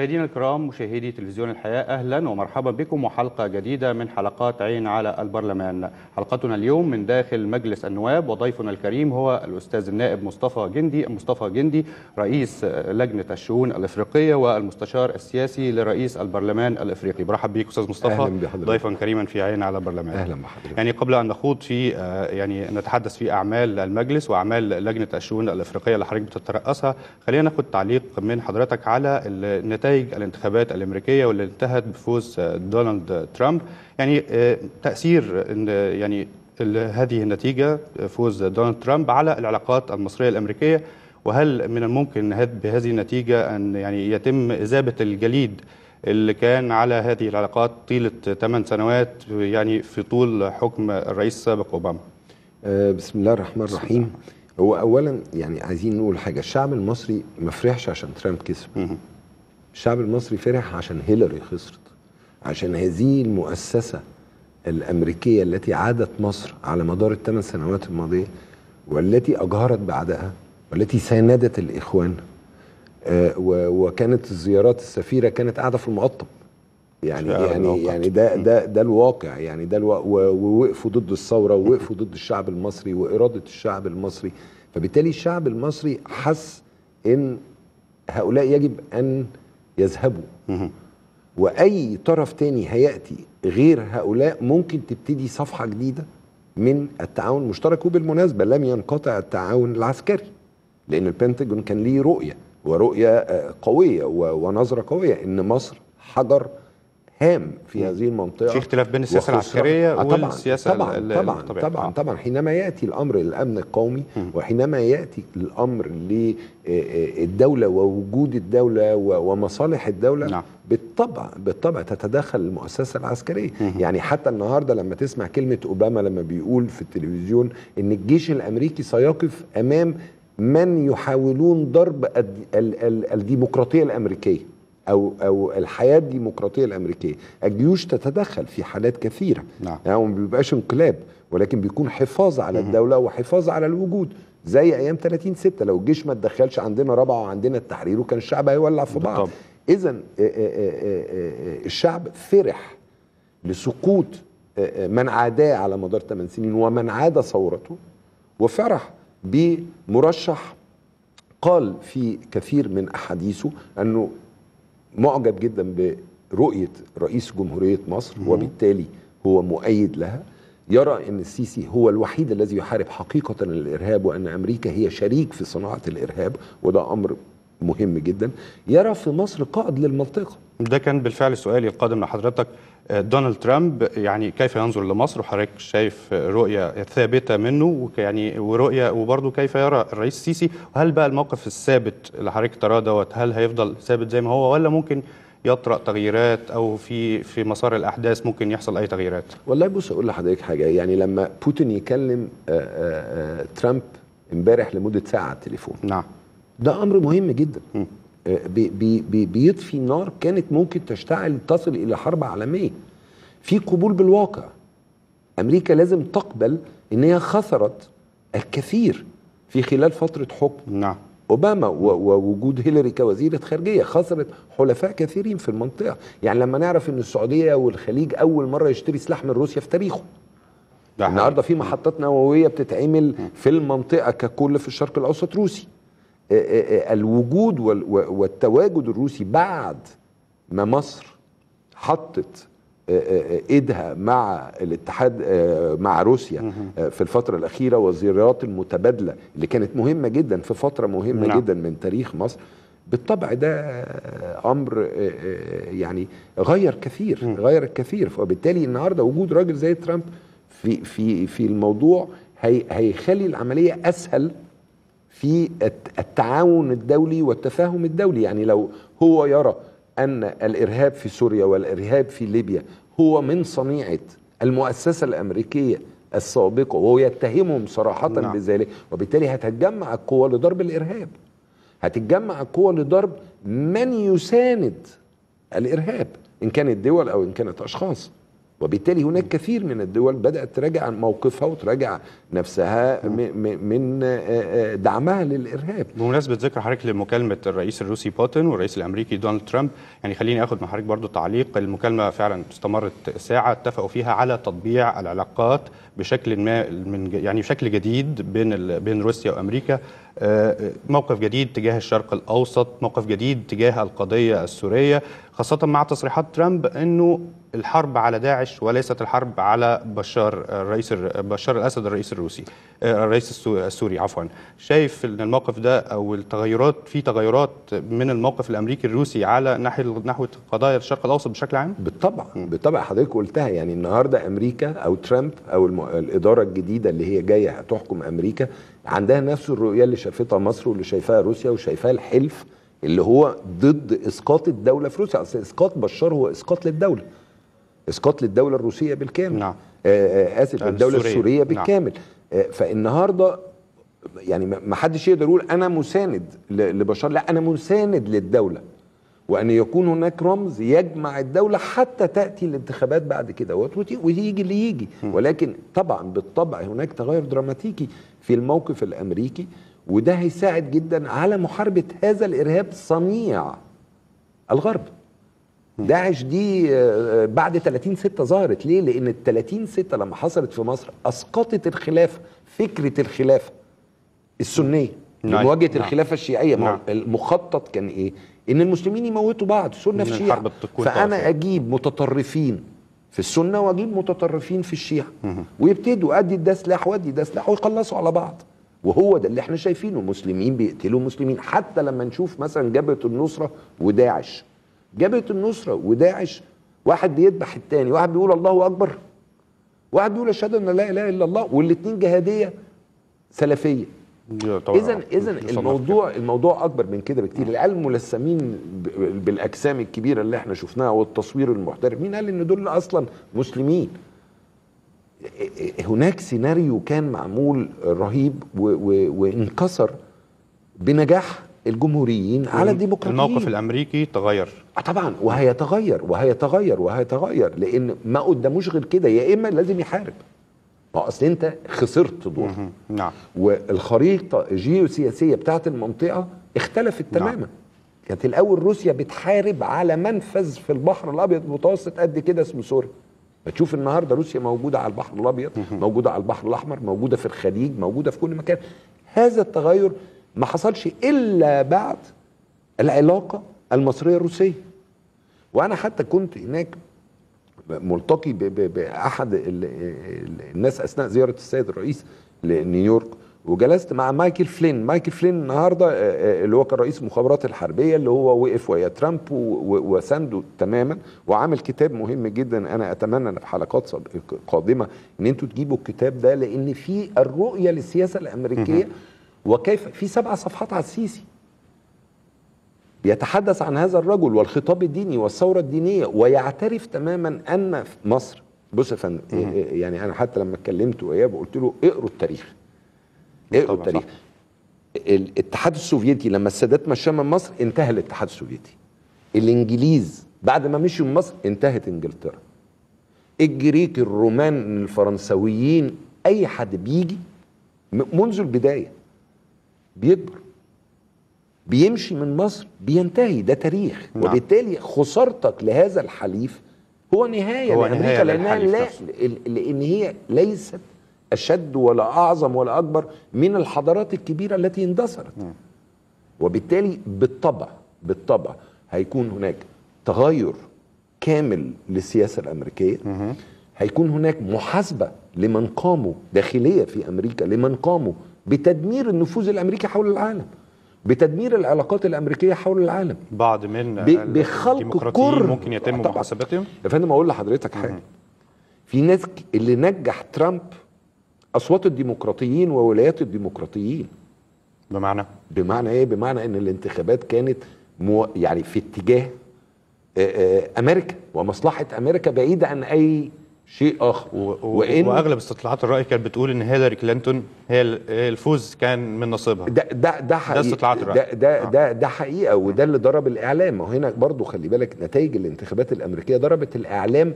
مشاهدينا الكرام مشاهدي تلفزيون الحياة أهلا ومرحبا بكم وحلقة جديدة من حلقات عين على البرلمان حلقتنا اليوم من داخل مجلس النواب وضيفنا الكريم هو الأستاذ النائب مصطفى جندي مصطفى جندي رئيس لجنة الشؤون الإفريقية والمستشار السياسي لرئيس البرلمان الإفريقي برحب بك أستاذ مصطفى أهلا بحضرتك. ضيفا كريما في عين على البرلمان اهلا بحضرتك يعني قبل ان نخوض في آه، يعني نتحدث في اعمال المجلس واعمال لجنه الشؤون الافريقيه اللي حضرتك بتترأسها خلينا ناخد تعليق من حضرتك على ال- نتائج الانتخابات الامريكيه واللي انتهت بفوز آه، دونالد ترامب يعني آه، تاثير إن- يعني ال- هذه النتيجه فوز دونالد ترامب على العلاقات المصريه الامريكيه وهل من الممكن هذ- بهذه النتيجه ان يعني يتم اذابه الجليد اللي كان على هذه العلاقات طيلة 8 سنوات يعني في طول حكم الرئيس السابق أوباما آه بسم الله الرحمن الرحيم هو اولا يعني عايزين نقول حاجه الشعب المصري ما فرحش عشان ترامب كسب مهم. الشعب المصري فرح عشان هيلاري خسرت عشان هذه المؤسسه الامريكيه التي عادت مصر على مدار الثمان سنوات الماضيه والتي اجهرت بعدها والتي ساندت الاخوان آه و- وكانت الزيارات السفيره كانت قاعده في المقطم يعني في أغلب يعني الأوقات. يعني ده ده ده الواقع يعني ده الوا... و- ووقفوا ضد الثوره ووقفوا ضد الشعب المصري واراده الشعب المصري فبالتالي الشعب المصري حس ان هؤلاء يجب ان يذهبوا مهم. واي طرف تاني هياتي غير هؤلاء ممكن تبتدي صفحه جديده من التعاون المشترك وبالمناسبه لم ينقطع التعاون العسكري لان البنتاجون كان ليه رؤيه ورؤيه آه، قويه و- ونظره قويه ان مصر حجر هام في هذه المنطقه في اختلاف بين السياسة وخسران- العسكرية آه طبعا والسياسة طبعا ال- طبعا الطبيعية. طبعا آه. طبعا حينما ياتي الامر للامن القومي وحينما ياتي الامر للدوله ووجود الدوله و- ومصالح الدوله نعم. بالطبع بالطبع تتدخل المؤسسه العسكريه يعني حتى النهارده لما تسمع كلمه اوباما لما بيقول في التلفزيون ان الجيش الامريكي سيقف امام من يحاولون ضرب الد- ال- ال- الديمقراطيه الامريكيه او او الحياه الديمقراطيه الامريكيه الجيوش تتدخل في حالات كثيره نعم. يعني هو ما بيبقاش انقلاب ولكن بيكون حفاظ على الدوله وحفاظ على الوجود زي ايام 30 6 لو الجيش ما اتدخلش عندنا رابعه وعندنا التحرير وكان الشعب هيولع في بعض بالطبع. اذا الشعب فرح لسقوط آه، آه، من عاداه على مدار 8 سنين ومن عاد ثورته وفرح بمرشح قال في كثير من احاديثه انه معجب جدا برؤيه رئيس جمهوريه مصر وبالتالي هو مؤيد لها يرى ان السيسي هو الوحيد الذي يحارب حقيقه الارهاب وان امريكا هي شريك في صناعه الارهاب وده امر مهم جدا يرى في مصر قائد للمنطقه ده كان بالفعل سؤالي القادم لحضرتك آه، دونالد ترامب يعني كيف ينظر لمصر وحضرتك شايف رؤية ثابتة منه وك- يعني ورؤية وبرضه كيف يرى الرئيس السيسي وهل بقى الموقف الثابت اللي حضرتك تراه دوت هل هيفضل ثابت زي ما هو ولا ممكن يطرأ تغييرات أو في في مسار الأحداث ممكن يحصل أي تغييرات؟ والله بص اقول لحضرتك حاجه يعني لما بوتين يكلم آه، آه، آه، ترامب امبارح لمده ساعه على التليفون نعم ده امر مهم جدا م. آه، بي بي بي بيطفي نار كانت ممكن تشتعل تصل الى حرب عالميه في قبول بالواقع امريكا لازم تقبل ان هي خسرت الكثير في خلال فتره حكم نعم اوباما و- ووجود هيلاري كوزيره خارجيه خسرت حلفاء كثيرين في المنطقه يعني لما نعرف ان السعوديه والخليج اول مره يشتري سلاح من روسيا في تاريخه ده النهارده في محطات نوويه بتتعمل في المنطقه ككل في الشرق الاوسط روسي آه، آه، آه، الوجود وال- و- والتواجد الروسي بعد ما مصر حطت آه، آه، آه، ايدها مع الاتحاد آه، مع روسيا آه، في الفتره الاخيره والزيارات المتبادله اللي كانت مهمه جدا في فتره مهمه نعم. جدا من تاريخ مصر بالطبع ده آه، امر آه، آه، يعني غير كثير غير الكثير فبالتالي النهارده وجود راجل زي ترامب في في في الموضوع هي هيخلي العمليه اسهل في الت- التعاون الدولي والتفاهم الدولي يعني لو هو يرى ان الارهاب في سوريا والارهاب في ليبيا هو من صنيعه المؤسسه الامريكيه السابقه وهو يتهمهم صراحه نعم. نعم. بذلك وبالتالي هتتجمع القوى لضرب الارهاب هتتجمع القوى لضرب من يساند الارهاب ان كانت دول او ان كانت اشخاص وبالتالي هناك كثير من الدول بدات تراجع موقفها وتراجع نفسها م- م- من آه، آه، دعمها للارهاب بمناسبة ذكر حضرتك لمكالمة الرئيس الروسي بوتين والرئيس الأمريكي دونالد ترامب يعني خليني أخذ مع حضرتك برضو تعليق المكالمة فعلا استمرت ساعة اتفقوا فيها على تطبيع العلاقات بشكل ما من ج- يعني بشكل جديد بين ال- بين روسيا وأمريكا آه، موقف جديد تجاه الشرق الأوسط موقف جديد تجاه القضية السورية خاصة مع تصريحات ترامب أنه الحرب على داعش وليست الحرب على بشار الرئيس الر- بشار الأسد الرئيس الروسي آه، الرئيس السو- السوري عفوا شايف ان الموقف ده او التغيرات في تغيرات من الموقف الامريكي الروسي على ناحيه نحو قضايا الشرق الاوسط بشكل عام بالطبع بالطبع حضرتك قلتها يعني النهارده امريكا او ترامب او الم... الاداره الجديده اللي هي جايه هتحكم امريكا عندها نفس الرؤيه اللي شافتها مصر واللي شايفاها روسيا وشايفاها الحلف اللي هو ضد اسقاط الدوله في روسيا اصل اسقاط بشار هو اسقاط للدوله اسقاط للدوله الروسيه بالكامل نعم. آه آه اسف الدوله السورية. السوريه نعم. بالكامل آه فالنهارده يعني ما ما حدش يقدر يقول انا مساند ل- لبشار لا انا مساند للدوله وان يكون هناك رمز يجمع الدوله حتى تاتي الانتخابات بعد كده وت- ويجي اللي يجي ولكن طبعا بالطبع هناك تغير دراماتيكي في الموقف الامريكي وده هيساعد جدا على محاربه هذا الارهاب صنيع الغرب داعش دي آه، بعد 30 6 ظهرت ليه؟ لان ال 30 6 لما حصلت في مصر اسقطت الخلافه فكره الخلافه السنيه نعم. لمواجهه نعم. الخلافه الشيعيه ما هو نعم. المخطط كان ايه؟ ان المسلمين يموتوا بعض سنه في إن شيعه الحرب تكون فانا طائفية. اجيب متطرفين في السنه واجيب متطرفين في الشيعه ويبتدوا ادي ده سلاح وادي ده سلاح ويخلصوا على بعض وهو ده اللي احنا شايفينه مسلمين بيقتلوا مسلمين حتى لما نشوف مثلا جبهه النصره وداعش جبهه النصره وداعش واحد بيذبح التاني واحد بيقول الله اكبر واحد بيقول اشهد ان لا اله الا الله والاثنين جهاديه سلفيه اذا اذا الموضوع الموضوع اكبر من كده بكتير العيال الملثمين ب- بالاجسام الكبيره اللي احنا شفناها والتصوير المحترف مين قال ان دول اصلا مسلمين هناك سيناريو كان معمول رهيب و- و- وانكسر بنجاح الجمهوريين على الديمقراطيين الموقف الامريكي تغير آه طبعا وهيتغير وهيتغير وهيتغير لان ما قداموش غير كده يا اما لازم يحارب ما هو اصل انت خسرت دور مهم. نعم والخريطه الجيوسياسيه بتاعت المنطقه اختلفت نعم. تماما كانت الاول روسيا بتحارب على منفذ في البحر الابيض المتوسط قد كده اسمه سوريا بتشوف النهارده روسيا موجوده على البحر الابيض موجوده على البحر الاحمر موجوده في الخليج موجوده في كل مكان هذا التغير ما حصلش الا بعد العلاقه المصريه الروسيه وانا حتى كنت هناك ملتقي ب- ب- باحد ال- ال- الناس اثناء زياره السيد الرئيس لنيويورك وجلست مع مايكل فلين مايكل فلين النهارده آه، آه، اللي هو كان رئيس المخابرات الحربيه اللي هو وقف ويا ترامب و- و- وسانده تماما وعامل كتاب مهم جدا انا اتمنى ان في حلقات سب- قادمه ان انتوا تجيبوا الكتاب ده لان فيه الرؤيه للسياسه الامريكيه وكيف في سبع صفحات على السيسي يتحدث عن هذا الرجل والخطاب الديني والثورة الدينية ويعترف تماما أن في مصر بص يا فندم إيه- إيه- يعني أنا حتى لما اتكلمت وإياه قلت له اقروا التاريخ اقروا طبعاً، التاريخ الاتحاد السوفيتي لما السادات مشاه من مصر انتهى الاتحاد السوفيتي الانجليز بعد ما مشوا من مصر انتهت انجلترا الجريك الرومان الفرنسويين اي حد بيجي م- منذ البدايه بيكبر بيمشي من مصر بينتهي ده تاريخ نعم. وبالتالي خسارتك لهذا الحليف هو نهايه هو لامريكا نهاية لانها للحليف لا نفسه. ل- لان هي ليست اشد ولا اعظم ولا اكبر من الحضارات الكبيره التي اندثرت وبالتالي بالطبع بالطبع هيكون هناك تغير كامل للسياسه الامريكيه هيكون هناك محاسبه لمن قاموا داخليه في امريكا لمن قاموا بتدمير النفوذ الامريكي حول العالم بتدمير العلاقات الامريكيه حول العالم بعض من ب- بخلق الديمقراطيين كره. ممكن يتم طبعاً. محاسبتهم يا فندم اقول لحضرتك حاجه في ناس ك- اللي نجح ترامب اصوات الديمقراطيين وولايات الديمقراطيين بمعنى بمعنى ايه بمعنى ان الانتخابات كانت مو يعني في اتجاه آه، آه، امريكا ومصلحه امريكا بعيده عن اي شيء اخر و... و... واغلب استطلاعات الراي كانت بتقول ان هيلاري كلينتون هي ال- هي الفوز كان من نصيبها ده ده ده حقيقة استطلاعات الرأي. ده ده, آه. ده ده حقيقه وده اللي ضرب الاعلام ما هو هنا برضو خلي بالك نتائج الانتخابات الامريكيه ضربت الاعلام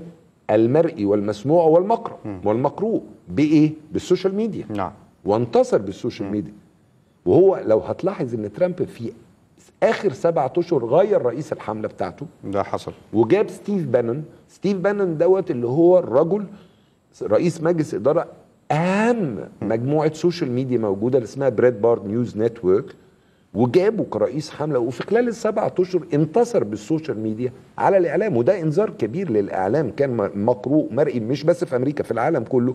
المرئي والمسموع والمقرأ والمقروء بايه بالسوشيال ميديا نعم وانتصر بالسوشيال ميديا وهو لو هتلاحظ ان ترامب في اخر سبعة اشهر غير رئيس الحمله بتاعته ده حصل وجاب ستيف بانون ستيف بانون دوت اللي هو الرجل رئيس مجلس اداره اهم مجموعه سوشيال ميديا موجوده اللي اسمها بريد بارد نيوز نتورك وجابه كرئيس حمله وفي خلال السبعة اشهر انتصر بالسوشيال ميديا على الاعلام وده انذار كبير للاعلام كان م- مقروء مرئي مش بس في امريكا في العالم كله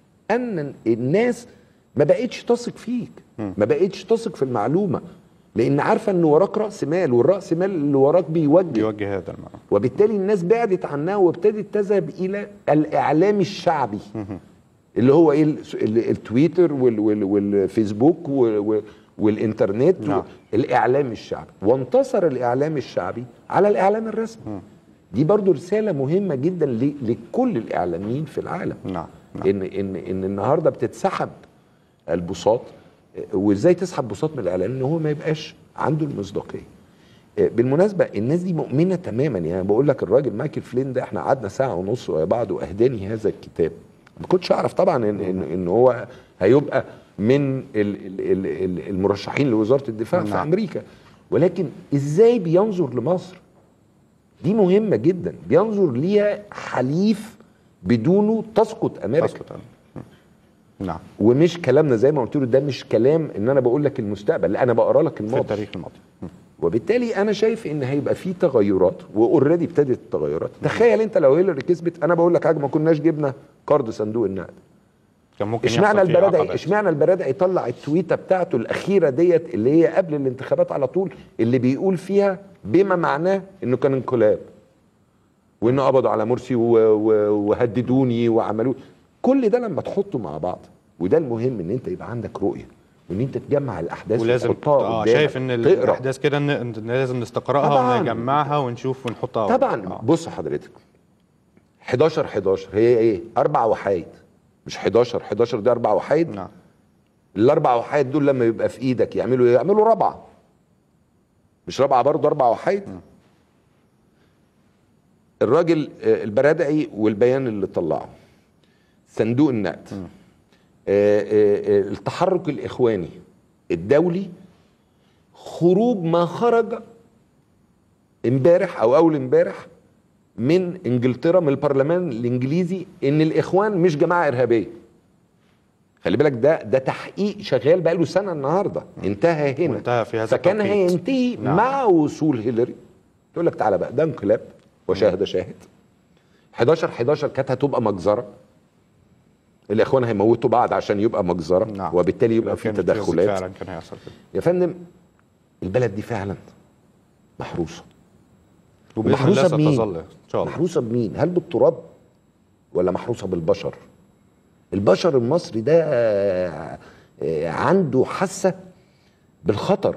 ان الناس ما بقتش تثق فيك ما بقتش تثق في المعلومه لان عارفه ان وراك راس مال والراس مال اللي وراك بيوجه يوجه هذا المعنى وبالتالي الناس بعدت عنها وابتدت تذهب الى الاعلام الشعبي اللي هو ايه ال- ال- التويتر وال- وال- والفيسبوك وال- وال- والانترنت نعم. الاعلام الشعبي وانتصر الاعلام الشعبي على الاعلام الرسمي دي برضو رساله مهمه جدا ل- لكل الاعلاميين في العالم نعم نعم ان ان ان النهارده بتتسحب البساط آه، وازاي تسحب بساط من الاعلان ان هو ما يبقاش عنده المصداقيه آه، بالمناسبه الناس دي مؤمنه تماما يعني بقول لك الراجل مايكل فلين ده احنا قعدنا ساعه ونص ويا بعض واهداني هذا الكتاب ما كنتش اعرف طبعا ان ان, إن هو هيبقى من ال- ال- ال- ال- المرشحين لوزاره الدفاع في نعم. امريكا ولكن ازاي بينظر لمصر دي مهمه جدا بينظر ليها حليف بدونه تسقط امريكا تسقط أنا. نعم ومش كلامنا زي ما قلت له ده مش كلام ان انا بقول لك المستقبل لا انا بقرا لك في الماضي التاريخ الماضي وبالتالي انا شايف ان هيبقى في تغيرات واوريدي ابتدت التغيرات تخيل انت لو هيلاري كسبت انا بقول لك حاجه ما كناش جبنا قرض صندوق النقد كان ممكن اشمعنى يحصل فيه البرادعي عقبات. اشمعنى البرادعي يطلع التويته بتاعته الاخيره ديت اللي هي قبل الانتخابات على طول اللي بيقول فيها بما معناه انه كان انقلاب وانه قبضوا على مرسي و- و- وهددوني وعملوا كل ده لما تحطه مع بعض وده المهم ان انت يبقى عندك رؤيه وان انت تجمع الاحداث ولازم وتحطها اه قدامك. شايف ان ال- تقرا الاحداث كده إن- إن لازم نستقراها طبعاً. ونجمعها ونشوف ونحطها طبعا آه. بص حضرتك 11 11 هي ايه؟ اربع وحايد مش 11 11 دي اربع وحايد نعم الاربع وحايد دول لما يبقى في ايدك يعملوا ايه؟ يعملوا رابعه مش رابعه برضه اربع وحايد الراجل آه، البرادعي والبيان اللي طلعه صندوق النقد آه، آه، آه، التحرك الاخواني الدولي خروج ما خرج امبارح او اول امبارح من انجلترا من البرلمان الانجليزي ان الاخوان مش جماعه ارهابيه خلي بالك ده ده تحقيق شغال بقاله سنه النهارده انتهى هنا وانتهى في هذا فكان التوقيت. هينتهي نعم. مع وصول هيلاري تقول لك تعالى بقى ده انقلاب وشاهد شاهد 11 11 كانت هتبقى مجزره الاخوان هيموتوا بعض عشان يبقى مجزره نعم وبالتالي يبقى لو في كان تدخلات فعلا كان هيحصل كده يا فندم البلد دي فعلا محروسه وباذن الله محروسه بمين؟ ستظل ان شاء الله محروسه بمين؟ هل بالتراب ولا محروسه بالبشر؟ البشر المصري ده آه، آه، عنده حاسه بالخطر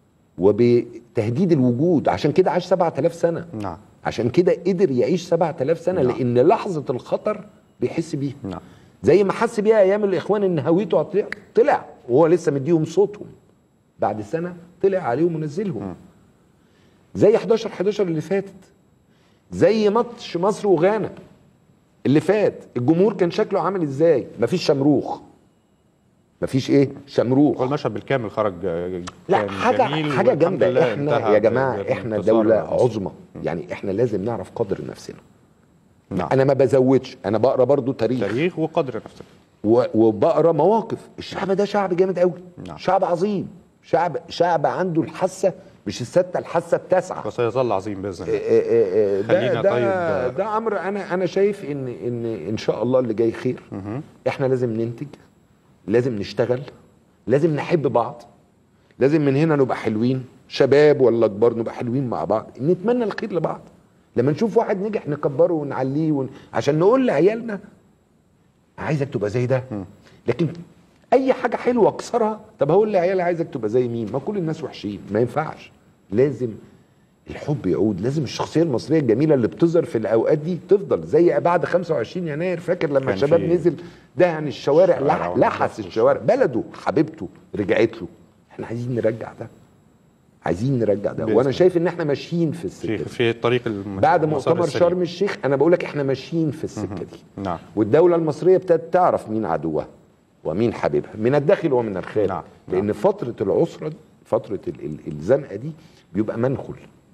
وبتهديد الوجود عشان كده عاش 7000 سنه نعم عشان كده قدر يعيش 7000 سنه نعم. لان لحظه الخطر بيحس بيها نعم زي ما حس بيها ايام الاخوان ان هويته هتطلع طلع وهو لسه مديهم صوتهم بعد سنه طلع عليهم ونزلهم زي 11 11 اللي فاتت زي ماتش مصر وغانا اللي فات الجمهور كان شكله عامل ازاي مفيش شمروخ مفيش ايه شمروخ والمشهد بالكامل خرج آه، لا كان حاجه جميل حاجه والحمد جامده لله احنا انتهى يا جماعه ب- احنا بانتصار دوله مصر. عظمى يعني احنا لازم نعرف قدر نفسنا نعم انا ما بزودش انا بقرا برضو تاريخ تاريخ وقدر نفسك و- وبقرا مواقف الشعب ده شعب جامد قوي نعم. شعب عظيم شعب شعب عنده الحاسه مش السته الحاسه التاسعه وسيظل عظيم باذن إيه الله إيه إيه ده خلينا ده, طيب- ده امر انا انا شايف ان ان ان شاء الله اللي جاي خير احنا لازم ننتج لازم نشتغل لازم نحب بعض لازم من هنا نبقى حلوين شباب ولا كبار نبقى حلوين مع بعض نتمنى الخير لبعض لما نشوف واحد نجح نكبره ونعليه ون... عشان نقول لعيالنا عايزك تبقى زي ده لكن اي حاجه حلوه اكسرها طب هقول لعيالي عايزك تبقى زي مين ما كل الناس وحشين ما ينفعش لازم الحب يعود لازم الشخصيه المصريه الجميله اللي بتظهر في الاوقات دي تفضل زي بعد 25 يناير فاكر لما كان الشباب في- نزل دهن الشوارع الشوارع لح والناس لحس الشوارع بلده حبيبته رجعت له احنا عايزين نرجع ده عايزين نرجع ده بإذن وانا الله. شايف ان احنا ماشيين في السكه في دي في الطريق الم- بعد المسار مؤتمر السليم. شرم الشيخ انا بقول لك احنا ماشيين في السكه دي نعم والدوله المصريه ابتدت تعرف مين عدوها ومين حبيبها من الداخل ومن الخارج نعم، لان فتره العسره دي فتره ال- ال- الزنقه دي بيبقى منخل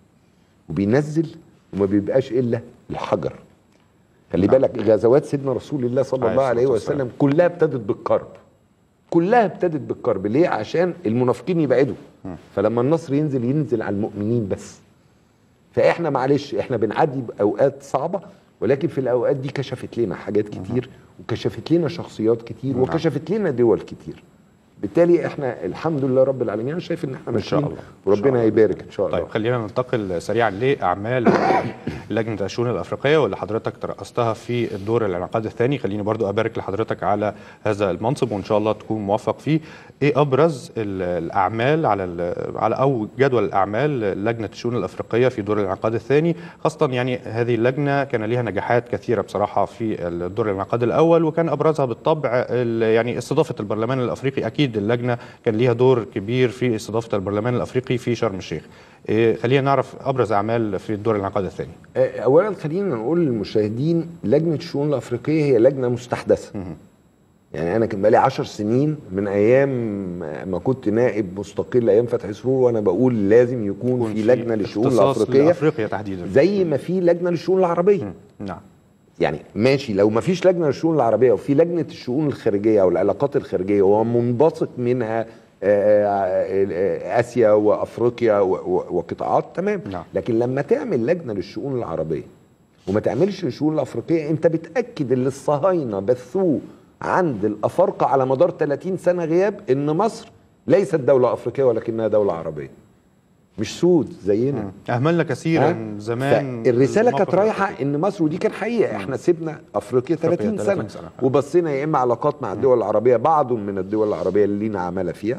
وبينزل وما بيبقاش الا الحجر خلي نعم. بالك غزوات سيدنا رسول الله صلى عليه الله عليه الصلاة والسلام. وسلم كلها ابتدت بالكرب كلها ابتدت بالكرب ليه عشان المنافقين يبعدوا فلما النصر ينزل ينزل على المؤمنين بس فاحنا معلش احنا بنعدي باوقات صعبه ولكن في الاوقات دي كشفت لنا حاجات كتير وكشفت لنا شخصيات كتير نعم. وكشفت لنا دول كتير بالتالي احنا الحمد لله رب العالمين انا شايف ان احنا إن شاء ماشيين الله. إن شاء وربنا الله. هيبارك ان شاء الله طيب خلينا ننتقل سريعا لاعمال لجنه الشؤون الافريقيه واللي حضرتك ترأستها في الدور الانعقاد الثاني خليني برضو ابارك لحضرتك على هذا المنصب وان شاء الله تكون موفق فيه ايه ابرز ال- الاعمال على ال- على او جدول الاعمال لجنه الشؤون الافريقيه في دور الانعقاد الثاني خاصه يعني هذه اللجنه كان ليها نجاحات كثيره بصراحه في الدور الانعقاد الاول وكان ابرزها بالطبع ال- يعني استضافه البرلمان الافريقي اكيد اللجنه كان ليها دور كبير في استضافه البرلمان الافريقي في شرم الشيخ إيه، خلينا نعرف ابرز اعمال في الدور الانعقاد الثاني آه، اولا خلينا نقول للمشاهدين لجنه الشؤون الافريقيه هي لجنه مستحدثه يعني انا كان بقالي 10 سنين من ايام ما كنت نائب مستقل ايام فتح سرور وانا بقول لازم يكون في لجنه للشؤون اختصاص الافريقيه لافريقيا تحديدا زي ما في لجنه للشؤون العربيه نعم يعني ماشي لو ما فيش لجنه للشؤون العربيه وفي لجنه الشؤون الخارجيه او العلاقات الخارجيه ومنبثق منها آه، آه، اسيا وافريقيا و- و- وقطاعات تمام نعم. لكن لما تعمل لجنه للشؤون العربيه وما تعملش للشؤون الافريقيه انت بتاكد اللي الصهاينه بثوه عند الافارقه على مدار 30 سنه غياب ان مصر ليست دوله افريقيه ولكنها دوله عربيه مش سود زينا اهملنا كثيرا ها؟ زمان فالرساله الموقف كانت رايحه الأفريقي. ان مصر ودي كان حقيقه احنا سيبنا افريقيا أفريقيا 30 سنه, 30 سنة. وبصينا يا اما علاقات مع الدول العربيه بعض من الدول العربيه اللي لينا عماله فيها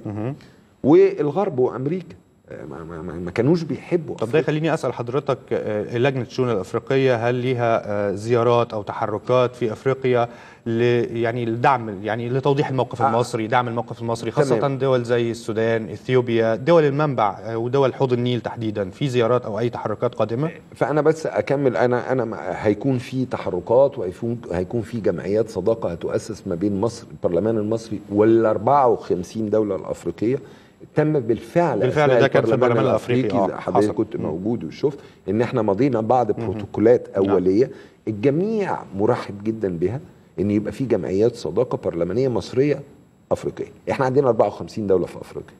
والغرب وامريكا آه، ما, ما, ما- ما كانوش بيحبوا طب ده يخليني اسال حضرتك آه، لجنه الشؤون الافريقيه هل ليها آه، زيارات او تحركات في افريقيا ل يعني لدعم يعني لتوضيح الموقف آه. المصري دعم الموقف المصري خاصه تمام. دول زي السودان اثيوبيا دول المنبع آه، ودول حوض النيل تحديدا في زيارات او اي تحركات قادمه فانا بس اكمل انا انا مع- هيكون في تحركات وهيكون هيكون في جمعيات صداقه هتؤسس ما بين مصر البرلمان المصري وال 54 دوله الافريقيه تم بالفعل بالفعل أثناء ده كان في البرلمان الأفريقي، آه، حضرتك حصل. كنت موجود وشفت ان احنا مضينا بعض بروتوكولات اوليه الجميع مرحب جدا بها ان يبقى في جمعيات صداقه برلمانيه مصريه افريقيه احنا عندنا 54 دوله في افريقيا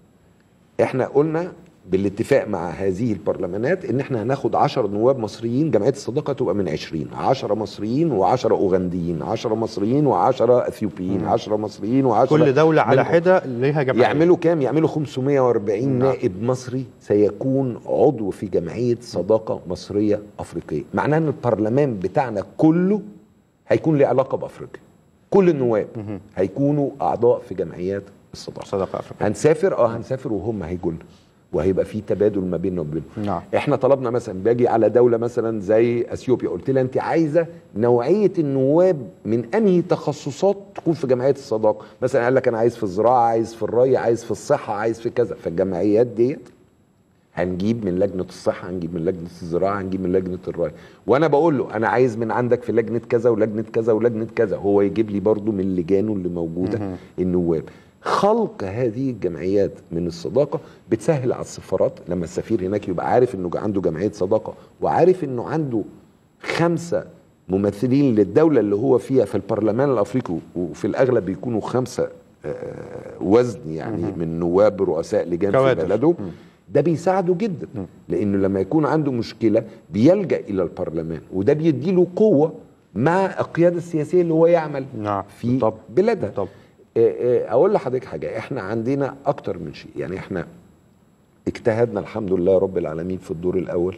احنا قلنا بالاتفاق مع هذه البرلمانات ان احنا هناخد 10 نواب مصريين جمعيه الصداقه تبقى من 20 10 مصريين و10 اوغنديين 10 مصريين و10 اثيوبيين 10 مصريين و10 كل دوله على من- حده ليها جمعيه يعملوا كام يعملوا 540 نعم. نائب مصري سيكون عضو في جمعيه صداقه مصريه افريقيه معناه ان البرلمان بتاعنا كله هيكون له علاقه بافريقيا كل النواب هيكونوا اعضاء في جمعيات الصداقه صداقه افريقيه هنسافر اه هنسافر وهم هيجوا لنا وهيبقى في تبادل ما بيننا وبينهم نعم. احنا طلبنا مثلا باجي على دوله مثلا زي اثيوبيا قلت لها انت عايزه نوعيه النواب من انهي تخصصات تكون في جمعيه الصداقه مثلا قال لك انا عايز في الزراعه عايز في الري عايز في الصحه عايز في كذا فالجمعيات ديت هنجيب من لجنه الصحه هنجيب من لجنه الزراعه هنجيب من لجنه الري وانا بقول له انا عايز من عندك في لجنه كذا ولجنه كذا ولجنه كذا هو يجيب لي برضو من لجانه اللي موجوده النواب خلق هذه الجمعيات من الصداقه بتسهل على السفارات لما السفير هناك يبقى عارف انه عنده جمعيه صداقه وعارف انه عنده خمسه ممثلين للدوله اللي هو فيها في البرلمان الافريقي وفي الاغلب بيكونوا خمسه آه، وزن يعني من نواب رؤساء لجان في كوادر. بلدهم ده بيساعده جدا لانه لما يكون عنده مشكله بيلجا الى البرلمان وده بيديله قوه مع القياده السياسيه اللي هو يعمل نعم، في بالطبع. بلادها بالطبع. آه، آه، اقول لحضرتك حاجه احنا عندنا اكتر من شيء يعني احنا اجتهدنا الحمد لله رب العالمين في الدور الاول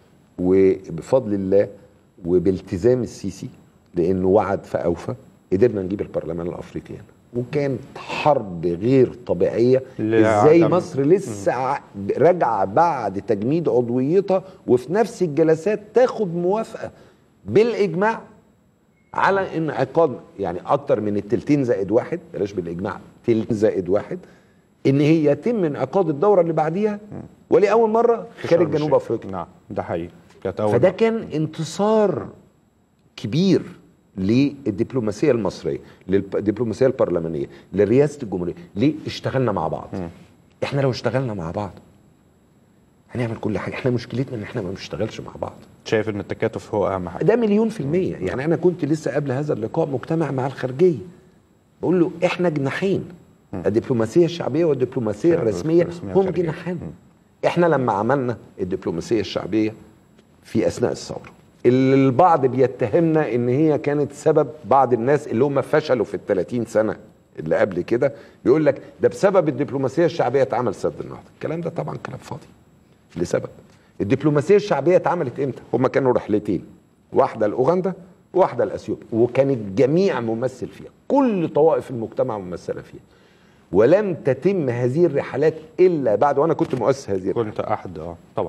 وبفضل الله وبالتزام السيسي لانه وعد فاوفى قدرنا نجيب البرلمان الافريقي هنا وكانت حرب غير طبيعيه ازاي لعدم- مصر لسه ع- راجعه بعد تجميد عضويتها وفي نفس الجلسات تاخد موافقه بالاجماع على انعقاد يعني اكتر من التلتين زائد واحد بلاش بالاجماع تلتين زائد واحد ان هي يتم انعقاد الدوره اللي بعديها ولاول مره في خارج شرم جنوب الشيخ. افريقيا نعم ده حقيقي كانت اول فده مرة. كان انتصار كبير للدبلوماسيه المصريه للدبلوماسيه البرلمانيه لرئاسه الجمهوريه ليه اشتغلنا مع بعض احنا لو اشتغلنا مع بعض هنعمل كل حاجه احنا مشكلتنا ان احنا ما بنشتغلش مع بعض شايف ان التكاتف هو اهم حاجه ده مليون في المية يعني أنا كنت لسه قبل هذا اللقاء مجتمع مع الخارجية بقول له إحنا جناحين الدبلوماسية الشعبية والدبلوماسية الرسمية الرسمية هم والخارجية. جناحين إحنا لما عملنا الدبلوماسية الشعبية في أثناء الثورة اللي البعض بيتهمنا إن هي كانت سبب بعض الناس اللي هم فشلوا في ال 30 سنة اللي قبل كده يقول لك ده بسبب الدبلوماسية الشعبية اتعمل سد النهضة الكلام ده طبعا كلام فاضي لسبب الدبلوماسيه الشعبيه اتعملت امتى؟ هما كانوا رحلتين واحده لاوغندا وواحده لاثيوبيا وكان الجميع ممثل فيها كل طوائف المجتمع ممثله فيها ولم تتم هذه الرحلات الا بعد وانا كنت مؤسس هذه الرحلات كنت احد اه طبعا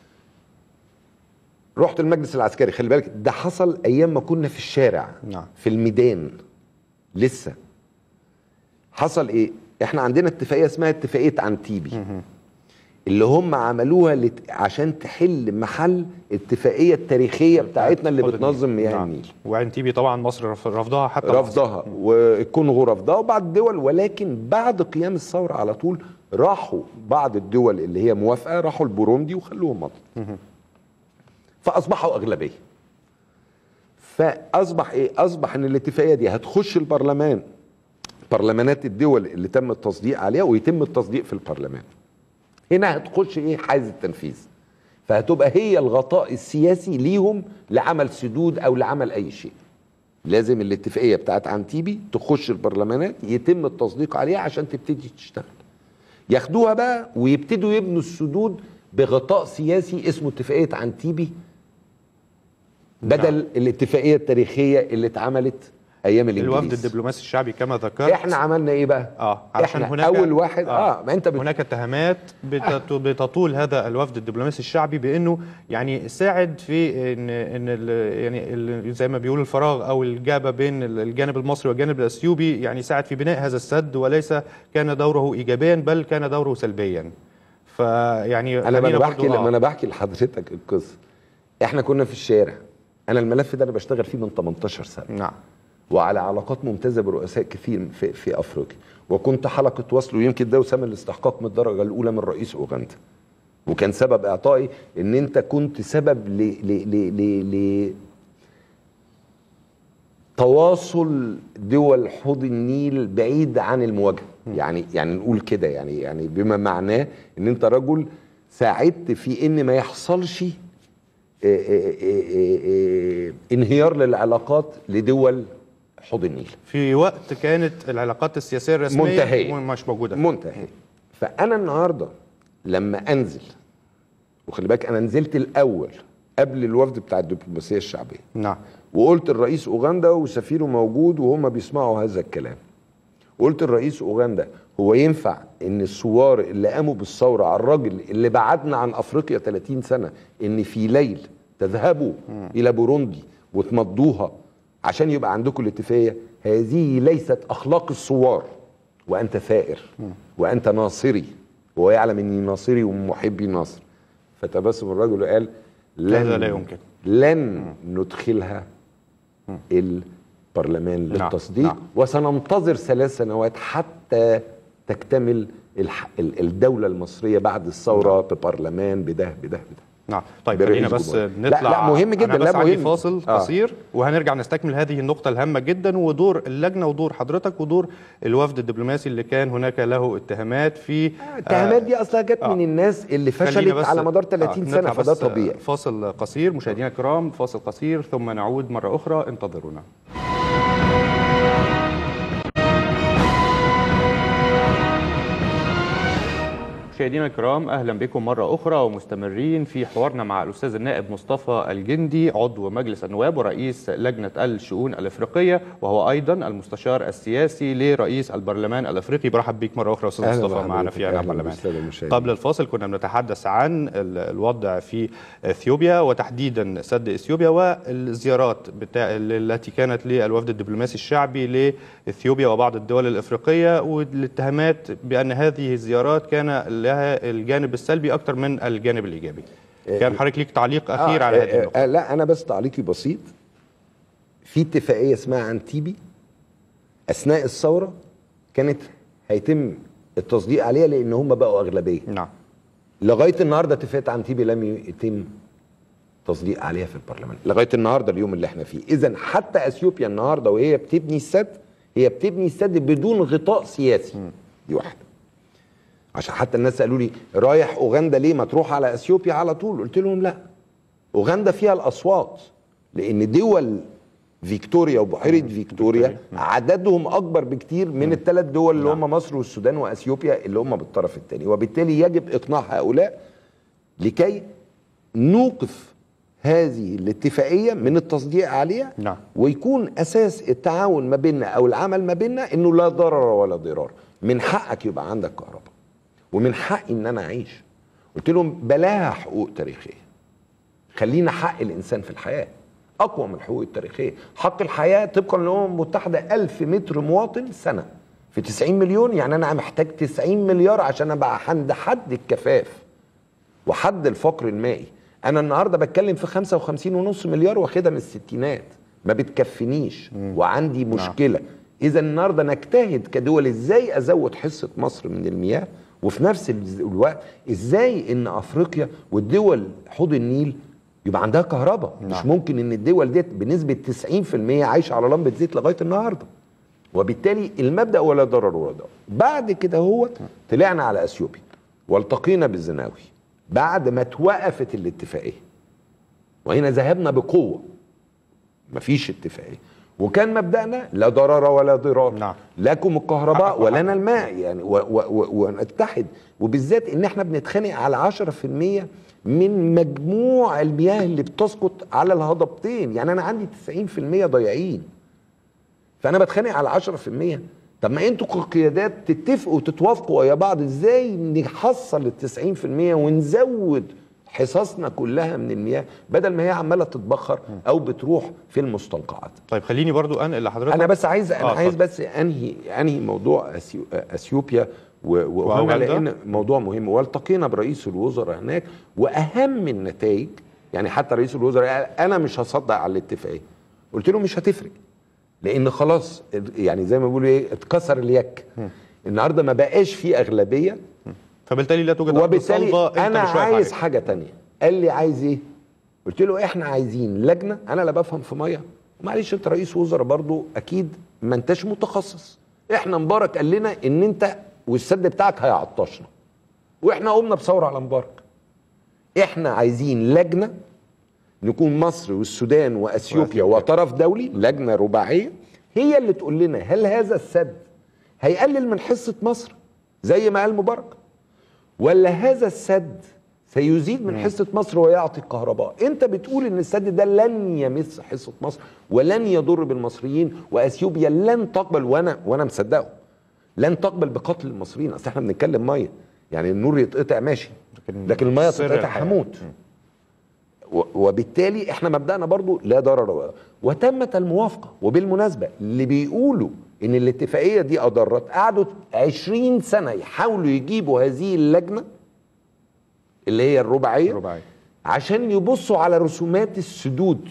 رحت المجلس العسكري خلي بالك ده حصل ايام ما كنا في الشارع نعم. في الميدان لسه حصل ايه احنا عندنا اتفاقيه اسمها اتفاقيه عنتيبي اللي هم عملوها لت... عشان تحل محل الاتفاقيه التاريخيه بتاعتنا اللي اتفضل. بتنظم مياه نعم. النيل وعين تيبي طبعا مصر رف- رفضها حتى مصر. رفضها والكونغو رفضها وبعض الدول ولكن بعد قيام الثوره على طول راحوا بعض الدول اللي هي موافقه راحوا البوروندي وخلوهم مضوا فاصبحوا اغلبيه فاصبح ايه اصبح ان الاتفاقيه دي هتخش البرلمان برلمانات الدول اللي تم التصديق عليها ويتم التصديق في البرلمان هنا هتخش ايه حيز التنفيذ فهتبقى هي الغطاء السياسي ليهم لعمل سدود او لعمل اي شيء لازم الاتفاقيه بتاعت عنتيبي تخش البرلمانات يتم التصديق عليها عشان تبتدي تشتغل ياخدوها بقى ويبتدوا يبنوا السدود بغطاء سياسي اسمه اتفاقيه عنتيبي بدل الاتفاقيه التاريخيه اللي اتعملت ايام الانجليز الوفد الدبلوماسي الشعبي كما ذكرت احنا عملنا ايه بقى اه علشان احنا هناك اول واحد اه, آه ما انت بت... هناك اتهامات بتط- بتطول هذا الوفد الدبلوماسي الشعبي بانه يعني ساعد في ان ان ال- يعني ال- زي ما بيقول الفراغ او الجابه بين ال- الجانب المصري والجانب الاثيوبي يعني ساعد في بناء هذا السد وليس كان دوره ايجابيا بل كان دوره سلبيا فيعني انا خلينا انا بحكي برضو- لما آه. انا بحكي لحضرتك القصه احنا كنا في الشارع انا الملف ده انا بشتغل فيه من 18 سنه نعم وعلى علاقات ممتازه برؤساء كثير في, في افريقيا وكنت حلقه وصل ويمكن ده وسام الاستحقاق من الدرجه الاولى من رئيس اوغندا وكان سبب اعطائي ان انت كنت سبب ل ل ل ل, ل تواصل دول حوض النيل بعيد عن المواجهه يعني يعني نقول كده يعني يعني بما معناه ان انت رجل ساعدت في ان ما يحصلش آه، آه، آه، آه، انهيار للعلاقات لدول حوض النيل في وقت كانت العلاقات السياسيه الرسميه منتهية. مش موجوده منتهي فانا النهارده لما انزل وخلي بالك انا نزلت الاول قبل الوفد بتاع الدبلوماسيه الشعبيه نعم وقلت الرئيس اوغندا وسفيره موجود وهم بيسمعوا هذا الكلام قلت الرئيس اوغندا هو ينفع ان الثوار اللي قاموا بالثوره على الراجل اللي بعدنا عن افريقيا 30 سنه ان في ليل تذهبوا الى بوروندي وتمضوها عشان يبقى عندكم الاتفاقيه هذه ليست اخلاق الثوار وانت ثائر وانت ناصري وهو يعلم اني ناصري ومن محبي ناصر فتبسم الرجل وقال هذا لا يمكن. لن ندخلها البرلمان نعم، للتصديق نعم. وسننتظر ثلاث سنوات حتى تكتمل الح... ال- الدولة المصرية بعد الثورة ببرلمان بده بده بده نعم طيب برئيس خلينا بس جمهورية. نطلع لا، لا، مهم جدا، أنا بس لا، عندي مهم. فاصل آه. قصير وهنرجع نستكمل هذه النقطة الهامة جدا ودور اللجنة ودور حضرتك ودور الوفد الدبلوماسي اللي كان هناك له اتهامات في الاتهامات دي اصلها جت آه. من الناس اللي خلينا فشلت بس- على مدار 30 آه، سنة نطلع فده بس طبيعي فاصل قصير مشاهدينا الكرام فاصل قصير ثم نعود مرة أخرى انتظرونا مشاهدينا الكرام اهلا بكم مره اخرى ومستمرين في حوارنا مع الاستاذ النائب مصطفى الجندي عضو مجلس النواب ورئيس لجنه الشؤون الافريقيه وهو ايضا المستشار السياسي لرئيس البرلمان الافريقي برحب بيك مره اخرى استاذ أهلا مصطفى معنا في بحضرتك، هذا أهلا البرلمان بالسادة المشاهدين. قبل الفاصل كنا بنتحدث عن ال- الوضع في اثيوبيا وتحديدا سد اثيوبيا والزيارات بتاع التي كانت للوفد الدبلوماسي الشعبي لاثيوبيا وبعض الدول الافريقيه والاتهامات بان هذه الزيارات كان لها لها الجانب السلبي اكتر من الجانب الايجابي كان حضرتك ليك تعليق اخير آه، على آه، هذه النقطه آه، لا انا بس تعليقي بسيط في اتفاقيه اسمها انتيبي اثناء الثوره كانت هيتم التصديق عليها لان هم بقوا اغلبيه نعم لغايه النهارده اتفاقيه انتيبي لم يتم تصديق عليها في البرلمان لغايه النهارده اليوم اللي احنا فيه اذا حتى اثيوبيا النهارده وهي بتبني السد هي بتبني السد بدون غطاء سياسي دي واحده عشان حتى الناس قالوا لي رايح اوغندا ليه ما تروح على اثيوبيا على طول قلت لهم لا اوغندا فيها الاصوات لان دول فيكتوريا وبحيره فيكتوريا عددهم اكبر بكتير من الثلاث دول اللي هم مصر والسودان واثيوبيا اللي هم بالطرف الثاني وبالتالي يجب اقناع هؤلاء لكي نوقف هذه الاتفاقيه من التصديق عليها نعم. ويكون اساس التعاون ما بيننا او العمل ما بيننا انه لا ضرر ولا ضرار من حقك يبقى عندك كهرباء ومن حقي ان انا اعيش قلت لهم بلاها حقوق تاريخيه خلينا حق الانسان في الحياه اقوى من الحقوق التاريخيه حق الحياه طبقا للامم المتحده 1000 متر مواطن سنه في 90 مليون يعني انا محتاج 90 مليار عشان ابقى عند حد الكفاف وحد الفقر المائي انا النهارده بتكلم في 55 ونص مليار واخدها من الستينات ما بتكفنيش وعندي مشكله اذا النهارده نجتهد كدول ازاي ازود حصه مصر من المياه وفي نفس الز- الوقت ازاي ان افريقيا والدول حوض النيل يبقى عندها كهرباء مش نعم. ممكن ان الدول ديت بنسبه 90% عايشه على لمبه زيت لغايه النهارده وبالتالي المبدا ولا ضرر ولا ضرر بعد كده هو طلعنا على اثيوبيا والتقينا بالزناوي بعد ما توقفت الاتفاقيه وهنا ذهبنا بقوه مفيش اتفاقيه وكان مبدأنا لا ضرر ولا ضرار نعم. لكم الكهرباء حقك ولنا الماء يعني و و و ونتحد وبالذات ان احنا بنتخانق على 10% من مجموع المياه اللي بتسقط على الهضبتين يعني انا عندي 90% ضايعين فانا بتخانق على 10% طب ما انتوا كقيادات تتفقوا وتتوافقوا ويا بعض ازاي نحصل ال 90% ونزود حصصنا كلها من المياه بدل ما هي عماله تتبخر او بتروح في المستنقعات طيب خليني برضو انقل لحضرتك انا بس عايز انا آه، عايز اتفضل. بس انهي انهي موضوع أثيو- اثيوبيا و- واوغندا وأوغندا؟ لان موضوع مهم والتقينا برئيس الوزراء هناك واهم النتائج يعني حتى رئيس الوزراء قال انا مش هصدق على الاتفاقيه قلت له مش هتفرق لان خلاص يعني زي ما بيقولوا ايه اتكسر اليك النهارده ما بقاش في اغلبيه فبالتالي لا توجد أرض وبالتالي صلبة أنت انا مش واقف عايز عليها. حاجه تانية قال لي عايز ايه قلت له احنا عايزين لجنه انا لا بفهم في ميه معلش انت رئيس وزراء برضو اكيد ما انتش متخصص احنا مبارك قال لنا ان انت والسد بتاعك هيعطشنا واحنا قمنا بثوره على مبارك احنا عايزين لجنه نكون مصر والسودان واثيوبيا وطرف دولي لجنه رباعيه هي اللي تقول لنا هل هذا السد هيقلل من حصه مصر زي ما قال مبارك ولا هذا السد سيزيد من حصه مصر ويعطي الكهرباء انت بتقول ان السد ده لن يمس حصه مصر ولن يضر بالمصريين واثيوبيا لن تقبل وانا وانا مصدقه لن تقبل بقتل المصريين اصل احنا بنتكلم ميه يعني النور يتقطع ماشي لكن لكن الميه سر تتقطع الحياة. هموت و- وبالتالي احنا مبدأنا برضو لا ضرر ولا وتمت الموافقة وبالمناسبة اللي بيقولوا ان الاتفاقية دي اضرت قعدوا 20 سنة يحاولوا يجيبوا هذه اللجنة اللي هي الرباعية الرباعية. عشان يبصوا على رسومات السدود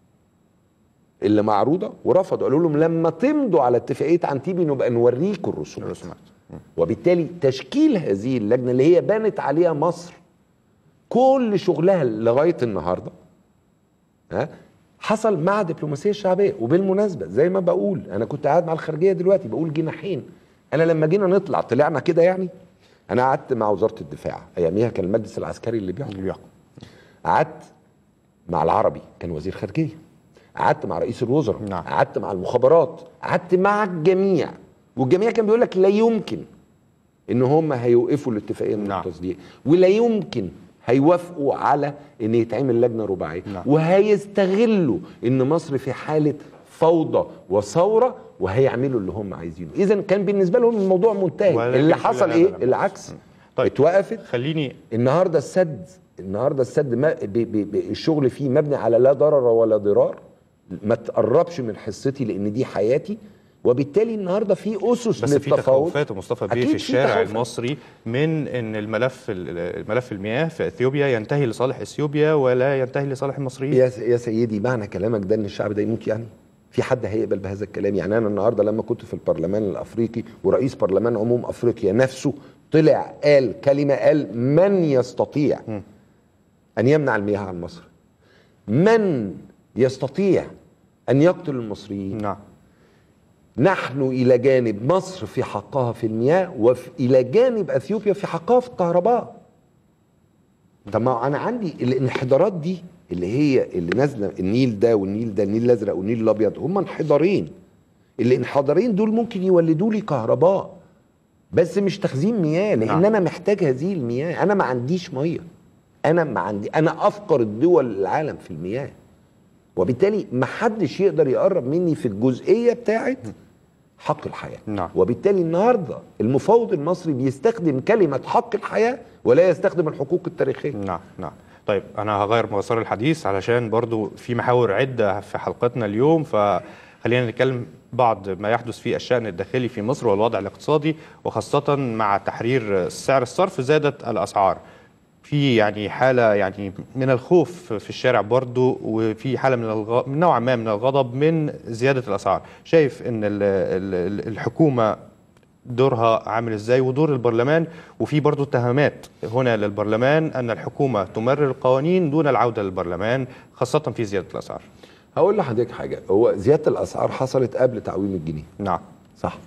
اللي معروضة ورفضوا قالوا لهم لما تمضوا على اتفاقية انتيبي نبقى نوريكم الرسومات الرسومات. وبالتالي تشكيل هذه اللجنة اللي هي بانت عليها مصر كل شغلها لغايه النهارده ها حصل مع دبلوماسيه الشعبيه وبالمناسبه زي ما بقول انا كنت قاعد مع الخارجيه دلوقتي بقول جناحين انا لما جينا نطلع طلعنا كده يعني انا قعدت مع وزاره الدفاع اياميها كان المجلس العسكري اللي بيحكم اللي بيحكم. قعدت مع العربي كان وزير خارجيه قعدت مع رئيس الوزراء نعم. قعدت مع المخابرات قعدت مع الجميع والجميع كان بيقول لك لا يمكن ان هم هيوقفوا الاتفاقيه من نعم. التصديق ولا يمكن هيوافقوا على ان يتعمل لجنه رباعيه نعم. وهيستغلوا ان مصر في حاله فوضى وثوره وهيعملوا اللي هم عايزينه اذا كان بالنسبه لهم الموضوع منتهي ولكن اللي كل حصل هذا ايه لم يحصل. العكس طيب. اتوقفت خليني النهارده السد النهارده السد ما بي بي بي الشغل فيه مبني على لا ضرر ولا ضرار ما تقربش من حصتي لان دي حياتي وبالتالي النهارده في اسس بس في للتفاوض تخوفات مصطفى بيه أكيد في في الشارع تخوفات. المصري من ان الملف الملف المياه في اثيوبيا ينتهي لصالح اثيوبيا ولا ينتهي لصالح المصريين يا س- يا سيدي معنى كلامك ده ان الشعب ده يموت يعني في حد هيقبل بهذا الكلام يعني انا النهارده لما كنت في البرلمان الافريقي ورئيس برلمان عموم افريقيا نفسه طلع قال كلمه قال من يستطيع ان يمنع المياه عن مصر من يستطيع ان يقتل المصريين نعم نحن الى جانب مصر في حقها في المياه والى جانب اثيوبيا في حقها في الكهرباء طب ما انا عندي الانحدارات دي اللي هي اللي نازله النيل ده والنيل ده النيل الازرق والنيل الابيض هم انحدارين الانحدارين دول ممكن يولدوا لي كهرباء بس مش تخزين مياه لان نعم. انا محتاج هذه المياه انا ما عنديش ميه انا ما عندي انا افقر الدول العالم في المياه وبالتالي ما حدش يقدر يقرب مني في الجزئيه بتاعت حق الحياه نعم. وبالتالي النهارده المفوض المصري بيستخدم كلمه حق الحياه ولا يستخدم الحقوق التاريخيه نعم نعم طيب انا هغير مسار الحديث علشان برضو في محاور عده في حلقتنا اليوم فخلينا نتكلم بعض ما يحدث في الشأن الداخلي في مصر والوضع الاقتصادي وخاصة مع تحرير سعر الصرف زادت الأسعار في يعني حالة يعني من الخوف في الشارع برضو وفي حالة من الغ... من نوعا ما من الغضب من زيادة الأسعار شايف أن ال- ال- الحكومة دورها عامل ازاي ودور البرلمان وفي برضو اتهامات هنا للبرلمان ان الحكومه تمرر القوانين دون العوده للبرلمان خاصه في زياده الاسعار. هقول لحضرتك حاجه هو زياده الاسعار حصلت قبل تعويم الجنيه نعم. صح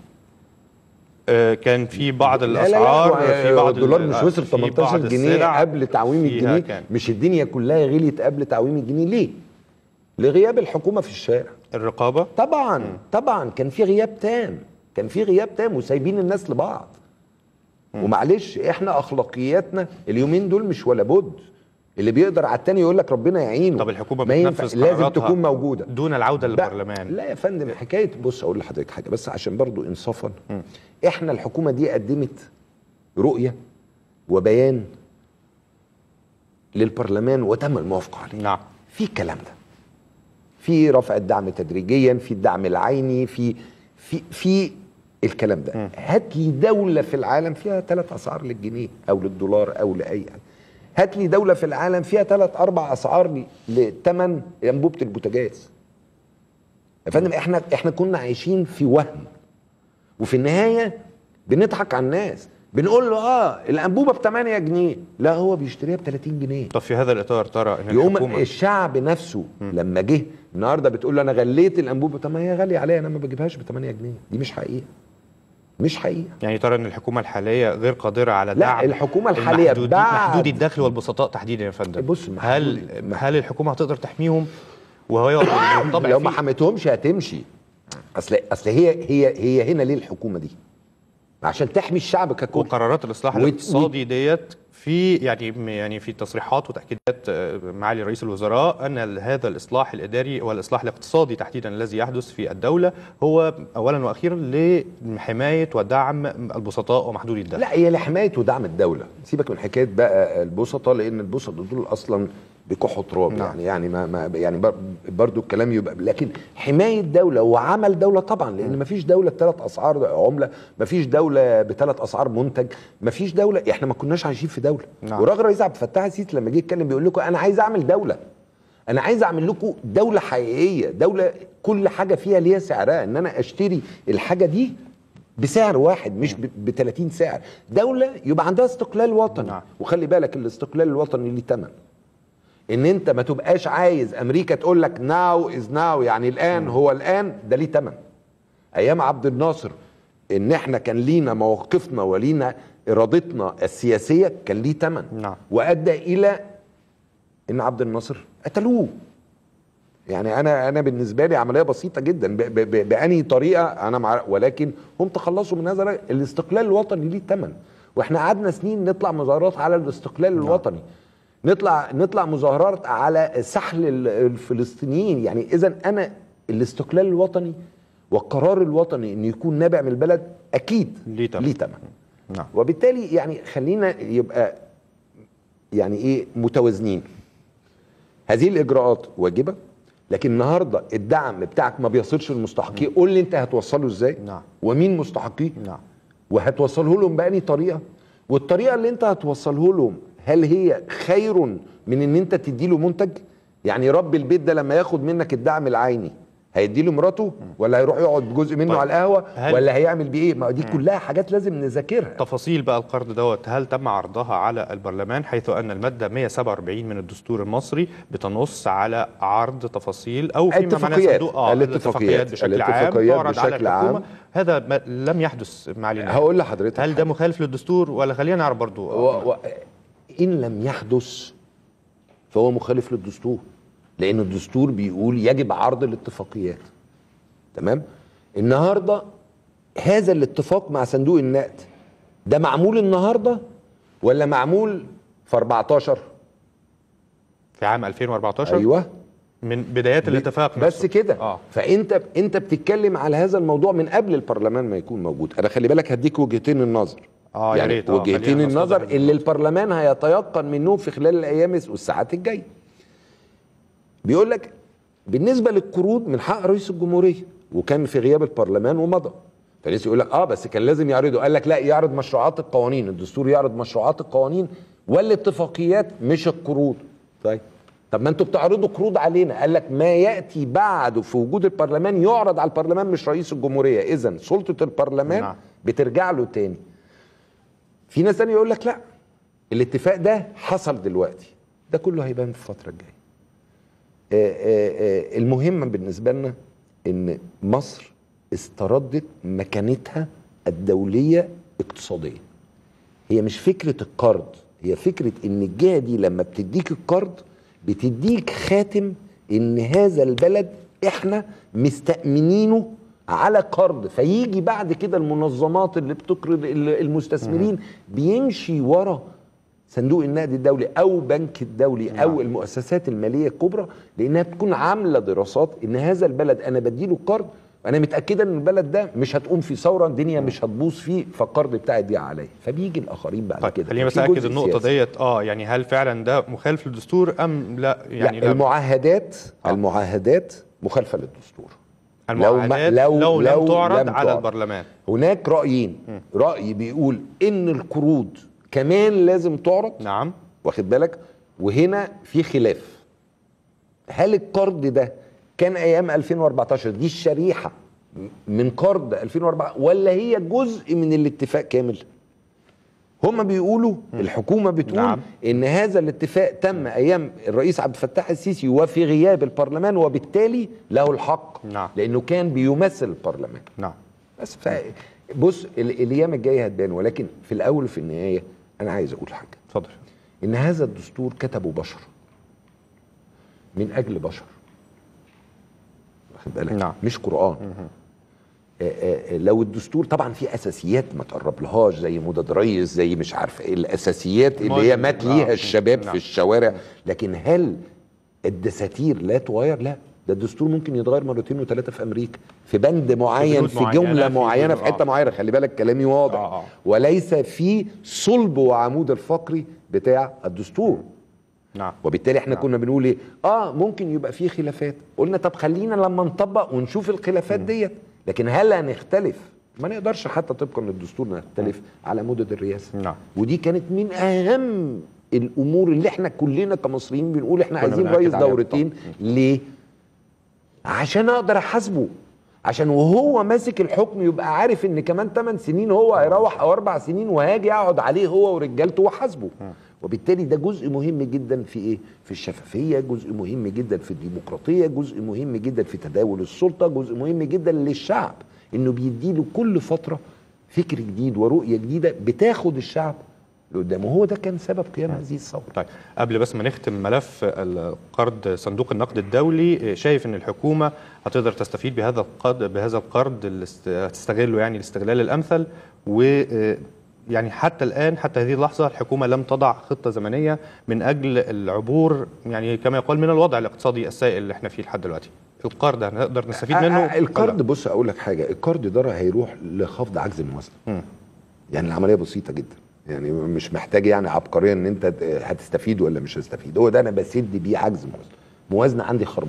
آه، كان في بعض لا لا لا الاسعار هو في بعض الدولار ال- مش وصل في بعض 18 جنيه السلع قبل تعويم فيها الجنيه كان. مش الدنيا كلها غليت قبل تعويم الجنيه ليه؟ لغياب الحكومه في الشارع الرقابه طبعا طبعا كان في غياب تام كان في غياب تام وسايبين الناس لبعض ومعلش احنا اخلاقياتنا اليومين دول مش ولا بد اللي بيقدر على التاني يقول لك ربنا يعينه طب الحكومه ما ينفع بتنفذ لازم قراراتها تكون موجوده دون العوده بقى- للبرلمان لا يا فندم حكايه بص اقول لحضرتك حاجه بس عشان برضو انصافا احنا الحكومه دي قدمت رؤيه وبيان للبرلمان وتم الموافقه عليه نعم في الكلام ده في رفع الدعم تدريجيا في الدعم العيني في في في الكلام ده هات لي دوله في العالم فيها ثلاث اسعار للجنيه او للدولار او لاي حاجه هات لي دوله في العالم فيها ثلاث اربع اسعار لثمن انبوبه البوتاجاز يا فندم احنا احنا كنا عايشين في وهم وفي النهايه بنضحك على الناس بنقول له اه الانبوبه ب 8 جنيه لا هو بيشتريها ب 30 جنيه طب في هذا الاطار ترى ان يقوم الحكومه الشعب نفسه لما جه النهارده بتقول له انا غليت الانبوبه طب ما هي غاليه عليا انا ما بجيبهاش ب 8 جنيه دي مش حقيقه مش حقيقه يعني ترى ان الحكومه الحاليه غير قادره على لا، دعم الحكومة الحالية المحدودي- بعد- محدودي الدخل والبسطاء تحديدا يا فندم بص، هل محدودي- هل الحكومه هتقدر تحميهم وهو بالطبع لو في- ما حميتهمش هتمشي اصل اصل هي هي هي هنا ليه الحكومه دي عشان تحمي الشعب ككل وقرارات الاصلاح وت- الاقتصادي ديت في يعني يعني في تصريحات وتاكيدات آه، معالي رئيس الوزراء ان ال- هذا الاصلاح الاداري والاصلاح الاقتصادي تحديدا الذي يحدث في الدوله هو اولا واخيرا لحمايه ودعم البسطاء ومحدودي الدخل لا هي لحمايه ودعم الدوله سيبك من حكايه بقى البسطاء لان البسطاء دول اصلا بكحوا تراب نعم. يعني يعني ما, ما يعني بر- برضو الكلام يبقى لكن حمايه دوله وعمل دوله طبعا لان ما فيش دوله بثلاث اسعار عمله ما فيش دوله بثلاث اسعار منتج ما فيش دوله احنا ما كناش عايشين في دوله نعم. وراجل رئيس عبد الفتاح السيسي لما جه يتكلم بيقول لكم انا عايز اعمل دوله انا عايز اعمل لكم دوله حقيقيه دوله كل حاجه فيها ليها سعرها ان انا اشتري الحاجه دي بسعر واحد مش ب 30 سعر دوله يبقى عندها استقلال وطني نعم. وخلي بالك الاستقلال الوطني ليه ثمن ان انت ما تبقاش عايز امريكا تقول لك ناو از ناو يعني الان هو الان ده ليه ثمن ايام عبد الناصر ان احنا كان لينا مواقفنا ولينا ارادتنا السياسيه كان ليه ثمن نعم. وادى الى ان عبد الناصر قتلوه يعني انا انا بالنسبه لي عمليه بسيطه جدا ب- ب- ب- باني طريقه انا مع ولكن هم تخلصوا من هذا الرأي. الاستقلال الوطني ليه ثمن واحنا قعدنا سنين نطلع مظاهرات على الاستقلال الوطني نطلع نطلع مظاهرات على سحل ال- الفلسطينيين يعني اذا انا الاستقلال الوطني والقرار الوطني ان يكون نابع من البلد اكيد ليه تمن. ليه ثمن نعم وبالتالي يعني خلينا يبقى يعني ايه متوازنين هذه الاجراءات واجبه لكن النهارده الدعم بتاعك ما بيصلش للمستحقين قول لي انت هتوصله ازاي نعم. ومين مستحقيه نعم وهتوصله لهم بأني طريقه والطريقه اللي انت هتوصله لهم هل هي خير من ان انت تدي له منتج يعني رب البيت ده لما ياخد منك الدعم العيني هيدي له مراته ولا هيروح يقعد جزء منه طيب. على القهوه هل- ولا هيعمل بيه ايه ما دي كلها حاجات لازم نذاكرها تفاصيل بقى القرض دوت هل تم عرضها على البرلمان حيث ان الماده 147 من الدستور المصري بتنص على عرض تفاصيل او فيما معناه الاتفاقيات. صندوق اه الاتفاقيات. بشكل عام الاتفاقيات تعرض على بشكل الحكومه عام. هذا ما لم يحدث معلنا هقول لحضرتك هل ده مخالف للدستور ولا خلينا نعرف برضو و... و... ان لم يحدث فهو مخالف للدستور لان الدستور بيقول يجب عرض الاتفاقيات تمام النهارده هذا الاتفاق مع صندوق النقد ده معمول النهارده ولا معمول في 14 في عام 2014 ايوه من بدايات الاتفاق بس نفسه. كده اه فانت انت بتتكلم على هذا الموضوع من قبل البرلمان ما يكون موجود انا خلي بالك هديك وجهتين النظر اه يا يعني ريت آه، وجهتين خلينا النظر نستوضح اللي البرلمان هيتيقن منهم في خلال الايام والساعات الجايه بيقول لك بالنسبه للقروض من حق رئيس الجمهوريه وكان في غياب البرلمان ومضى فالناس يقول لك اه بس كان لازم يعرضه قال لك لا يعرض مشروعات القوانين الدستور يعرض مشروعات القوانين والاتفاقيات مش القروض طيب طب ما انتوا بتعرضوا قروض علينا قال لك ما ياتي بعده في وجود البرلمان يعرض على البرلمان مش رئيس الجمهوريه اذا سلطه البرلمان نعم. بترجع له تاني في ناس تانية يقول لك لا الاتفاق ده حصل دلوقتي ده كله هيبان في الفتره الجايه آه، آه، آه، المهم بالنسبه لنا ان مصر استردت مكانتها الدوليه اقتصاديا هي مش فكره القرض هي فكره ان الجهه دي لما بتديك القرض بتديك خاتم ان هذا البلد احنا مستأمنينه على قرض فيجي بعد كده المنظمات اللي بتقرض ال- المستثمرين بيمشي ورا صندوق النقد الدولي او بنك الدولي او المؤسسات الماليه الكبرى لانها بتكون عامله دراسات ان هذا البلد انا بديله قرض انا متاكده ان البلد ده مش هتقوم في ثوره الدنيا مش هتبوظ فيه فالقرض بتاعي دي عليا فبيجي الاخرين بعد طيب كده خليني بس في اكد جزء النقطه سياسي. ديت اه يعني هل فعلا ده مخالف للدستور ام لا يعني يعني لا المعاهدات المعاهدات مخالفه للدستور المعاهدات لو لو, ما- لو, لو لم تعرض لم على تعرض. البرلمان هناك رايين راي بيقول ان القروض كمان لازم تعرض نعم واخد بالك وهنا في خلاف هل القرض ده كان ايام 2014 دي الشريحه من قرض 2004 ولا هي جزء من الاتفاق كامل هما بيقولوا الحكومه بتقول نعم. نعم. ان هذا الاتفاق تم ايام الرئيس عبد الفتاح السيسي وفي غياب البرلمان وبالتالي له الحق نعم. لانه كان بيمثل البرلمان نعم بس ف بص ال- الايام الجايه هتبان ولكن في الاول وفي النهايه انا عايز اقول حاجه اتفضل ان هذا الدستور كتبه بشر من اجل بشر واخد بالك نعم. مش قران آه، آه، لو الدستور طبعا في اساسيات ما تقربلهاش زي مدد ريس زي مش عارف ايه الاساسيات اللي هي المهم. مات آه. ليها الشباب نعم. في الشوارع لكن هل الدساتير لا تغير لا ده الدستور ممكن يتغير مرتين وثلاثه في امريكا في بند معين بنود في معينة، جمله في معينه بنود- في حته آه. معينه خلي بالك كلامي واضح آه، آه. وليس في صلب وعمود الفقري بتاع الدستور نعم وبالتالي احنا نعم. كنا بنقول ايه اه ممكن يبقى فيه خلافات قلنا طب خلينا لما نطبق ونشوف الخلافات ديت لكن هل هنختلف ما نقدرش حتى طبقا للدستور نختلف على مدد الرئاسه نعم. ودي كانت من اهم الامور اللي احنا كلنا كمصريين بنقول احنا كنا عايزين بنأكد رئيس عليها دورتين ليه عشان اقدر احاسبه عشان وهو ماسك الحكم يبقى عارف ان كمان 8 سنين هو هيروح او 4 سنين وهاجي اقعد عليه هو ورجالته واحاسبه وبالتالي ده جزء مهم جدا في ايه في الشفافيه جزء مهم جدا في الديمقراطيه جزء مهم جدا في تداول السلطه جزء مهم جدا للشعب انه بيديله كل فتره فكر جديد ورؤيه جديده بتاخد الشعب لقدام وهو ده كان سبب قيام هذه الثوره طيب قبل بس ما نختم ملف القرض صندوق النقد الدولي شايف ان الحكومه هتقدر تستفيد بهذا القرض بهذا القرض اللي است- هتستغله يعني الاستغلال الامثل و يعني حتى الان حتى هذه اللحظه الحكومه لم تضع خطه زمنيه من اجل العبور يعني كما يقال من الوضع الاقتصادي السائل اللي احنا فيه لحد دلوقتي القرض هنقدر نستفيد آه، منه آه، القرض ولا؟ بص اقول لك حاجه القرض ده هيروح لخفض عجز الموازنه مم. يعني العمليه بسيطه جدا يعني مش محتاج يعني عبقريه ان انت هتستفيد ولا مش هتستفيد هو ده انا بسد بيه عجز موازنه موازنه عندي خربانه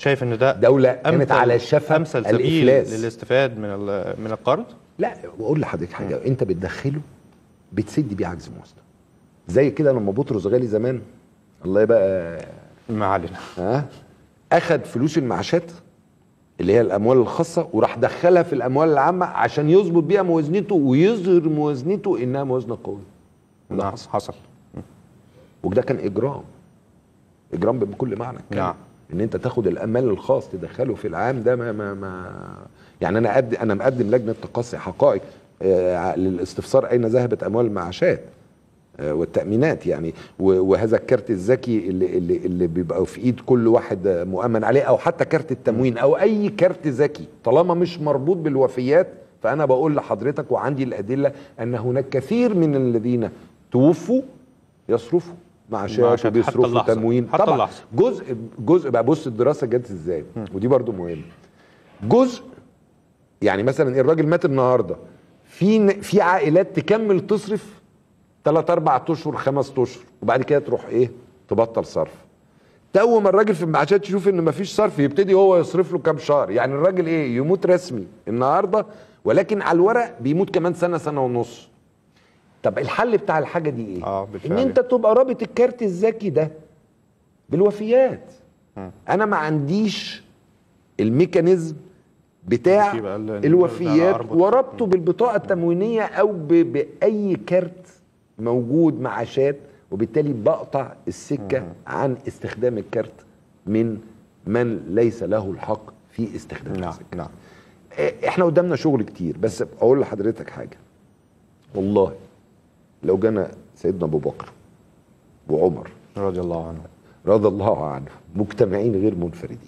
شايف ان ده دولة كانت أمثل- على شفا امثل سبيل الإفلاس. للاستفاد من ال- من القرض لا بقول لحضرتك حاجه انت بتدخله بتسد بيه عجز موازنه زي كده لما بطرس غالي زمان الله يبقى ما علينا ها اخد فلوس المعاشات اللي هي الاموال الخاصه وراح دخلها في الاموال العامه عشان يظبط بيها موازنته ويظهر موازنته انها موازنه قويه وده نعم حصل. حصل وده كان اجرام اجرام بكل معنى الكلمة. نعم. ان انت تاخد الامال الخاص تدخله في العام ده ما ما, ما يعني انا أقدم انا مقدم لجنه تقصي حقائق آه، للاستفسار اين ذهبت اموال المعاشات آه، والتامينات يعني و- وهذا الكارت الذكي اللي اللي اللي بيبقى في ايد كل واحد آه، مؤمن عليه او حتى كارت التموين او اي كارت ذكي طالما مش مربوط بالوفيات فانا بقول لحضرتك وعندي الادله ان هناك كثير من الذين توفوا يصرفوا معاشات معاشات حتى وبيصرفوا اللحظة. تموين حتى طبعا اللحظة. جزء جزء بقى بص الدراسه جت ازاي ودي برضو مهم جزء يعني مثلا الراجل مات النهارده في ن- في عائلات تكمل تصرف ثلاث اربع اشهر خمس اشهر وبعد كده تروح ايه تبطل صرف تو ما الراجل في المعاشات تشوف ان مفيش صرف يبتدي هو يصرف له كام شهر يعني الراجل ايه يموت رسمي النهارده ولكن على الورق بيموت كمان سنه سنه ونص طب الحل بتاع الحاجه دي ايه آه، ان بالفعل. انت تبقى رابط الكارت الذكي ده بالوفيات انا ما عنديش الميكانيزم بتاع يبقى ال- ال- الوفيات أربط. وربطه بالبطاقه التموينيه او ب- باي كارت موجود معاشات وبالتالي بقطع السكه عن استخدام الكارت من من ليس له الحق في استخدام نعم السكه نعم إيه، احنا قدامنا شغل كتير بس اقول لحضرتك حاجه والله لو جانا سيدنا ابو بكر وعمر رضي الله عنه رضي الله عنه مجتمعين غير منفردين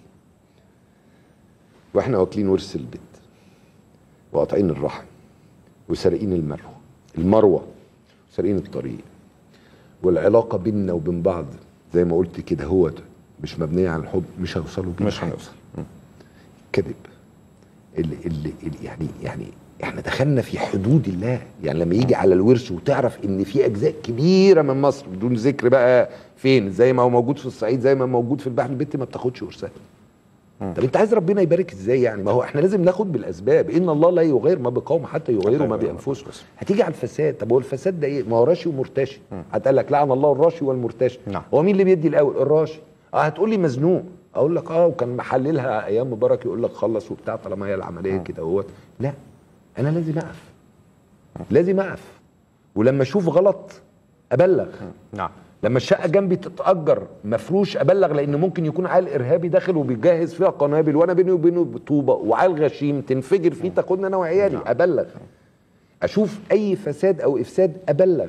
واحنا واكلين ورث البيت وقاطعين الرحم وسارقين المروه المروه وسارقين الطريق والعلاقه بيننا وبين بعض زي ما قلت كده هو مش مبنيه على الحب مش هيوصلوا بينا مش حاجة. هنوصل كذب اللي, اللي, اللي يعني يعني احنا دخلنا في حدود الله يعني لما يجي على الورث وتعرف ان في اجزاء كبيره من مصر بدون ذكر بقى فين زي ما هو موجود في الصعيد زي ما موجود في البحر البت ما بتاخدش ورثها طب انت عايز ربنا يبارك ازاي يعني ما هو احنا لازم ناخد بالاسباب ان الله لا يغير ما بقوم حتى يغيروا ما يغيروا بانفسهم هتيجي على الفساد طب هو الفساد ده ايه ما هو راشي ومرتشي هتقول لك لعن الله الراشي والمرتشي نعم. هو مين اللي بيدي الاول الراشي اه هتقول لي مزنوق اقول لك اه وكان محللها ايام مبارك يقول لك خلص وبتاع طالما هي العمليه كده اهوت لا انا لازم اقف لازم اقف ولما اشوف غلط ابلغ نعم لما الشقه جنبي تتاجر مفروش ابلغ لان ممكن يكون عيل ارهابي داخل وبيجهز فيها قنابل وانا بيني وبينه طوبه وعيل غشيم تنفجر فيه تاخدني انا وعيالي ابلغ اشوف اي فساد او افساد ابلغ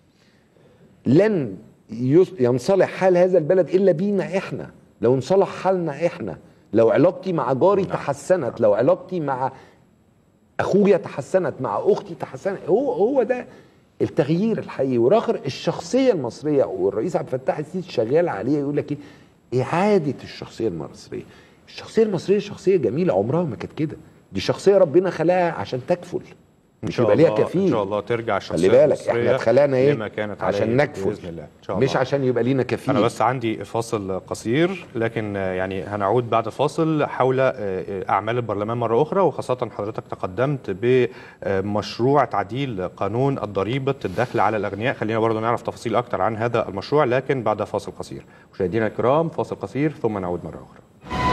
لن يص- ينصلح حال هذا البلد الا بينا احنا لو انصلح حالنا احنا لو علاقتي مع جاري تحسنت لو علاقتي مع اخويا تحسنت مع اختي تحسنت هو هو ده التغيير الحقيقي وراخر الشخصيه المصريه والرئيس عبد الفتاح السيسي شغال عليه يقول لك ايه اعاده الشخصيه المصريه الشخصيه المصريه شخصيه جميله عمرها ما كانت كده دي شخصيه ربنا خلقها عشان تكفل ان مش شاء يبقى ليها الله كفيل ان شاء الله ترجع الشخصيه خلي بالك المصرية احنا اتخلقنا ايه لما كانت عشان عليه نكفل باذن الله ان شاء الله مش عشان يبقى لينا كفيل أنا بس عندي فاصل قصير لكن آه، يعني هنعود بعد فاصل حول آه، آه، أعمال البرلمان مرة أخرى وخاصة حضرتك تقدمت بمشروع تعديل قانون الضريبة الدخل على الأغنياء خلينا برضو نعرف تفاصيل أكتر عن هذا المشروع لكن بعد فاصل قصير مشاهدينا الكرام فاصل قصير ثم نعود مرة أخرى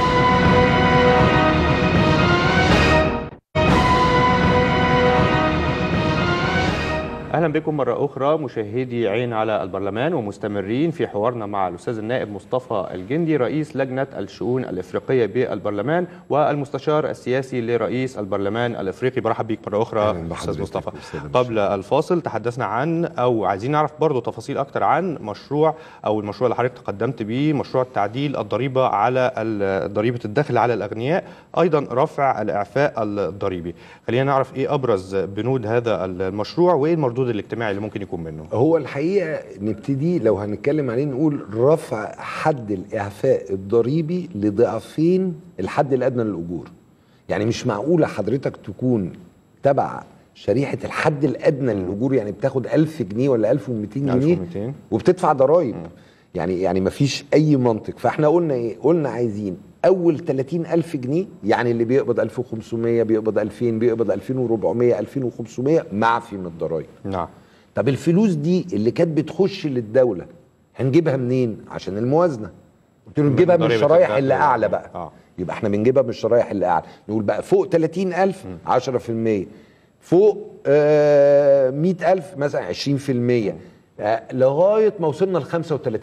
اهلا بكم مره اخرى مشاهدي عين على البرلمان ومستمرين في حوارنا مع الاستاذ النائب مصطفى الجندي رئيس لجنه الشؤون الافريقيه بالبرلمان والمستشار السياسي لرئيس البرلمان الافريقي برحب بيك مره اخرى أهلاً استاذ بحضرتك مصطفى أستاذ باشا. قبل الفاصل تحدثنا عن او عايزين نعرف برضو تفاصيل اكتر عن مشروع او المشروع اللي حضرتك تقدمت به مشروع تعديل الضريبه على ال- ضريبه الدخل على الاغنياء ايضا رفع الاعفاء الضريبي خلينا نعرف ايه ابرز بنود هذا المشروع وايه المردود الاجتماعي اللي ممكن يكون منه هو الحقيقه نبتدي لو هنتكلم عليه نقول رفع حد الاعفاء الضريبي لضعفين الحد الادنى للاجور يعني مش معقوله حضرتك تكون تبع شريحه الحد الادنى للاجور يعني بتاخد 1000 جنيه ولا 1200 جنيه 1200 وبتدفع ضرائب يعني يعني مفيش اي منطق فاحنا قلنا ايه قلنا عايزين اول 30 الف جنيه يعني اللي بيقبض 1500 بيقبض 2000 بيقبض 2400 2500 معفي من الضرايب نعم طب الفلوس دي اللي كانت بتخش للدوله هنجيبها منين عشان الموازنه قلت له من نجيبها من ضريبة الشرايح الدخل. اللي اعلى بقى آه. يبقى احنا بنجيبها من الشرايح اللي اعلى نقول بقى فوق 30000 10% فوق آه 100000 مثلا 20% آه لغايه ما وصلنا ل 35%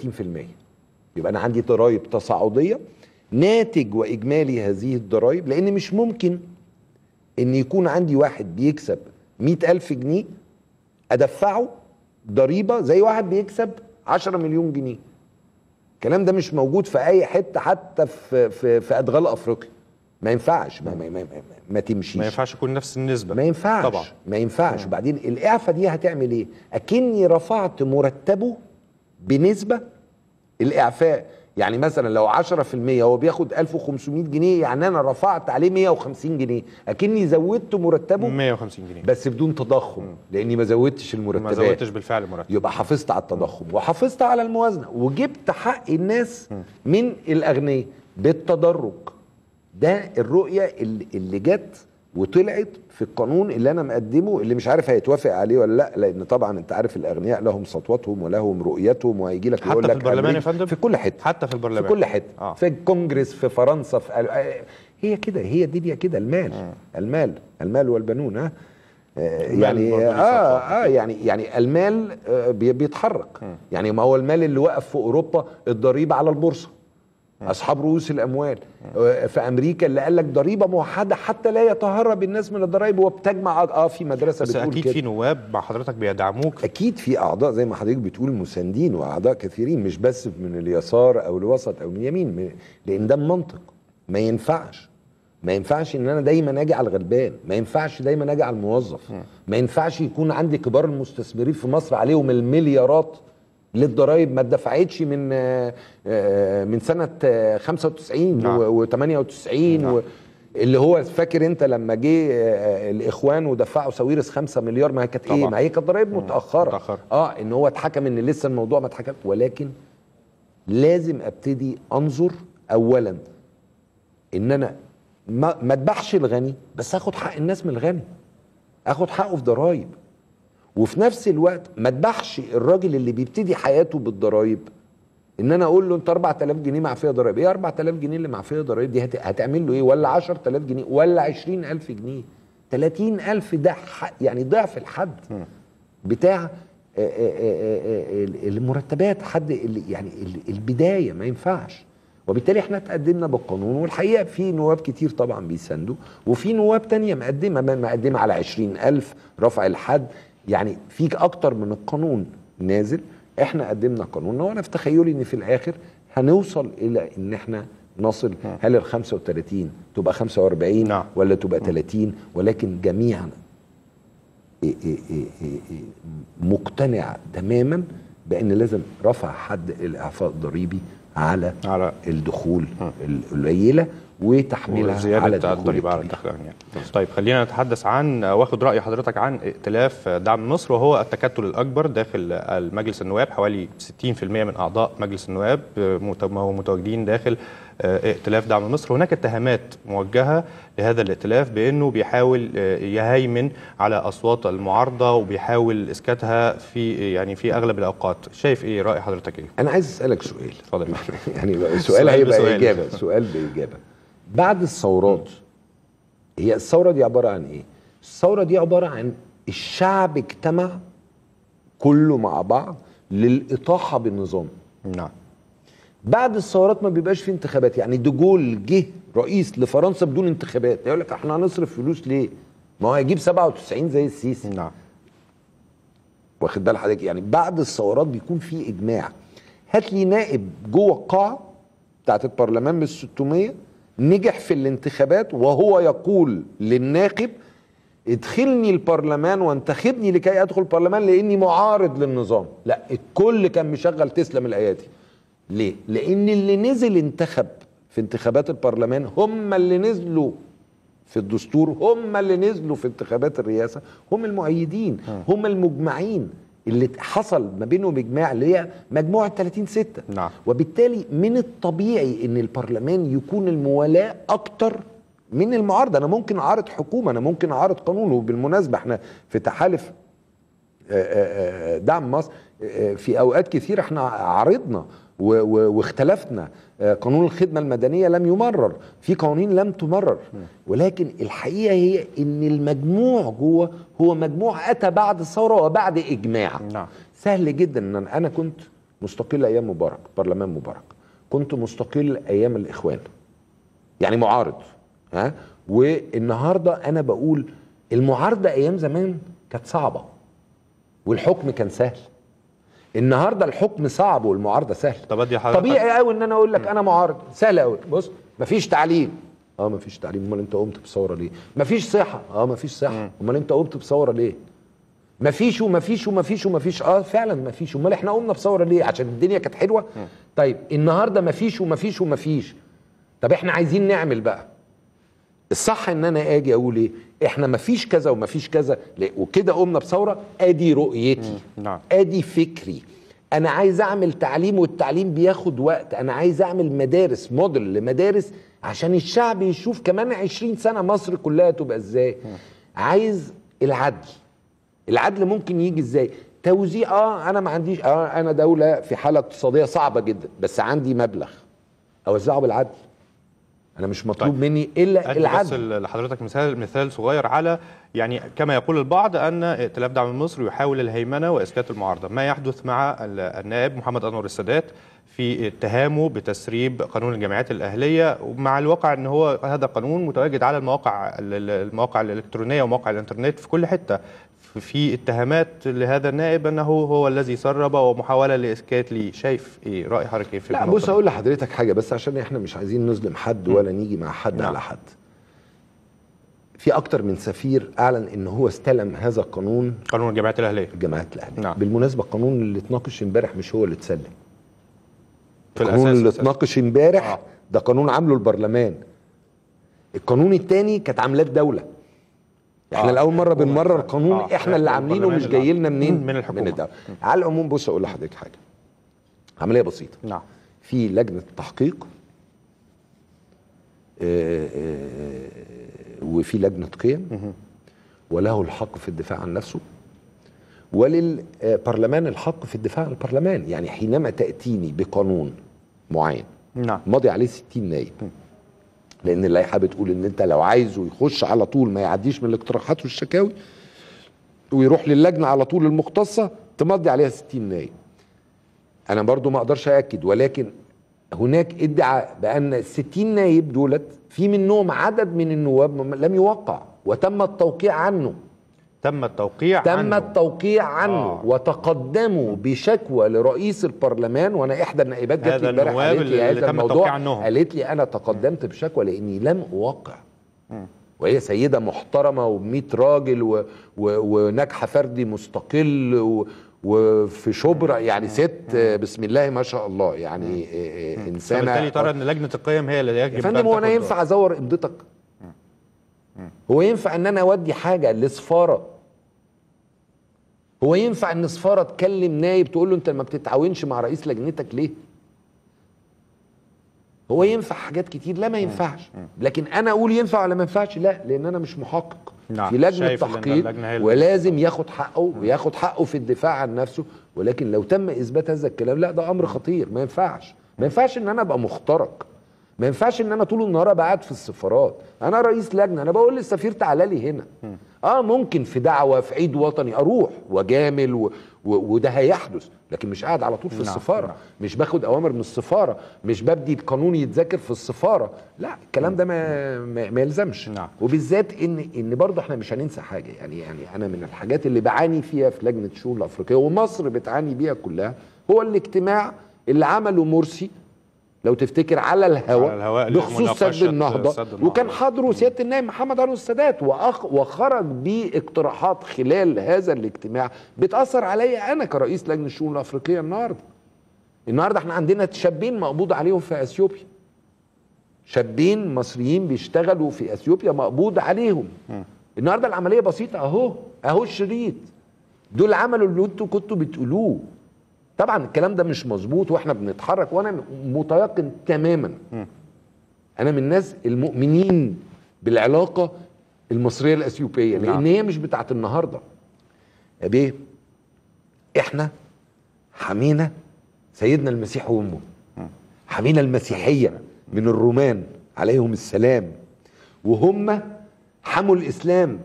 يبقى انا عندي ضرائب تصاعديه ناتج واجمالي هذه الضرائب لان مش ممكن ان يكون عندي واحد بيكسب مئة ألف جنيه أدفعه ضريبة زي واحد بيكسب 10 مليون جنيه الكلام ده مش موجود في أي حتة حتى في في, في أدغال أفريقيا ما ينفعش ما, ما, ما, ما, ما تمشيش ما ينفعش يكون نفس النسبه ما ينفعش طبعا ما ينفعش وبعدين الإعفاء دي هتعمل إيه؟ أكني رفعت مرتبه بنسبة الإعفاء يعني مثلا لو 10% هو بياخد 1500 جنيه يعني أنا رفعت عليه 150 جنيه أكني زودت مرتبه 150 جنيه بس بدون تضخم لاني ما زودتش ما المرتبات زودتش بالفعل مرتب يبقى حافظت على التضخم وحافظت على الموازنه وجبت حق الناس من الاغنياء بالتدرج ده الرؤيه اللي, اللي جت وطلعت في القانون اللي انا مقدمه اللي مش عارف هيتوافق عليه ولا لا لان طبعا انت عارف الاغنياء لهم سطوتهم ولهم رؤيتهم وهيجي لك حتى يقول في لك البرلمان يا أمريكا- فندم؟ في كل حته حتى في البرلمان في كل حته آه. آه. في الكونجرس في فرنسا في ال- هي كده هي الدنيا كده المال المال المال والبنون ها آه، المال يعني برضه ليه اه سطوة. اه يعني يعني المال آه، بي- بيتحرك يعني ما هو المال اللي وقف في اوروبا الضريبه على البورصه اصحاب رؤوس الاموال آه، في امريكا اللي قال لك ضريبه موحده حتى لا يتهرب الناس من الضرائب وبتجمع اه في مدرسه بس بتقول اكيد كده في نواب مع حضرتك بيدعموك اكيد في اعضاء زي ما حضرتك بتقول مساندين واعضاء كثيرين مش بس من اليسار او الوسط او من اليمين م- لان ده منطق ما ينفعش ما ينفعش ان انا دايما اجي على الغلبان ما ينفعش دايما اجي على الموظف ما ينفعش يكون عندي كبار المستثمرين في مصر عليهم المليارات للضرائب ما اتدفعتش من آه، آه، من سنه آه، 95 نعم. و98 و اللي هو فاكر انت لما جه آه، الاخوان ودفعوا ساويرس 5 مليار ما هي كانت ايه طبعا. ما هي كانت ضرائب متاخره متأخرة. اه ان هو اتحكم ان لسه الموضوع ما اتحكم ولكن لازم ابتدي انظر اولا ان انا ما ما اذبحش الغني بس اخد حق الناس من الغني اخد حقه في ضرايب وفي نفس الوقت ما اذبحش الراجل اللي بيبتدي حياته بالضرايب ان انا اقول له انت 4000 جنيه معفيه ضرايب ايه 4000 جنيه اللي معفيه ضرايب دي هت- هتعمل له ايه ولا 10000 جنيه ولا 20000 جنيه 30000 ده ح- يعني ضعف الحد بتاع آه، آه، آه، آه، المرتبات حد اللي- يعني ال- البدايه ما ينفعش وبالتالي احنا تقدمنا بالقانون والحقيقه في نواب كتير طبعا بيساندوا وفي نواب تانية مقدمه مقدمه على 20000 رفع الحد يعني في اكتر من القانون نازل احنا قدمنا قانوننا وانا في تخيلي ان في الاخر هنوصل الى ان احنا نصل هل ال 35 تبقى 45 نعم. ولا تبقى 30 ولكن جميعا إيه إيه إيه إيه إيه مقتنع تماما بان لازم رفع حد الاعفاء الضريبي على على الدخول القليله وتحميلها على وزياده الدخول الضريبه على الكبير. الدخل يعني. طيب خلينا نتحدث عن واخد راي حضرتك عن ائتلاف دعم مصر وهو التكتل الاكبر داخل المجلس النواب حوالي 60% من اعضاء مجلس النواب مت- ما هو متواجدين داخل آه، ائتلاف دعم مصر هناك اتهامات موجهه لهذا الائتلاف بانه بيحاول آه، يهيمن على اصوات المعارضه وبيحاول اسكاتها في يعني في اغلب الاوقات شايف ايه راي حضرتك ايه انا عايز اسالك سؤال اتفضل يا فندم. يعني السؤال سؤال هيبقى بسؤال. اجابه سؤال باجابه بعد الثورات هي الثوره دي عباره عن ايه الثوره دي عباره عن الشعب اجتمع كله مع بعض للاطاحه بالنظام نعم بعد الثورات ما بيبقاش في انتخابات يعني ديجول جه رئيس لفرنسا بدون انتخابات يقول لك احنا هنصرف فلوس ليه ما هو هيجيب 97 زي السيسي نعم واخد بال حضرتك يعني بعد الثورات بيكون في اجماع هات لي نائب جوه القاعه بتاعت البرلمان من 600 نجح في الانتخابات وهو يقول للناخب ادخلني البرلمان وانتخبني لكي ادخل البرلمان لاني معارض للنظام لا الكل كان مشغل تسلم الايادي ليه لان اللي نزل انتخب في انتخابات البرلمان هم اللي نزلوا في الدستور هم اللي نزلوا في انتخابات الرئاسه هم المؤيدين هم المجمعين اللي حصل ما بينهم اجماع اللي هي مجموعه 30 6 نعم. وبالتالي من الطبيعي ان البرلمان يكون الموالاه اكتر من المعارضه انا ممكن اعارض حكومه انا ممكن اعارض قانون وبالمناسبه احنا في تحالف آه، آه، آه، دعم مصر آه، في اوقات كثيره احنا عارضنا و- و- واختلفنا آه، قانون الخدمه المدنيه لم يمرر في قوانين لم تمرر ولكن الحقيقه هي ان المجموع جوه هو مجموع اتى بعد الثوره وبعد اجماع نعم. سهل جدا ان انا أنا كنت مستقل ايام مبارك برلمان مبارك كنت مستقل ايام الاخوان يعني معارض ها والنهارده انا بقول المعارضه ايام زمان كانت صعبه والحكم كان سهل النهارده الحكم صعب والمعارضه سهل طب أدي حضرتك- طبيعي قوي ان انا اقول لك انا معارض سهل قوي بص مفيش تعليم اه مفيش تعليم امال انت قمت بثوره ليه مفيش صحه اه مفيش صحه امال انت قمت بثوره ليه مفيش ومفيش ومفيش ومفيش اه فعلا مفيش امال احنا قمنا بثوره ليه عشان الدنيا كانت حلوه طيب النهارده مفيش ومفيش ومفيش طب احنا عايزين نعمل بقى الصح ان انا اجي اقول ايه احنا مفيش كذا ومفيش كذا لا، وكده قمنا بثوره ادي رؤيتي نعم. ادي فكري انا عايز اعمل تعليم والتعليم بياخد وقت انا عايز اعمل مدارس موديل لمدارس عشان الشعب يشوف كمان عشرين سنة مصر كلها تبقى ازاي عايز العدل العدل ممكن يجي ازاي توزيع اه انا ما عنديش اه انا دولة في حالة اقتصادية صعبة جدا بس عندي مبلغ اوزعه بالعدل انا مش مطلوب طيب. مني الا أدي بس العدل لحضرتك مثال مثال صغير على يعني كما يقول البعض ان ائتلاف دعم مصر يحاول الهيمنه واسكات المعارضه، ما يحدث مع ال- النائب محمد انور السادات في اتهامه بتسريب قانون الجمعيات الاهليه ومع الواقع ان هو هذا قانون متواجد على المواقع ال- ال- المواقع الالكترونيه ومواقع الانترنت في كل حته في اتهامات لهذا النائب انه هو الذي سرب ومحاوله لاسكات لي شايف ايه راي حضرتك ايه في لا النقطة بص دي؟ اقول لحضرتك حاجه بس عشان احنا مش عايزين نظلم حد ولا نيجي مع حد نعم. على حد في اكتر من سفير اعلن ان هو استلم هذا القانون قانون الجمعيات الاهليه الجامعات الاهليه نعم. بالمناسبه القانون اللي اتناقش امبارح مش هو اللي اتسلم في القانون اللي أساساً. اتناقش امبارح آه. ده قانون عامله البرلمان القانون الثاني كانت عاملاه الدوله احنا آه، لاول مره الحكومة. بنمرر قانون آه، احنا اللي عاملينه البرلمان مش اللي جاي لنا عامله. منين من الحكومة. من الدوله على العموم بص اقول لحضرتك حاجه عمليه بسيطه نعم في لجنه تحقيق آه، آه، وفي لجنه قيم وله الحق في الدفاع عن نفسه وللبرلمان الحق في الدفاع عن البرلمان يعني حينما تاتيني بقانون معين نعم ماضي عليه 60 نايب لان اللائحه بتقول ان انت لو عايزه يخش على طول ما يعديش من الاقتراحات والشكاوي ويروح للجنه على طول المختصه تمضي عليها 60 نايب انا برضو ما اقدرش اكد ولكن هناك ادعاء بان ال 60 نايب دولت في منهم عدد من النواب م- لم يوقع وتم التوقيع عنه تم التوقيع تم عنه. التوقيع عنه آه. وتقدموا بشكوى لرئيس البرلمان وانا احدى النائبات جات هذا لي امبارح النواب قالت لي اللي هذا تم الموضوع التوقيع عنهم. قالت لي انا تقدمت بشكوى لاني لم اوقع وهي سيده محترمه و100 راجل و... و... وناجحه فردي مستقل و... وفي شبرا يعني ست بسم الله ما شاء الله يعني آه، آه، انسانه فبالتالي ترى ان لجنه القيم هي اللي يجب يا أن فندم هو انا تاخد ينفع ازور امضتك هو ينفع ان انا اودي حاجه لسفاره هو ينفع ان سفاره تكلم نايب تقول له انت ما بتتعاونش مع رئيس لجنتك ليه هو ينفع حاجات كتير لا ما ينفعش لكن انا اقول ينفع ولا ما ينفعش لا لان انا مش محقق نعم، في لجنه شايف إن تحقيق اللجنة هي اللي- ولازم ياخد حقه وياخد حقه في الدفاع عن نفسه ولكن لو تم اثبات هذا الكلام لا ده امر خطير ما ينفعش ما ينفعش ان انا ابقى مخترق ما ينفعش ان انا طول النهار ابقى قاعد في السفارات انا رئيس لجنه انا بقول للسفير تعالى لي هنا اه ممكن في دعوه في عيد وطني اروح واجامل و... و... وده هيحدث لكن مش قاعد على طول في نعم، السفاره نعم. مش باخد اوامر من السفاره مش ببدي القانون يتذاكر في السفاره لا الكلام ده ما ما, ما يلزمش نعم. وبالذات ان ان برضه احنا مش هننسى حاجه يعني يعني انا من الحاجات اللي بعاني فيها في لجنه الشؤون الافريقيه ومصر بتعاني بيها كلها هو الاجتماع اللي عمله مرسي لو تفتكر على الهواء, على الهواء بخصوص لمناقشة سد النهضه, سد النهضة. وكان حضره سياده النائب محمد انور السادات وأخ وخرج باقتراحات خلال هذا الاجتماع بتاثر عليا انا كرئيس لجنه الشؤون الافريقيه النهارده النهارده احنا عندنا شابين مقبوض عليهم في اثيوبيا شابين مصريين بيشتغلوا في اثيوبيا مقبوض عليهم النهارده العمليه بسيطه اهو اهو الشريط دول عملوا اللي انتوا كنتوا بتقولوه طبعا الكلام ده مش مظبوط واحنا بنتحرك وانا متيقن تماما انا من الناس المؤمنين بالعلاقه المصريه الاثيوبيه لان نعم. هي مش بتاعت النهارده يا بيه احنا حمينا سيدنا المسيح وامه حمينا المسيحيه من الرومان عليهم السلام وهم حموا الاسلام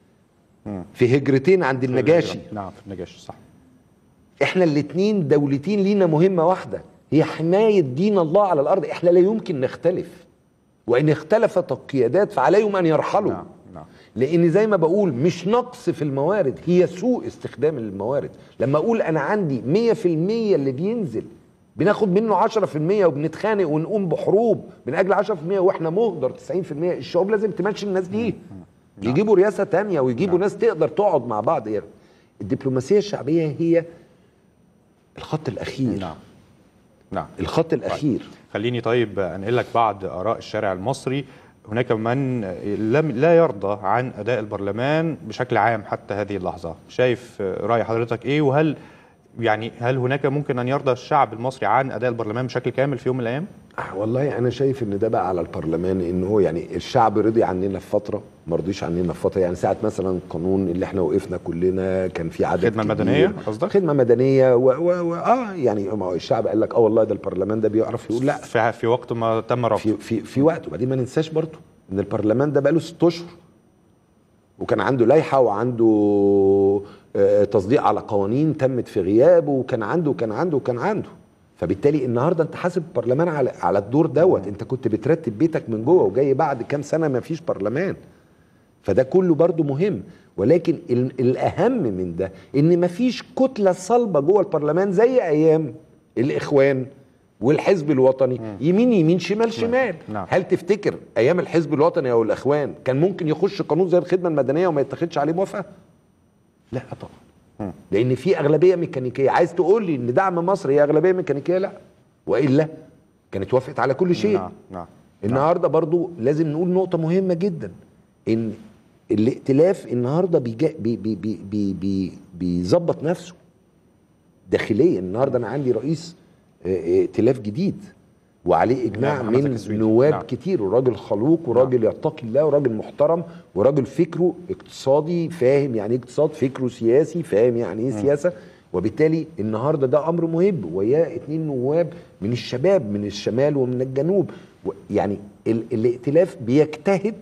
في هجرتين عند النجاشي نعم في النجاشي صح احنا الاتنين دولتين لينا مهمة واحدة هي حماية دين الله على الأرض احنا لا يمكن نختلف وإن اختلفت القيادات فعليهم أن يرحلوا نعم نعم لأن زي ما بقول مش نقص في الموارد هي سوء استخدام الموارد لما أقول أنا عندي مية في المية اللي بينزل بناخد منه عشرة في المية وبنتخانق ونقوم بحروب من أجل عشرة في المية وإحنا مهدر تسعين في المية الشعوب لازم تمشي الناس دي يجيبوا رئاسة تانية ويجيبوا نعم. ناس تقدر تقعد مع بعض يعني الدبلوماسية الشعبية هي الخط الأخير نعم نعم الخط الأخير خليني طيب انقل لك بعض اراء الشارع المصري هناك من لم لا يرضى عن اداء البرلمان بشكل عام حتى هذه اللحظه شايف راي حضرتك ايه وهل يعني هل هناك ممكن ان يرضى الشعب المصري عن اداء البرلمان بشكل كامل في يوم من الايام آه، والله انا شايف ان ده بقى على البرلمان ان هو يعني الشعب رضي عننا في فتره ما رضيش عننا في فتره يعني ساعه مثلا القانون اللي احنا وقفنا كلنا كان في عدد خدمة كبير. مدنية قصدك؟ خدمه مدنيه و, و, و اه يعني ما هو الشعب قال لك اه والله ده البرلمان ده بيعرف يقول لا في, في وقت ما تم رفض في في في وقت وبعدين ما ننساش برضو ان البرلمان ده بقى له ست اشهر وكان عنده لائحه وعنده آه، تصديق على قوانين تمت في غيابه وكان عنده وكان عنده وكان عنده فبالتالي النهارده انت حاسب البرلمان على على الدور دوت انت كنت بترتب بيتك من جوه وجاي بعد كام سنه ما فيش برلمان فده كله برضو مهم ولكن ال- الاهم من ده ان مفيش كتله صلبه جوه البرلمان زي ايام الاخوان والحزب الوطني يمين يمين شمال شمال نعم. هل تفتكر ايام الحزب الوطني او الاخوان كان ممكن يخش قانون زي الخدمه المدنيه وما يتخذش عليه موافقه لا طبعا لان في اغلبيه ميكانيكيه عايز تقول لي ان دعم مصر هي اغلبيه ميكانيكيه لا والا كانت وافقت على كل شيء نعم نعم النهارده برضو لازم نقول نقطة مهمة جدا ان الائتلاف النهارده بيجا بي بي بي بي بي بيظبط نفسه داخليا النهارده انا عندي رئيس آه، ائتلاف جديد وعليه اجماع نعم، محمد من السويدي. نواب نعم. كتير وراجل خلوق وراجل يتقي الله وراجل محترم وراجل فكره اقتصادي فاهم يعني ايه اقتصاد فكره سياسي فاهم يعني ايه سياسه وبالتالي النهارده ده امر مهم وياه اتنين نواب من الشباب من الشمال ومن الجنوب و- يعني ال- الائتلاف بيجتهد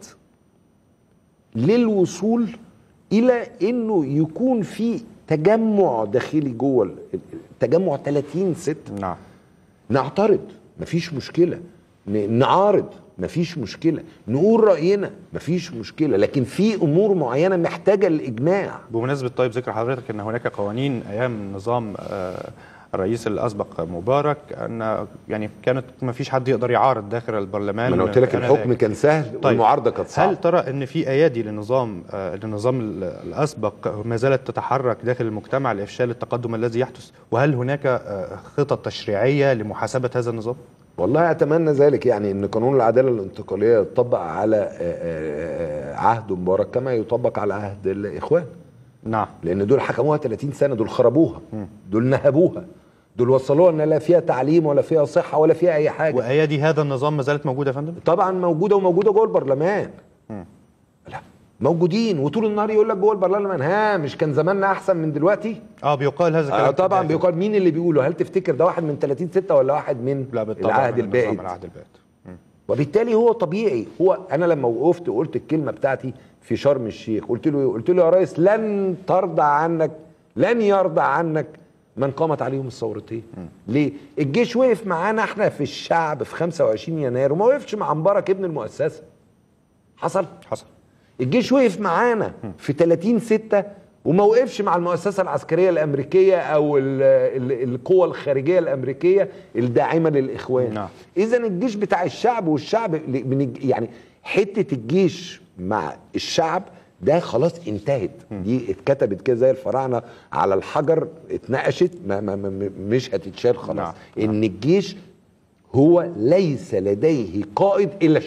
للوصول الى انه يكون في تجمع داخلي جوه ال- ال- تجمع 30 ست نعم نعترض مفيش مشكلة ن- نعارض مفيش مشكلة نقول رأينا مفيش مشكلة لكن في أمور معينة محتاجة الإجماع بمناسبة طيب ذكر حضرتك ان هناك قوانين ايام نظام آه، الرئيس الاسبق مبارك ان يعني كانت ما فيش حد يقدر يعارض داخل البرلمان ما أنا قلت لك كان الحكم ذاك. كان سهل طيب. والمعارضة كانت صعبة هل ترى ان في ايادي للنظام آه، للنظام ال- الاسبق ما زالت تتحرك داخل المجتمع لافشال التقدم الذي يحدث وهل هناك آه، خطط تشريعيه لمحاسبه هذا النظام؟ والله أتمنى ذلك يعني أن قانون العدالة الانتقالية يطبق على آه، آه، آه، عهد مبارك كما يطبق على عهد الإخوان نعم لان دول حكموها 30 سنه دول خربوها دول نهبوها دول وصلوها ان لا فيها تعليم ولا فيها صحه ولا فيها اي حاجه وايادي هذا النظام ما زالت موجوده يا فندم؟ طبعا موجوده وموجوده جوه البرلمان لا موجودين وطول النهار يقول لك جوه البرلمان ها مش كان زماننا احسن من دلوقتي اه بيقال هذا الكلام آه طبعا بالداخل. بيقال مين اللي بيقوله هل تفتكر ده واحد من 30 6 ولا واحد من لا بالطبع العهد من النظام البائد العهد البائد وبالتالي هو طبيعي هو انا لما وقفت وقلت الكلمه بتاعتي في شرم الشيخ قلت له إيه؟ قلت له يا ريس لن ترضى عنك لن يرضى عنك من قامت عليهم الثورتين ليه الجيش وقف معانا احنا في الشعب في 25 يناير وما وقفش مع مبارك ابن المؤسسه حصل حصل الجيش وقف معانا في 30 6 وما وقفش مع المؤسسه العسكريه الامريكيه او ال ال القوى الخارجيه الامريكيه الداعمه للاخوان نعم. اذا الجيش بتاع الشعب والشعب ل- من الج- يعني حته الجيش مع الشعب ده خلاص انتهت دي اتكتبت كده زي الفراعنه على الحجر اتنقشت ما ما ما مش هتتشال خلاص نعم. ان الجيش هو ليس لديه قائد الا الشعب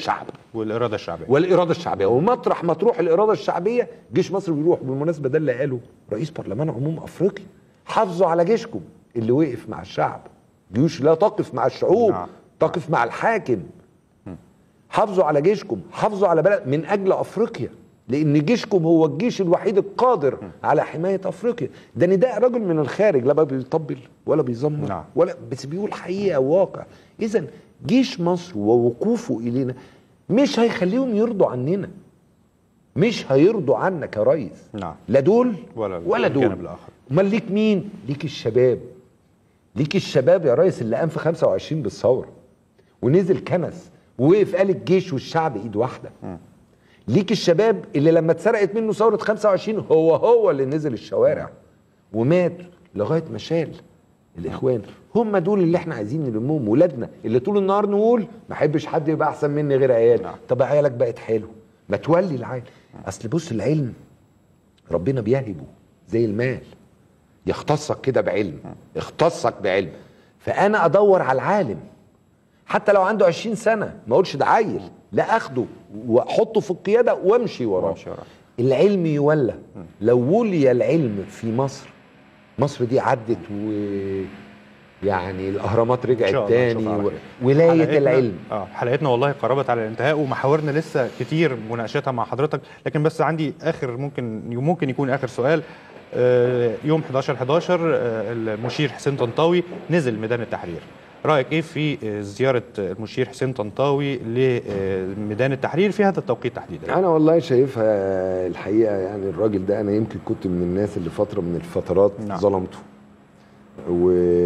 والاراده الشعبيه والاراده الشعبيه ومطرح ما تروح الاراده الشعبيه جيش مصر بيروح بالمناسبه ده اللي قاله رئيس برلمان عموم افريقيا حافظوا على جيشكم اللي وقف مع الشعب جيوش لا تقف مع الشعوب نعم. تقف مع الحاكم حافظوا على جيشكم حافظوا على بلد من اجل افريقيا لان جيشكم هو الجيش الوحيد القادر على حمايه افريقيا ده نداء رجل من الخارج لا بقى بيطبل ولا بيزمر نعم. ولا بس بيقول حقيقه وواقع اذا جيش مصر ووقوفه الينا مش هيخليهم يرضوا عننا مش هيرضوا عنك يا ريس نعم. لا دول ولا ولا دول الجانب الآخر. امال ليك مين ليك الشباب ليك الشباب يا ريس اللي قام في 25 بالثوره ونزل كنس ووقف قال الجيش والشعب ايد واحده ليك الشباب اللي لما اتسرقت منه ثوره 25 هو هو اللي نزل الشوارع ومات لغايه ما شال الاخوان هم دول اللي احنا عايزين نلمهم ولادنا اللي طول النهار نقول ما احبش حد يبقى احسن مني غير عيالي نعم. طب عيالك بقت حلو ما تولي العيل اصل بص العلم ربنا بيهبه زي المال يختصك كده بعلم يختصك بعلم فانا ادور على العالم حتى لو عنده 20 سنه ما اقولش ده عيل لا اخده واحطه في القياده وامشي وراه وامشي وراه. العلم يولى لو ولي العلم في مصر مصر دي عدت و يعني الاهرامات إن رجعت شاء الله تاني نشوفها على و... خير. ولايه حلقتنا- العلم اه حلقتنا والله قربت على الانتهاء ومحاورنا لسه كتير مناقشتها مع حضرتك لكن بس عندي اخر ممكن ممكن يكون اخر سؤال آه، يوم 11 11 آه، المشير حسين طنطاوي نزل ميدان التحرير رايك ايه في آه، زياره المشير حسين طنطاوي لميدان التحرير في هذا التوقيت تحديدا انا والله شايفها الحقيقه يعني الراجل ده انا يمكن كنت من الناس اللي فتره من الفترات نعم. ظلمته و...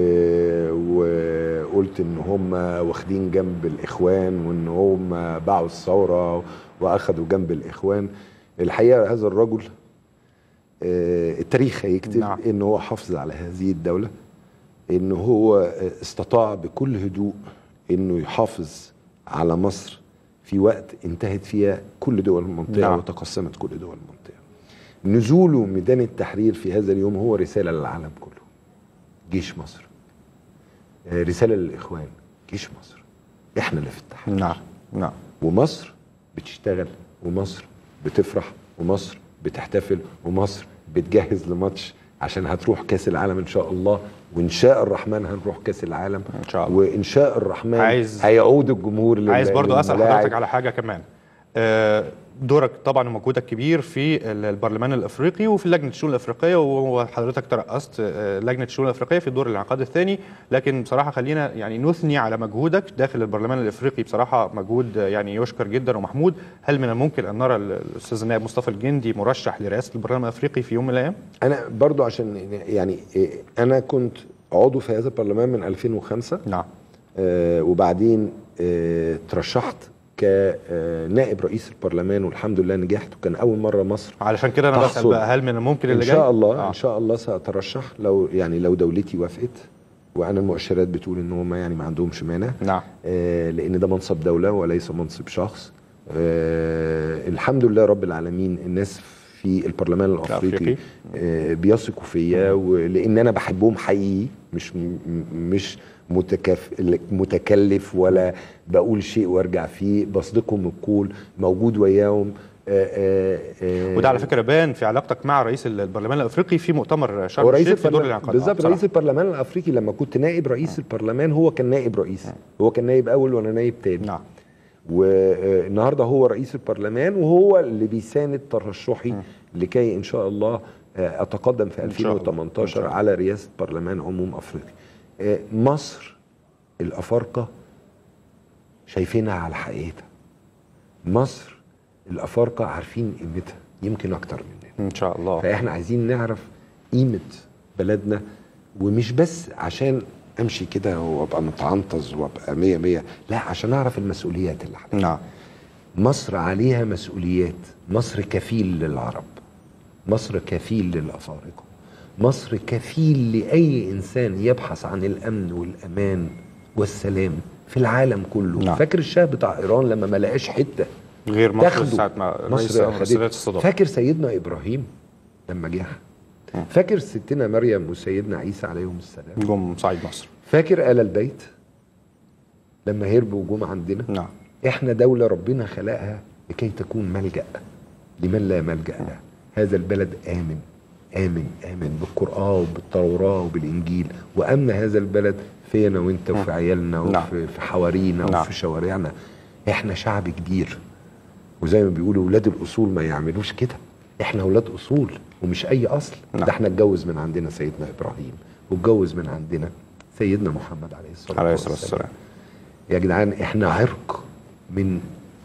وقلت ان هم واخدين جنب الاخوان وان هم باعوا الثوره واخدوا جنب الاخوان الحقيقه هذا الرجل آه، التاريخ هيكتب نعم. ان هو حافظ على هذه الدوله ان هو آه، استطاع بكل هدوء انه يحافظ على مصر في وقت انتهت فيها كل دول المنطقه نعم. وتقسمت كل دول المنطقه نزوله ميدان التحرير في هذا اليوم هو رساله للعالم كله جيش مصر آه، رساله للاخوان جيش مصر احنا اللي في التحرير نعم نعم ومصر بتشتغل ومصر بتفرح ومصر بتحتفل ومصر بتجهز لماتش عشان هتروح كاس العالم ان شاء الله وان شاء الرحمن هنروح كاس العالم إن شاء الله. وان شاء الرحمن عايز- هيعود الجمهور لل- عايز برضو اسال للملاعب. حضرتك على حاجه كمان آه، دورك طبعا ومجهودك كبير في البرلمان الافريقي وفي لجنه الشؤون الافريقيه وحضرتك ترأست آه، لجنه الشؤون الافريقيه في دور الانعقاد الثاني لكن بصراحه خلينا يعني نثني على مجهودك داخل البرلمان الافريقي بصراحه مجهود آه، يعني يشكر جدا ومحمود هل من الممكن ان نرى الاستاذ النائب مصطفى الجندي مرشح لرئاسه البرلمان الافريقي في يوم من الايام؟ انا برضو عشان يعني إيه، انا كنت عضو في هذا البرلمان من 2005 نعم آه، وبعدين آه، ترشحت كنائب رئيس البرلمان والحمد لله نجحت وكان اول مره مصر علشان كده انا بسال تحصل. بقى هل من الممكن ان اللي جاي؟ شاء الله آه. ان شاء الله ساترشح لو يعني لو دولتي وافقت وانا المؤشرات بتقول ان هم يعني ما عندهمش مانع نعم آه لان ده منصب دوله وليس منصب شخص آه الحمد لله رب العالمين الناس في البرلمان الافريقي الأفريقي. آه بيثقوا فيا ولان انا بحبهم حقيقي مش م- مش متكف متكلف ولا بقول شيء وارجع فيه بصدقهم القول موجود وياهم آه آه آه وده على فكره بان في علاقتك مع رئيس البرلمان الافريقي في مؤتمر شرم هو رئيس الشيخ في دور البرلمان الانعقاد آه، بالظبط بصراحة. رئيس البرلمان الافريقي لما كنت نائب رئيس البرلمان هو كان نائب رئيس هو كان نائب اول وانا نائب تاني نعم والنهارده هو رئيس البرلمان وهو اللي بيساند ترشحي لكي ان شاء الله آه، اتقدم في إن شاء الله. إن 2018 شاء الله. على رئاسه برلمان عموم افريقيا آه، مصر الافارقه شايفينها على حقيقتها مصر الافارقه عارفين قيمتها يمكن اكتر مننا ان شاء الله فاحنا عايزين نعرف قيمه بلدنا ومش بس عشان امشي كده وابقى متعنطز وابقى مية مية لا عشان اعرف المسؤوليات اللي عليا نعم مصر عليها مسؤوليات مصر كفيل للعرب مصر كفيل للافارقه مصر كفيل لاي انسان يبحث عن الامن والامان والسلام في العالم كله نعم. فاكر الشاه بتاع ايران لما ما لقاش حته غير مصر تاخده. ساعه ما رئيس مصر مسؤوليات خدته الصداقه فاكر سيدنا ابراهيم لما جه فاكر ستنا مريم وسيدنا عيسى عليهم السلام جم صعيد مصر فاكر آل البيت لما هربوا وجم عندنا نعم احنا دولة ربنا خلقها لكي تكون ملجأ لمن لا ملجأ له هذا البلد آمن آمن آمن بالقرآن وبالتوراة وبالإنجيل وأمن هذا البلد فينا وانت وفي عيالنا نعم. وفي في حوارينا نعم. وفي شوارعنا احنا شعب كبير وزي ما بيقولوا ولاد الأصول ما يعملوش كده احنا ولاد أصول ومش أي أصل نعم. ده احنا اتجوز من عندنا سيدنا إبراهيم واتجوز من عندنا سيدنا محمد عليه الصلاة عليه الصلاه والسلام يا جدعان احنا عرق من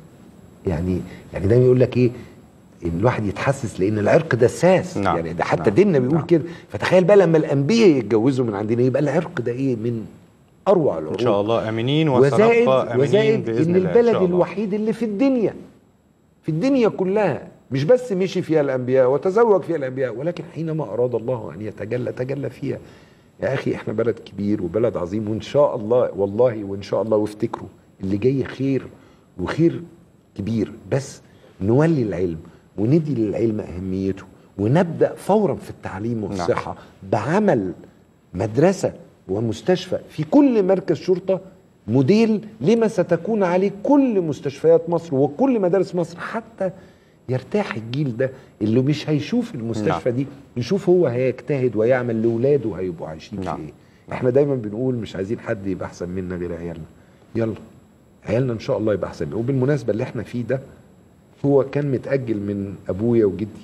يعني يعني دايما يقول لك ايه إن الواحد يتحسس لان العرق ده ساس نعم. يعني ده حتى نعم. ديننا بيقول نعم. كده فتخيل بقى لما الانبياء يتجوزوا من عندنا يبقى العرق ده ايه من اروع العروق ان شاء الله امنين وزائد وسنبقى امنين وزائد باذن ان الله البلد إن شاء الله. الوحيد اللي في الدنيا في الدنيا كلها مش بس مشي فيها الانبياء وتزوج فيها الانبياء ولكن حينما اراد الله ان يتجلى تجلى فيها يا اخي احنا بلد كبير وبلد عظيم وان شاء الله والله وان شاء الله وافتكروا اللي جاي خير وخير كبير بس نولي العلم وندي للعلم اهميته ونبدا فورا في التعليم والصحه بعمل مدرسه ومستشفى في كل مركز شرطه موديل لما ستكون عليه كل مستشفيات مصر وكل مدارس مصر حتى يرتاح الجيل ده اللي مش هيشوف المستشفى نعم. دي يشوف هو هيجتهد ويعمل لاولاده هيبقوا عايشين نعم. في ايه احنا دايما بنقول مش عايزين حد يبقى احسن منا غير عيالنا يلا عيالنا ان شاء الله يبقى احسن وبالمناسبه اللي احنا فيه ده هو كان متاجل من ابويا وجدي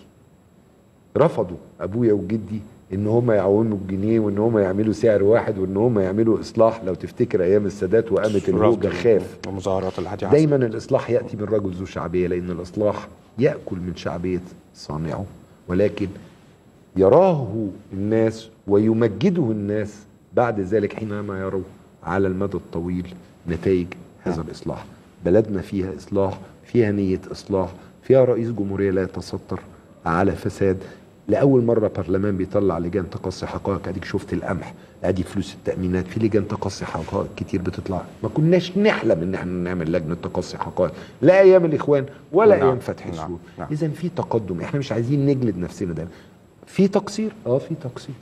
رفضوا ابويا وجدي ان هم يعوموا الجنيه وان هم يعملوا سعر واحد وان هم يعملوا اصلاح لو تفتكر ايام السادات وقامت الهوجه خاف ومظاهرات الهادي دايما الاصلاح ياتي من رجل ذو شعبيه لان الاصلاح ياكل من شعبيه صانعه ولكن يراه الناس ويمجده الناس بعد ذلك حينما يروا على المدى الطويل نتائج هذا الاصلاح بلدنا فيها اصلاح فيها نيه اصلاح فيها رئيس جمهوريه لا يتستر على فساد لاول مره برلمان بيطلع لجان تقصي حقائق اديك شفت القمح ادي فلوس التامينات في لجان تقصي حقائق كتير بتطلع ما كناش نحلم ان احنا نعمل لجنه تقصي حقائق لا ايام الاخوان ولا نعم، ايام فتح نعم، السور نعم. اذا في تقدم احنا مش عايزين نجلد نفسنا دايما في تقصير اه في تقصير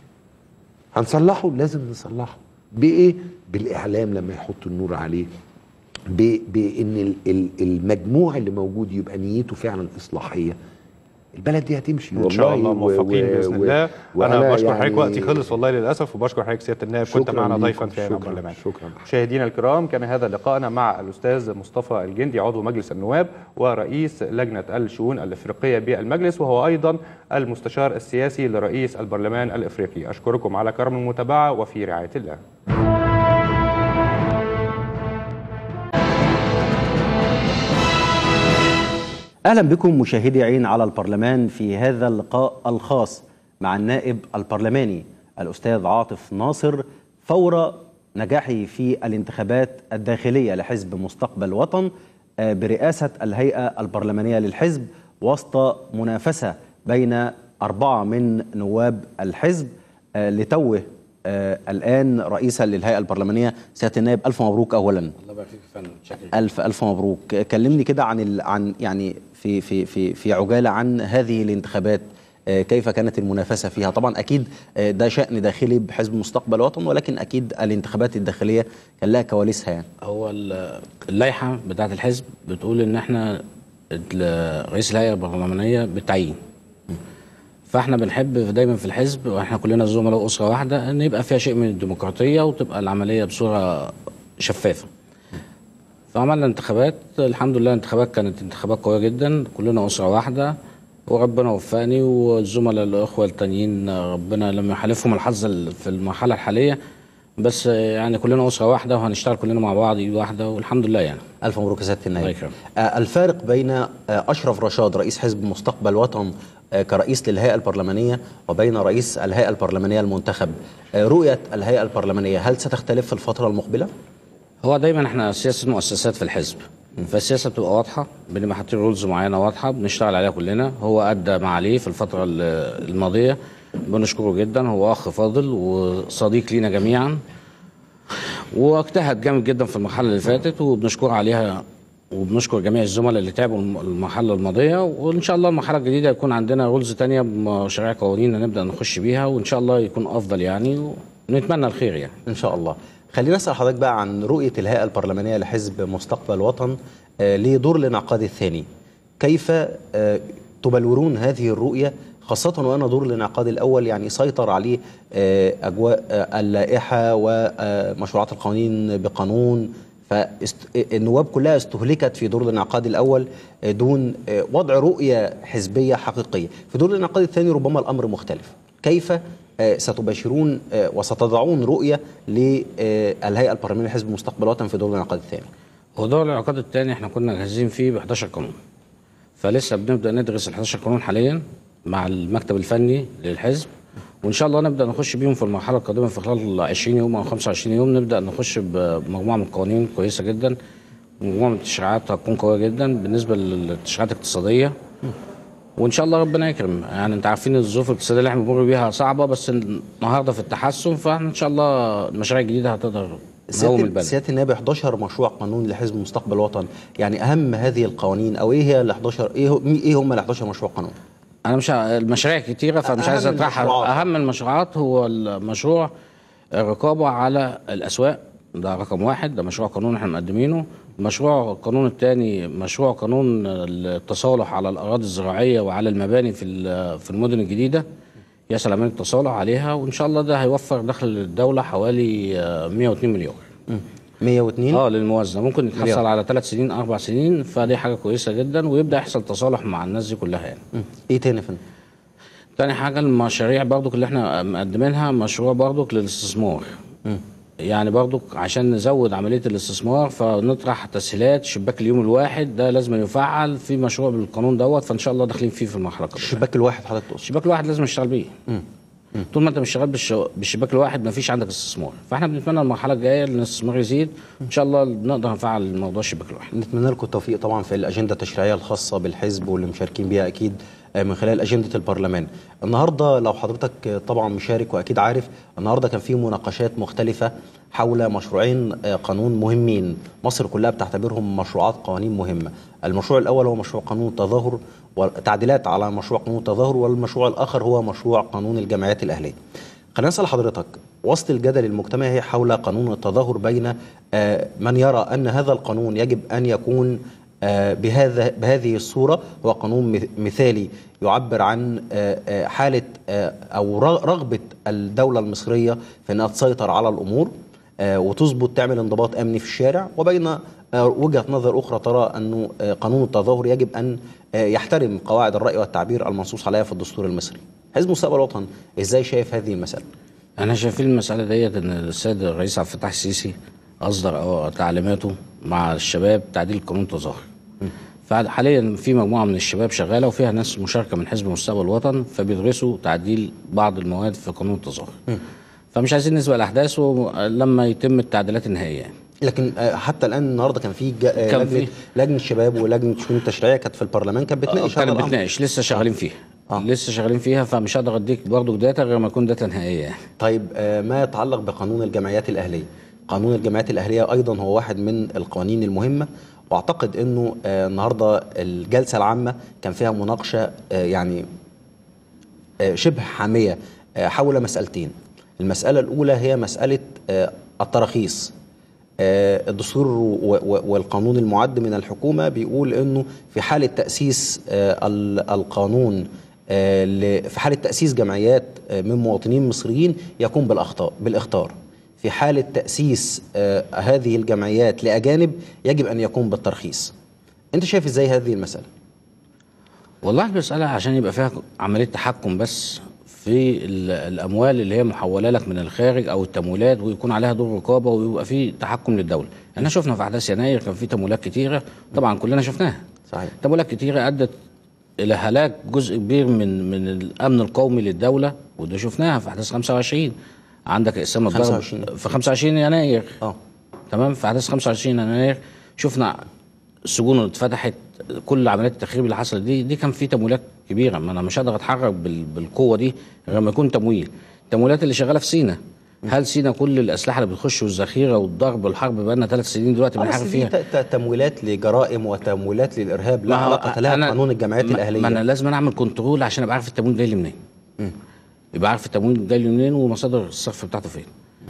هنصلحه لازم نصلحه بايه بالاعلام لما يحط النور عليه ب- بان ال- ال- المجموع اللي موجود يبقى نيته فعلا اصلاحيه البلد دي هتمشي ان شاء الله و- موفقين و- باذن و- الله وأنا انا بشكر يعني- حضرتك وقتي خلص والله للاسف وبشكر حضرتك سياده النائب كنت شكراً معنا ليكم. ضيفا في هذا شكراً. البرلمان شكراً. مشاهدينا الكرام كان هذا لقاءنا مع الاستاذ مصطفى الجندي عضو مجلس النواب ورئيس لجنه الشؤون الافريقيه بالمجلس وهو ايضا المستشار السياسي لرئيس البرلمان الافريقي اشكركم على كرم المتابعه وفي رعايه الله اهلا بكم مشاهدي عين على البرلمان في هذا اللقاء الخاص مع النائب البرلماني الاستاذ عاطف ناصر فور نجاحه في الانتخابات الداخليه لحزب مستقبل وطن آه، برئاسه الهيئه البرلمانيه للحزب وسط منافسه بين اربعه من نواب الحزب آه، لتوه آه، الان رئيسا للهيئه البرلمانيه سياده النائب الف مبروك اولا الله يبارك فيك يا فندم شكرا ألف ألف مبروك كلمني كده عن ال... عن يعني في في في في عجالة عن هذه الانتخابات آه، كيف كانت المنافسة فيها طبعا أكيد آه، ده شأن داخلي بحزب مستقبل وطن ولكن أكيد الانتخابات الداخلية كان لها كواليسها يعني هو ال- اللائحه بتاعه الحزب بتقول ان احنا ال- رئيس الهيئه البرلمانيه بالتعيين فاحنا بنحب دايما في الحزب واحنا كلنا زملاء اسره واحده ان يبقى فيها شيء من الديمقراطيه وتبقى العمليه بصوره شفافه فعملنا انتخابات الحمد لله الانتخابات كانت انتخابات قويه جدا كلنا اسره واحده وربنا وفقني والزملاء الاخوه التانيين ربنا لم يحالفهم الحظ ال- في المرحله الحاليه بس يعني كلنا اسره واحده وهنشتغل كلنا مع بعض ايد واحده والحمد لله يعني ألف مبروك يا سيادة النائب الله يكرمك. آه، الفارق بين آه، أشرف رشاد رئيس حزب مستقبل وطن آه، كرئيس للهيئة البرلمانية وبين رئيس الهيئة البرلمانية المنتخب آه، رؤية الهيئة البرلمانية هل ستختلف في الفترة المقبلة؟ هو دايما احنا سياسه مؤسسات في الحزب فالسياسه بتبقى واضحه بنبقى حاطين رولز معينه واضحه بنشتغل عليها كلنا هو ادى ما عليه في الفتره ال- الماضيه بنشكره جدا هو اخ فاضل وصديق لينا جميعا واجتهد جامد جدا في المرحله اللي فاتت وبنشكره عليها وبنشكر جميع الزملاء اللي تعبوا الم- المرحله الماضيه وان شاء الله المرحله الجديده يكون عندنا رولز تانية بمشاريع قوانين نبدا نخش بيها وان شاء الله يكون افضل يعني ونتمنى الخير يعني إن شاء الله خلينا نسال حضرتك بقى عن رؤيه الهيئه البرلمانيه لحزب مستقبل وطن آه، لدور الانعقاد الثاني كيف آه، تبلورون هذه الرؤيه خاصة وأن دور الانعقاد الأول يعني سيطر عليه آه، أجواء آه، اللائحة ومشروعات القوانين بقانون فالنواب كلها استهلكت في دور الانعقاد الأول آه، دون آه، وضع رؤية حزبية حقيقية في دور الانعقاد الثاني ربما الأمر مختلف كيف آه، ستباشرون آه، وستضعون رؤية للهيئة البرلمانية لحزب مستقبل وطن في دور الانعقاد الثاني موضوع الانعقاد الثاني احنا كنا جاهزين فيه ب 11 قانون فلسه بنبدا ندرس ال 11 قانون حاليا مع المكتب الفني للحزب وان شاء الله نبدا نخش بيهم في المرحله القادمه في خلال 20 يوم او 25 يوم نبدا نخش بمجموعه من القوانين كويسه جدا ومجموعه من التشريعات هتكون قويه جدا بالنسبه للتشريعات الاقتصاديه وان شاء الله ربنا يكرم يعني انت عارفين الظروف الاقتصاديه اللي احنا بنمر بيها صعبه بس النهارده في التحسن فاحنا ان شاء الله المشاريع الجديده هتقدر نقوم سيادة, البلد سيادة النائب 11 مشروع قانون لحزب مستقبل وطن يعني أهم هذه القوانين أو إيه هي ال 11 إيه, هو- إيه هم ال 11 مشروع قانون؟ انا مش ع- المشاريع كتيره فمش أهم عايز اطرحها المشروعات. اهم المشروعات هو المشروع الرقابه على الاسواق ده رقم واحد ده مشروع قانون احنا مقدمينه المشروع القانون الثاني مشروع قانون التصالح على الاراضي الزراعيه وعلى المباني في ال- في المدن الجديده يسأل عمليه التصالح عليها وان شاء الله ده هيوفر دخل للدوله حوالي آه، 102 مليون 102 اه للموازنه ممكن مليار. يتحصل على ثلاث سنين اربع سنين فدي حاجه كويسه جدا ويبدا يحصل تصالح مع الناس دي كلها يعني مم. إيه تاني يا فندم؟ تاني حاجة المشاريع برضك اللي احنا مقدمينها مشروع برضك للاستثمار يعني برضك عشان نزود عملية الاستثمار فنطرح تسهيلات شباك اليوم الواحد ده لازم يفعل في مشروع بالقانون دوت فان شاء الله داخلين فيه في المرحلة القادمة الشباك الواحد حضرتك تقصد الشباك الواحد لازم نشتغل بيه طول ما انت مش شغال بالش... بالشباك الواحد مفيش عندك استثمار فاحنا بنتمنى المرحلة الجاية ان الاستثمار يزيد ان شاء الله نقدر نفعل موضوع الشباك الواحد نتمنى لكم التوفيق طبعا في الأجندة التشريعية الخاصة بالحزب واللي مشاركين بيها أكيد آه، من خلال أجندة البرلمان النهاردة لو حضرتك آه، طبعا مشارك وأكيد عارف النهاردة كان في مناقشات مختلفة حول مشروعين آه، قانون مهمين مصر كلها بتعتبرهم مشروعات قوانين مهمة المشروع الأول هو مشروع قانون التظاهر وتعديلات على مشروع قانون التظاهر والمشروع الآخر هو مشروع قانون الجمعيات الأهلية خلينا نسأل حضرتك وسط الجدل المجتمعي حول قانون التظاهر بين آه، من يرى أن هذا القانون يجب أن يكون آه، بهذا بهذه الصورة هو قانون مث- مثالي يعبر عن آه، آه، حالة آه، أو رغ- رغبة الدولة المصرية في أنها تسيطر على الأمور آه، وتظبط تعمل انضباط أمني في الشارع وبين آه، وجهة نظر أخرى ترى أنه آه، قانون التظاهر يجب أن آه، يحترم قواعد الرأي والتعبير المنصوص عليها في الدستور المصري حزب مستقبل الوطن إزاي شايف هذه المسألة؟ احنا شايفين المسألة ديت ان السيد الرئيس عبد الفتاح السيسي اصدر أو- تعليماته مع الشباب تعديل قانون التظاهر فحاليا في مجموعة من الشباب شغالة وفيها ناس مشاركة من حزب مستقبل الوطن فبيدرسوا تعديل بعض المواد في قانون التظاهر فمش عايزين نسبق الاحداث لما يتم التعديلات النهائية يعني. لكن آه، حتى الان النهارده كان في ج- آه، كان لجنه في. لجنه الشباب ولجنه الشؤون التشريعيه كانت في البرلمان كانت بتناقش هذا كانت الامر بتناقش لسه شغالين فيها آه. لسه شغالين فيها فمش هقدر اديك برضه داتا غير ما يكون داتا نهائية يعني. طيب آه، ما يتعلق بقانون الجمعيات الاهليه قانون الجمعيات الاهليه ايضا هو واحد من القوانين المهمه واعتقد انه آه، النهارده الجلسه العامه كان فيها مناقشه آه، يعني آه، شبه حاميه آه، حول مسألتين المسألة الأولى هي مسألة آه، التراخيص آه، الدستور و- و- والقانون المعد من الحكومة بيقول أنه في حالة تأسيس آه، ال- القانون آه، ل- في حالة تأسيس جمعيات آه، من مواطنين مصريين يكون بالأخطاء بالاختار في حالة تأسيس آه، هذه الجمعيات لأجانب يجب أن يكون بالترخيص أنت شايف إزاي هذه المسألة؟ والله المسألة عشان يبقى فيها عملية تحكم بس في ال- الأموال اللي هي محولة لك من الخارج أو التمويلات ويكون عليها دور رقابة ويبقى في تحكم للدولة. احنا شفنا في أحداث يناير كان في تمويلات كتيرة طبعا كلنا شفناها. صحيح تمويلات كتيرة أدت إلى هلاك جزء كبير من من الأمن القومي للدولة وده شفناها في أحداث 25 عندك إقسام الضرب 25. في 25 يناير اه تمام في احداث 25 يناير شفنا السجون اللي اتفتحت كل عمليات التخريب اللي حصلت دي دي كان في تمويلات كبيره ما انا مش هقدر اتحرك بال- بالقوه دي غير ما يكون تمويل التمويلات اللي شغاله في سينا هل سينا كل الاسلحه اللي بتخش والذخيره والضرب والحرب بقى لنا ثلاث سنين دلوقتي آه، بس بنحارب دي فيها ت- ت- تمويلات لجرائم وتمويلات للارهاب لا ما هو علاقه لها أنا- بقانون الجمعيات ما- الاهليه ما انا لازم أنا اعمل كنترول عشان ابقى عارف التمويل جاي لي منين يبقى عارف التمويل جاي لي منين ومصادر الصرف بتاعته فين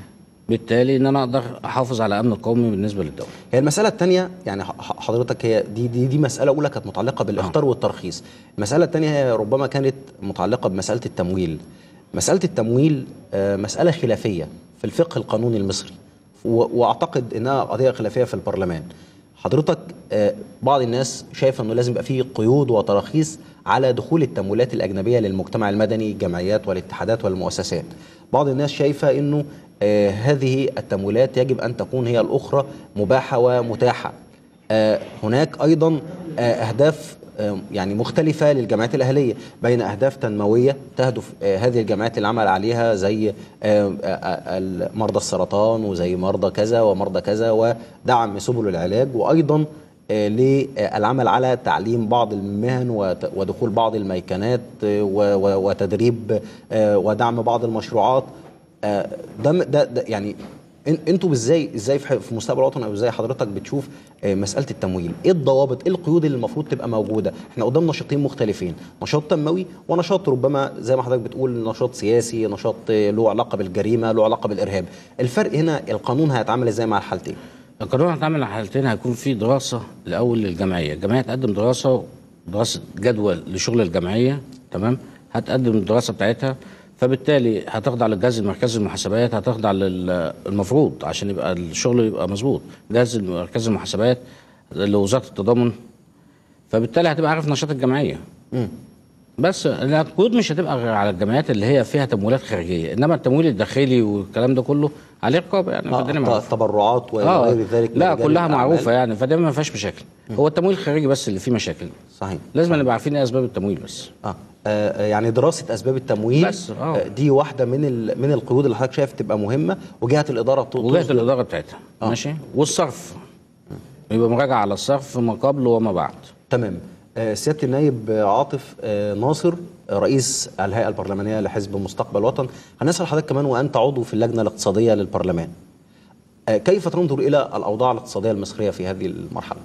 بالتالي ان انا اقدر احافظ على الامن القومي بالنسبه للدوله هي المسألة الثانية يعني ح- حضرتك هي دي دي, دي مسألة أولى كانت متعلقة بالإخطار والترخيص. المسألة الثانية هي ربما كانت متعلقة بمسألة التمويل. مسألة التمويل آه، مسألة خلافية في الفقه القانوني المصري و- وأعتقد إنها قضية خلافية في البرلمان. حضرتك آه، بعض الناس شايفة إنه لازم يبقى فيه قيود وتراخيص على دخول التمويلات الأجنبية للمجتمع المدني الجمعيات والاتحادات والمؤسسات. بعض الناس شايفة إنه آه، هذه التمويلات يجب أن تكون هي الأخرى مباحة ومتاحة آه، هناك أيضا آه، أهداف آه، يعني مختلفة للجمعيات الأهلية بين أهداف تنموية تهدف آه، هذه الجمعيات العمل عليها زي آه، آه، آه، مرضى السرطان وزي مرضى كذا ومرضى كذا ودعم سبل العلاج وأيضا آه، للعمل على تعليم بعض المهن وت- ودخول بعض الميكنات آه، و- و- وتدريب آه، ودعم بعض المشروعات آه، ده ده, ده يعني إن- انتوا ازاي ازاي في ح- في مستقبل الوطن او ازاي حضرتك بتشوف آه، مساله التمويل ايه الضوابط ايه القيود اللي المفروض تبقى موجوده احنا قدام نشاطين مختلفين نشاط تنموي ونشاط ربما زي ما حضرتك بتقول نشاط سياسي نشاط آه، له علاقه بالجريمه له علاقه بالارهاب الفرق هنا القانون هيتعامل ازاي مع الحالتين القانون هتعمل على حالتين هيكون في دراسه الاول للجمعيه، الجمعيه تقدم دراسه دراسه جدول لشغل الجمعيه تمام؟ هتقدم الدراسه بتاعتها فبالتالي هتخضع للجهاز المركزي للمحاسبات هتخضع للمفروض عشان يبقى الشغل يبقى مظبوط، جهاز مركزي المحاسبات لوزاره التضامن فبالتالي هتبقى عارف نشاط الجمعيه. بس القيود مش هتبقى غير على الجمعيات اللي هي فيها تمويلات خارجيه، انما التمويل الداخلي والكلام ده كله عليه رقابه يعني آه، فالدنيا ت- معروفة. تبرعات اه وغير ذلك من لا رجال كلها الأعمال. معروفه يعني فده ما فيهاش مشاكل هو التمويل الخارجي بس اللي فيه مشاكل صحيح لازم نبقى عارفين ايه اسباب التمويل بس آه. آه يعني دراسه اسباب التمويل بس، آه. آه دي واحده من ال- من القيود اللي حضرتك شايف تبقى مهمه وجهه الاداره بت- وجهه تصدر- الاداره بتاعتها آه. ماشي والصرف يبقى مراجعه على الصرف ما قبل وما بعد تمام آه، سياده النائب آه، عاطف آه، ناصر آه، رئيس الهيئه البرلمانيه لحزب مستقبل الوطن هنسال حضرتك كمان وانت عضو في اللجنه الاقتصاديه للبرلمان آه، كيف تنظر الى الاوضاع الاقتصاديه المصريه في هذه المرحله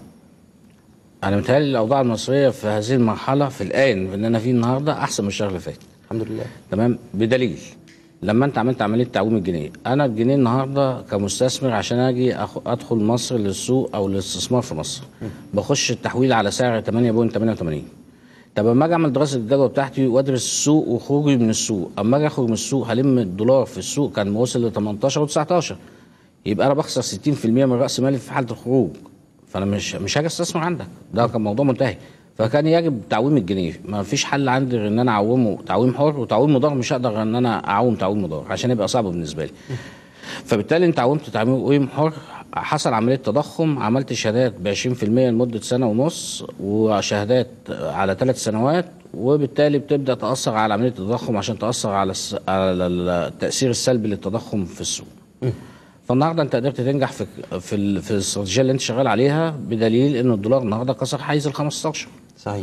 انا متهيألي الاوضاع المصريه في هذه المرحله في الان اللي انا فيه النهارده احسن من الشهر اللي فات الحمد لله تمام بدليل لما انت عملت عمليه تعويم الجنيه انا الجنيه النهارده كمستثمر عشان اجي أخ- ادخل مصر للسوق او الاستثمار في مصر بخش التحويل على سعر 8.88 طب اما اجي اعمل دراسه الجدوى بتاعتي وادرس السوق وخروجي من السوق اما اجي اخرج من السوق هلم الدولار في السوق كان وصل ل 18 و19 يبقى انا بخسر 60% من راس مالي في حاله الخروج فانا مش مش هاجي استثمر عندك ده كان موضوع منتهي فكان يجب تعويم الجنيه ما فيش حل عندي غير ان انا اعومه تعويم حر وتعويم مضار مش هقدر غير ان انا اعوم تعويم مضار عشان يبقى صعب بالنسبه لي فبالتالي انت عومت تعويم حر حصل عمليه تضخم عملت شهادات ب 20% لمده سنه ونص وشهادات على ثلاث سنوات وبالتالي بتبدا تاثر على عمليه التضخم عشان تاثر على الس- على التاثير السلبي للتضخم في السوق. فالنهارده انت قدرت تنجح في في ال- في الاستراتيجيه اللي انت شغال عليها بدليل ان الدولار النهارده كسر حيز ال 15 صحيح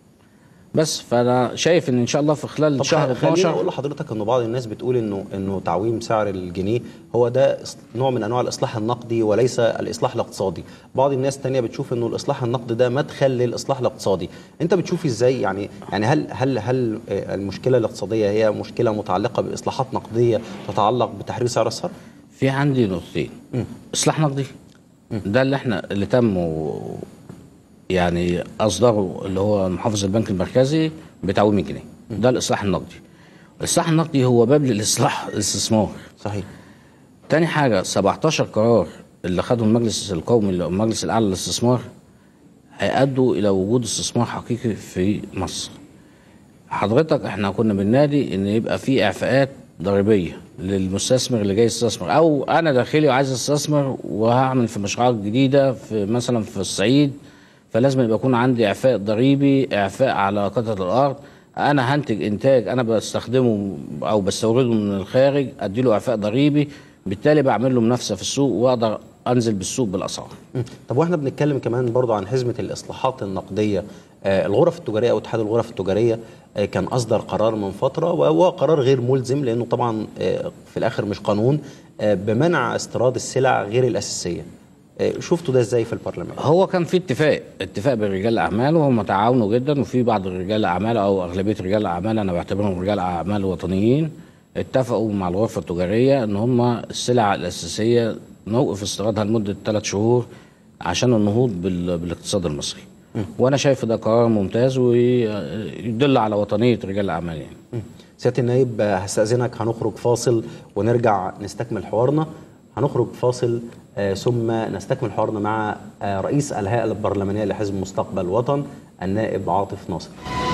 بس فانا شايف ان ان شاء الله في خلال طب شهر خليني 12 اقول لحضرتك انه بعض الناس بتقول انه انه تعويم سعر الجنيه هو ده إص- نوع من انواع الاصلاح النقدي وليس الاصلاح الاقتصادي بعض الناس الثانيه بتشوف انه الاصلاح النقدي ده مدخل للاصلاح الاقتصادي انت بتشوف ازاي يعني يعني هل هل هل آه، المشكله الاقتصاديه هي مشكله متعلقه باصلاحات نقديه تتعلق بتحرير سعر الصرف في عندي نقطتين اصلاح نقدي ده اللي احنا اللي تم و- يعني اصدره اللي هو محافظ البنك المركزي بتعويم الجنيه ده الاصلاح النقدي الاصلاح النقدي هو باب للاصلاح الاستثمار صحيح تاني حاجة 17 قرار اللي خده المجلس القومي المجلس الأعلى للاستثمار هيأدوا إلى وجود استثمار حقيقي في مصر. حضرتك احنا كنا بننادي إن يبقى في إعفاءات ضريبية للمستثمر اللي جاي يستثمر أو أنا داخلي وعايز استثمر وهعمل في مشروعات جديدة في مثلا في الصعيد فلازم يبقى يكون عندي إعفاء ضريبي إعفاء على قطعة الأرض أنا هنتج إنتاج أنا بستخدمه أو بستورده من الخارج أديله إعفاء ضريبي بالتالي بعمل له منافسة في السوق وأقدر أنزل بالسوق بالأسعار. مم. طب واحنا بنتكلم كمان برضو عن حزمه الاصلاحات النقديه آه الغرف التجاريه او اتحاد الغرف التجاريه آه كان اصدر قرار من فتره وهو قرار غير ملزم لانه طبعا آه في الاخر مش قانون آه بمنع استيراد السلع غير الاساسيه آه شفتوا ده ازاي في البرلمان هو كان في اتفاق اتفاق بين رجال الاعمال وهم تعاونوا جدا وفي بعض رجال الاعمال او اغلبيه رجال الاعمال انا بعتبرهم رجال اعمال وطنيين اتفقوا مع الغرفه التجاريه ان هم السلع الاساسيه نوقف استيرادها لمده ثلاث شهور عشان النهوض بال- بالاقتصاد المصري وانا شايف ده قرار ممتاز ويدل على وطنيه رجال الاعمال يعني سياده النائب آه، هستاذنك هنخرج فاصل ونرجع نستكمل حوارنا هنخرج فاصل آه، ثم نستكمل حوارنا مع آه، رئيس الهيئه البرلمانيه لحزب مستقبل وطن النائب عاطف ناصر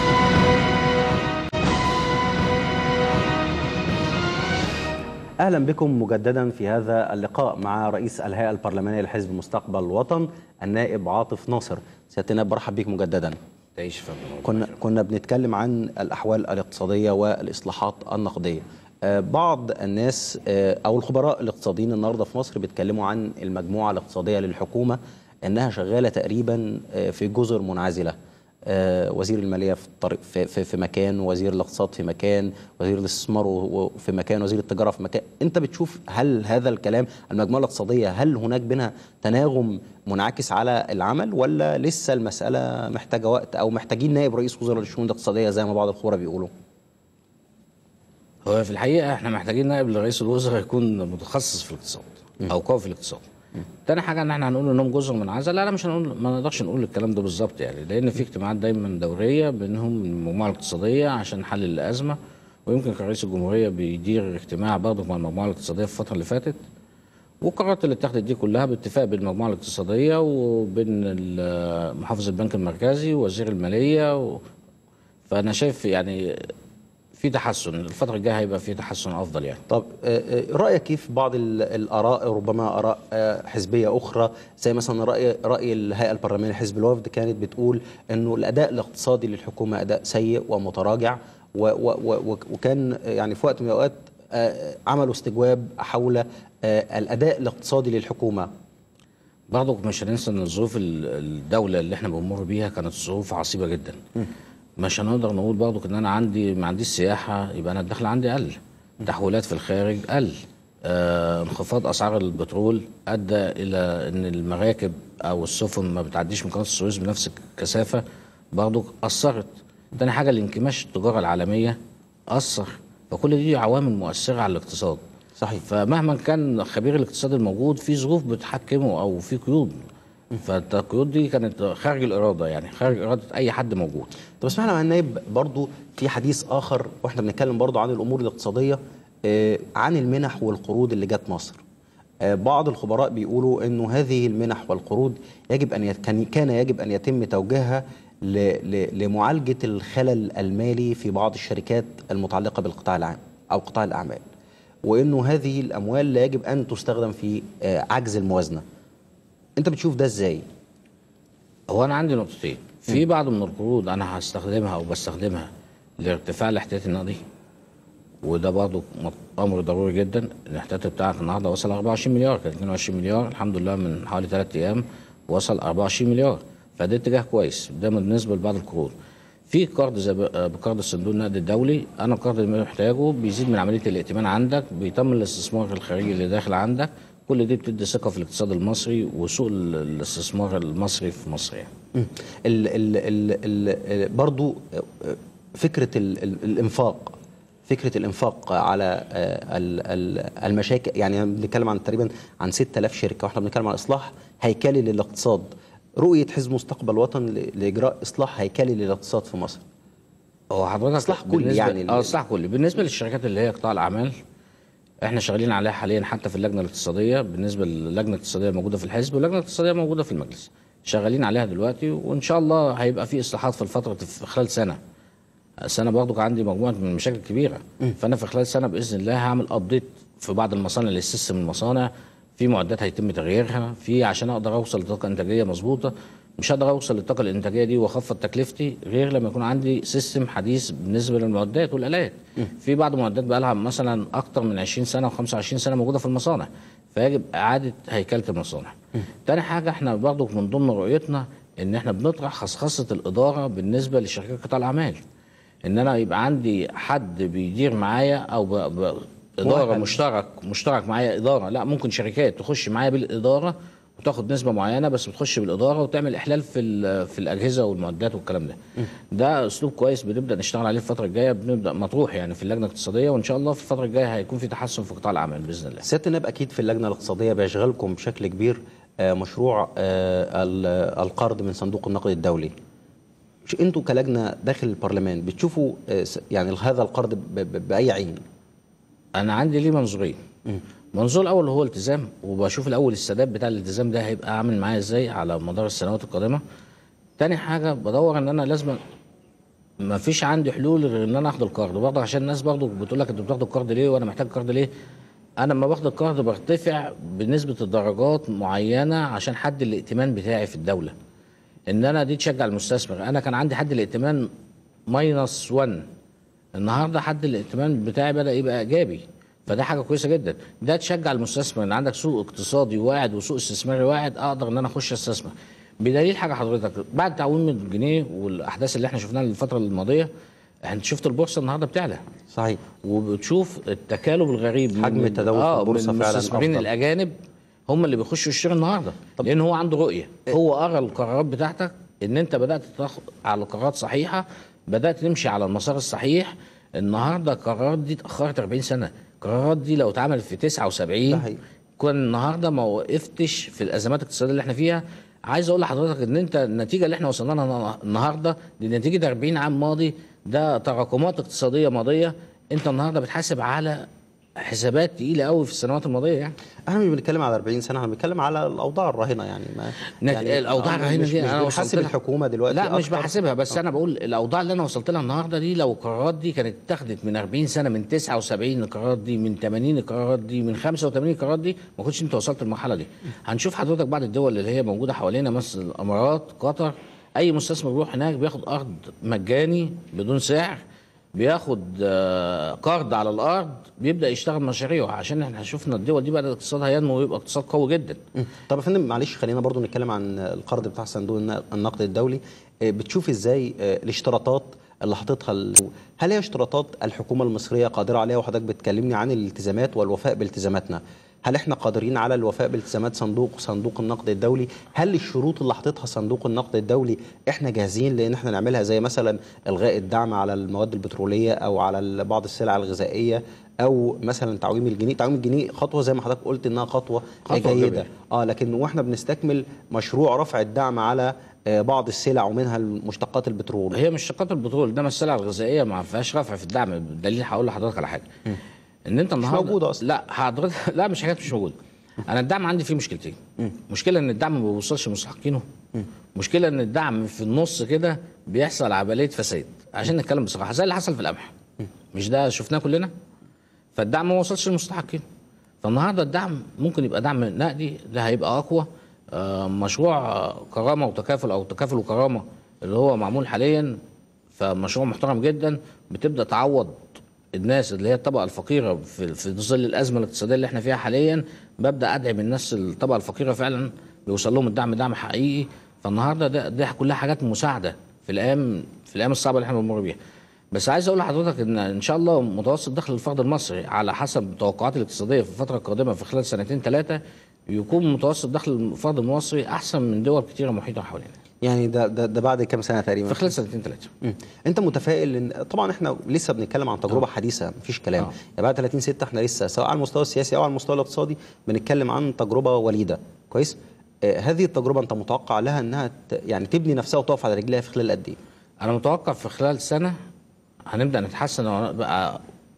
اهلا بكم مجددا في هذا اللقاء مع رئيس الهيئه البرلمانيه لحزب مستقبل وطن النائب عاطف ناصر سياده النائب برحب بك مجددا تعيش في كنا كنا بنتكلم عن الاحوال الاقتصاديه والاصلاحات النقديه آه، بعض الناس آه، او الخبراء الاقتصاديين النهارده في مصر بيتكلموا عن المجموعه الاقتصاديه للحكومه انها شغاله تقريبا آه، في جزر منعزله آه، وزير الماليه في طريق في, في, في مكان وزير الاقتصاد في مكان وزير الاستثمار و- و- في مكان وزير التجاره في مكان انت بتشوف هل هذا الكلام المجموعه الاقتصاديه هل هناك بينها تناغم منعكس على العمل ولا لسه المساله محتاجه وقت او محتاجين نائب رئيس وزراء للشؤون الاقتصاديه زي ما بعض الخبراء بيقولوا هو في الحقيقه احنا محتاجين نائب لرئيس الوزراء يكون متخصص في الاقتصاد او قوي في الاقتصاد تاني حاجه ان احنا هنقول انهم جزء من عزل لا لا مش هنقول ما نقدرش نقول الكلام ده بالظبط يعني لان في اجتماعات دايما دوريه بينهم المجموعه الاقتصاديه عشان حل الازمه ويمكن كان رئيس الجمهوريه بيدير اجتماع برضه مع المجموعه الاقتصاديه في الفتره اللي فاتت والقرارات اللي اتخذت دي كلها باتفاق بين المجموعه الاقتصاديه وبين ال- محافظ البنك المركزي ووزير الماليه و... فانا شايف يعني في تحسن الفتره الجايه هيبقى في تحسن افضل يعني طب آه، آه، رايك كيف بعض ال- الاراء ربما اراء آه، حزبيه اخرى زي مثلا راي راي الهيئه البرلمانيه حزب الوفد كانت بتقول انه الاداء الاقتصادي للحكومه اداء سيء ومتراجع و و و وكان يعني في وقت من الاوقات آه، عملوا استجواب حول آه، الاداء الاقتصادي للحكومه برضه مش هننسى ان ظروف ال- الدوله اللي احنا بنمر بيها كانت ظروف عصيبه جدا مش هنقدر نقول برضه ان انا عندي ما عنديش سياحه يبقى انا الدخل عندي قل تحويلات في الخارج قل آه انخفاض اسعار البترول ادى الى ان المراكب او السفن ما بتعديش من قناه السويس بنفس الكثافه برضه اثرت تاني حاجه الانكماش التجاره العالميه اثر فكل دي عوامل مؤثره على الاقتصاد صحيح فمهما كان خبير الاقتصاد الموجود في ظروف بتحكمه او في قيود فالقيود دي كانت خارج الاراده يعني خارج اراده اي حد موجود طب اسمعنا مع النائب برضو في حديث اخر واحنا بنتكلم برضو عن الامور الاقتصاديه آه، عن المنح والقروض اللي جت مصر آه، بعض الخبراء بيقولوا انه هذه المنح والقروض يجب ان يت- كان كان يجب ان يتم توجيهها ل- ل- لمعالجه الخلل المالي في بعض الشركات المتعلقه بالقطاع العام او قطاع الاعمال وانه هذه الاموال لا يجب ان تستخدم في آه، عجز الموازنه انت بتشوف ده ازاي هو انا عندي نقطتين في بعض من القروض انا هستخدمها او بستخدمها لارتفاع الاحتياطي النقدي وده برضه امر ضروري جدا الاحتياطي بتاعك النهارده وصل 24 مليار كان 22 مليار الحمد لله من حوالي ثلاث ايام وصل 24 مليار فده اتجاه كويس ده بالنسبه لبعض القروض في قرض زي ب- بقرض الصندوق النقدي الدولي انا القرض اللي محتاجه بيزيد من عمليه الائتمان عندك بيتم الاستثمار الخارجي اللي داخل عندك كل دي بتدي ثقه في الاقتصاد المصري وسوق ال- الاستثمار المصري في مصر يعني ال ال ال ال برضو فكرة ال ال الإنفاق فكرة الإنفاق على آه، ال- ال- المشاكل يعني بنتكلم عن تقريبا عن 6000 شركة واحنا بنتكلم عن إصلاح هيكلي للاقتصاد رؤية حزب مستقبل وطن ل- لإجراء إصلاح هيكلي للاقتصاد في مصر هو حضرتك إصلاح كلي بالنسبة- يعني. اه اصلاح كلي بالنسبه للشركات اللي هي قطاع الاعمال احنا شغالين عليها حاليا حتى في اللجنه الاقتصاديه بالنسبه للجنه الاقتصاديه موجوده في الحزب واللجنه الاقتصاديه موجوده في المجلس شغالين عليها دلوقتي وان شاء الله هيبقى في اصلاحات في الفتره في خلال سنه سنه برضو كان عندي مجموعه من المشاكل الكبيره فانا في خلال سنه باذن الله هعمل ابديت في بعض المصانع للسيستم المصانع في معدات هيتم تغييرها في عشان اقدر اوصل لطاقه انتاجيه مظبوطه مش هقدر اوصل للطاقه الانتاجيه دي واخفض تكلفتي غير لما يكون عندي سيستم حديث بالنسبه للمعدات والالات في بعض المعدات بقى لها مثلا اكتر من 20 سنه و25 سنه موجوده في المصانع فيجب اعاده هيكله المصانع تاني حاجه احنا برضو من ضمن رؤيتنا ان احنا بنطرح خصخصه الاداره بالنسبه لشركات قطاع الاعمال ان انا يبقى عندي حد بيدير معايا او ب... ب... اداره مؤهل. مشترك مشترك معايا اداره لا ممكن شركات تخش معايا بالاداره وتاخد نسبه معينه بس بتخش بالاداره وتعمل احلال في ال- في الاجهزه والمعدات والكلام ده ده اسلوب كويس بنبدا نشتغل عليه الفتره الجايه بنبدا مطروح يعني في اللجنه الاقتصاديه وان شاء الله في الفتره الجايه هيكون في تحسن في قطاع الاعمال باذن الله سياده النائب اكيد في اللجنه الاقتصاديه بيشغلكم بشكل كبير آه، مشروع آه، ال- القرض من صندوق النقد الدولي ش- انتوا كلجنه داخل البرلمان بتشوفوا آه، س- يعني هذا القرض ب- ب- باي عين انا عندي ليه منظورين منظور الاول هو التزام وبشوف الاول السداد بتاع الالتزام ده هيبقى عامل معايا ازاي على مدار السنوات القادمه تاني حاجه بدور ان انا لازم ما فيش عندي حلول غير ان انا اخد القرض برضه عشان الناس برضه بتقول لك انت بتاخد القرض ليه وانا محتاج قرض ليه انا لما باخد القرض برتفع بنسبه الدرجات معينه عشان حد الائتمان بتاعي في الدوله ان انا دي تشجع المستثمر انا كان عندي حد الائتمان ماينس 1 النهارده حد الائتمان بتاعي بدا يبقى ايجابي فده حاجه كويسه جدا ده تشجع المستثمر ان عندك سوق اقتصادي واعد وسوق استثماري واعد اقدر ان انا اخش استثمر بدليل حاجه حضرتك بعد تعويم الجنيه والاحداث اللي احنا شفناها الفتره الماضيه احنا شفت البورصه النهارده بتعلى صحيح وبتشوف التكالب الغريب حجم من- التداول في آه البورصة من فعلاً المستثمرين أفضل. الاجانب هم اللي بيخشوا يشتروا النهارده لان هو عنده رؤيه هو قرا القرارات بتاعتك ان انت بدات تاخد على قرارات صحيحه بدات تمشي على المسار الصحيح النهارده القرارات دي اتاخرت 40 سنه القرارات دي لو اتعملت في ده 79 حقيقي. كان النهارده ما وقفتش في الازمات الاقتصاديه اللي احنا فيها عايز اقول لحضرتك ان انت النتيجه اللي احنا وصلنا لها النهارده دي نتيجه 40 عام ماضي ده تراكمات اقتصاديه ماضيه انت النهارده بتحاسب على حسابات تقيله قوي في السنوات الماضيه يعني احنا مش بنتكلم على 40 سنه احنا بنتكلم على الاوضاع الراهنه يعني ما نت- الاوضاع آه، الرهينه مش, دي مش انا وصلت بنحاسب لها. الحكومه دلوقتي لا مش أكتر. بحاسبها بس انا بقول الاوضاع اللي انا وصلت لها النهارده دي لو القرارات دي كانت اتخذت من 40 سنه من 79 القرارات دي من 80 القرارات دي من 85 القرارات دي ما كنتش انت وصلت للمرحله دي هنشوف حضرتك بعض الدول اللي هي موجوده حوالينا مثل الامارات قطر اي مستثمر بيروح هناك بياخد ارض مجاني بدون سعر بياخد آه، قرض على الارض بيبدا يشتغل مشاريعه عشان احنا شفنا الدول دي بقى اقتصادها ينمو ويبقى اقتصاد قوي جدا مم. طب يا فندم معلش خلينا برضو نتكلم عن القرض بتاع صندوق الن- النقد الدولي آه، بتشوف ازاي آه، الاشتراطات اللي حاططها ال- هل هي اشتراطات الحكومه المصريه قادره عليها وحضرتك بتكلمني عن الالتزامات والوفاء بالتزاماتنا هل احنا قادرين على الوفاء بالتزامات صندوق صندوق النقد الدولي هل الشروط اللي حاططها صندوق النقد الدولي احنا جاهزين لان احنا نعملها زي مثلا الغاء الدعم على المواد البتروليه او على ال- بعض السلع الغذائيه او مثلا تعويم الجنيه تعويم الجنيه خطوه زي ما حضرتك قلت انها خطوه, خطوة جيده إيجابية. اه لكن واحنا بنستكمل مشروع رفع الدعم على آه، بعض السلع ومنها مشتقات البترول هي مش شقات البترول ده السلع الغذائيه ما فيهاش رفع في الدعم بالدليل هقول لحضرتك على حاجه ان انت النهارده موجودة أصلاً. لا حضرتك لا مش حاجات مش موجوده انا الدعم عندي فيه مشكلتين مشكله ان الدعم ما بيوصلش لمستحقينه مشكله ان الدعم في النص كده بيحصل عمليه فساد عشان نتكلم بصراحه زي اللي حصل في القمح مش ده شفناه كلنا فالدعم ما وصلش للمستحقين فالنهارده الدعم ممكن يبقى دعم نقدي ده هيبقى اقوى آه، مشروع آه، كرامه وتكافل او تكافل وكرامه اللي هو معمول حاليا فمشروع محترم جدا بتبدا تعوض الناس اللي هي الطبقه الفقيره في في ظل الازمه الاقتصاديه اللي احنا فيها حاليا ببدا ادعم الناس الطبقه الفقيره فعلا بيوصل لهم الدعم دعم حقيقي فالنهارده ده, ده كلها حاجات مساعده في الايام في الايام الصعبه اللي احنا بنمر بيها بس عايز اقول لحضرتك ان ان شاء الله متوسط دخل الفرد المصري على حسب التوقعات الاقتصاديه في الفتره القادمه في خلال سنتين ثلاثه يكون متوسط دخل الفرد المصري احسن من دول كتيره محيطه حوالينا يعني ده ده, ده بعد كام سنه تقريبا في خلال سنتين ثلاثه مم. انت متفائل ان طبعا احنا لسه بنتكلم عن تجربه حديثه مفيش كلام آه. يعني بعد 30 6 احنا لسه سواء على المستوى السياسي او على المستوى الاقتصادي بنتكلم عن تجربه وليده كويس آه هذه التجربه انت متوقع لها انها ت- يعني تبني نفسها وتقف على رجليها في خلال قد ايه انا متوقع في خلال سنه هنبدا نتحسن بقى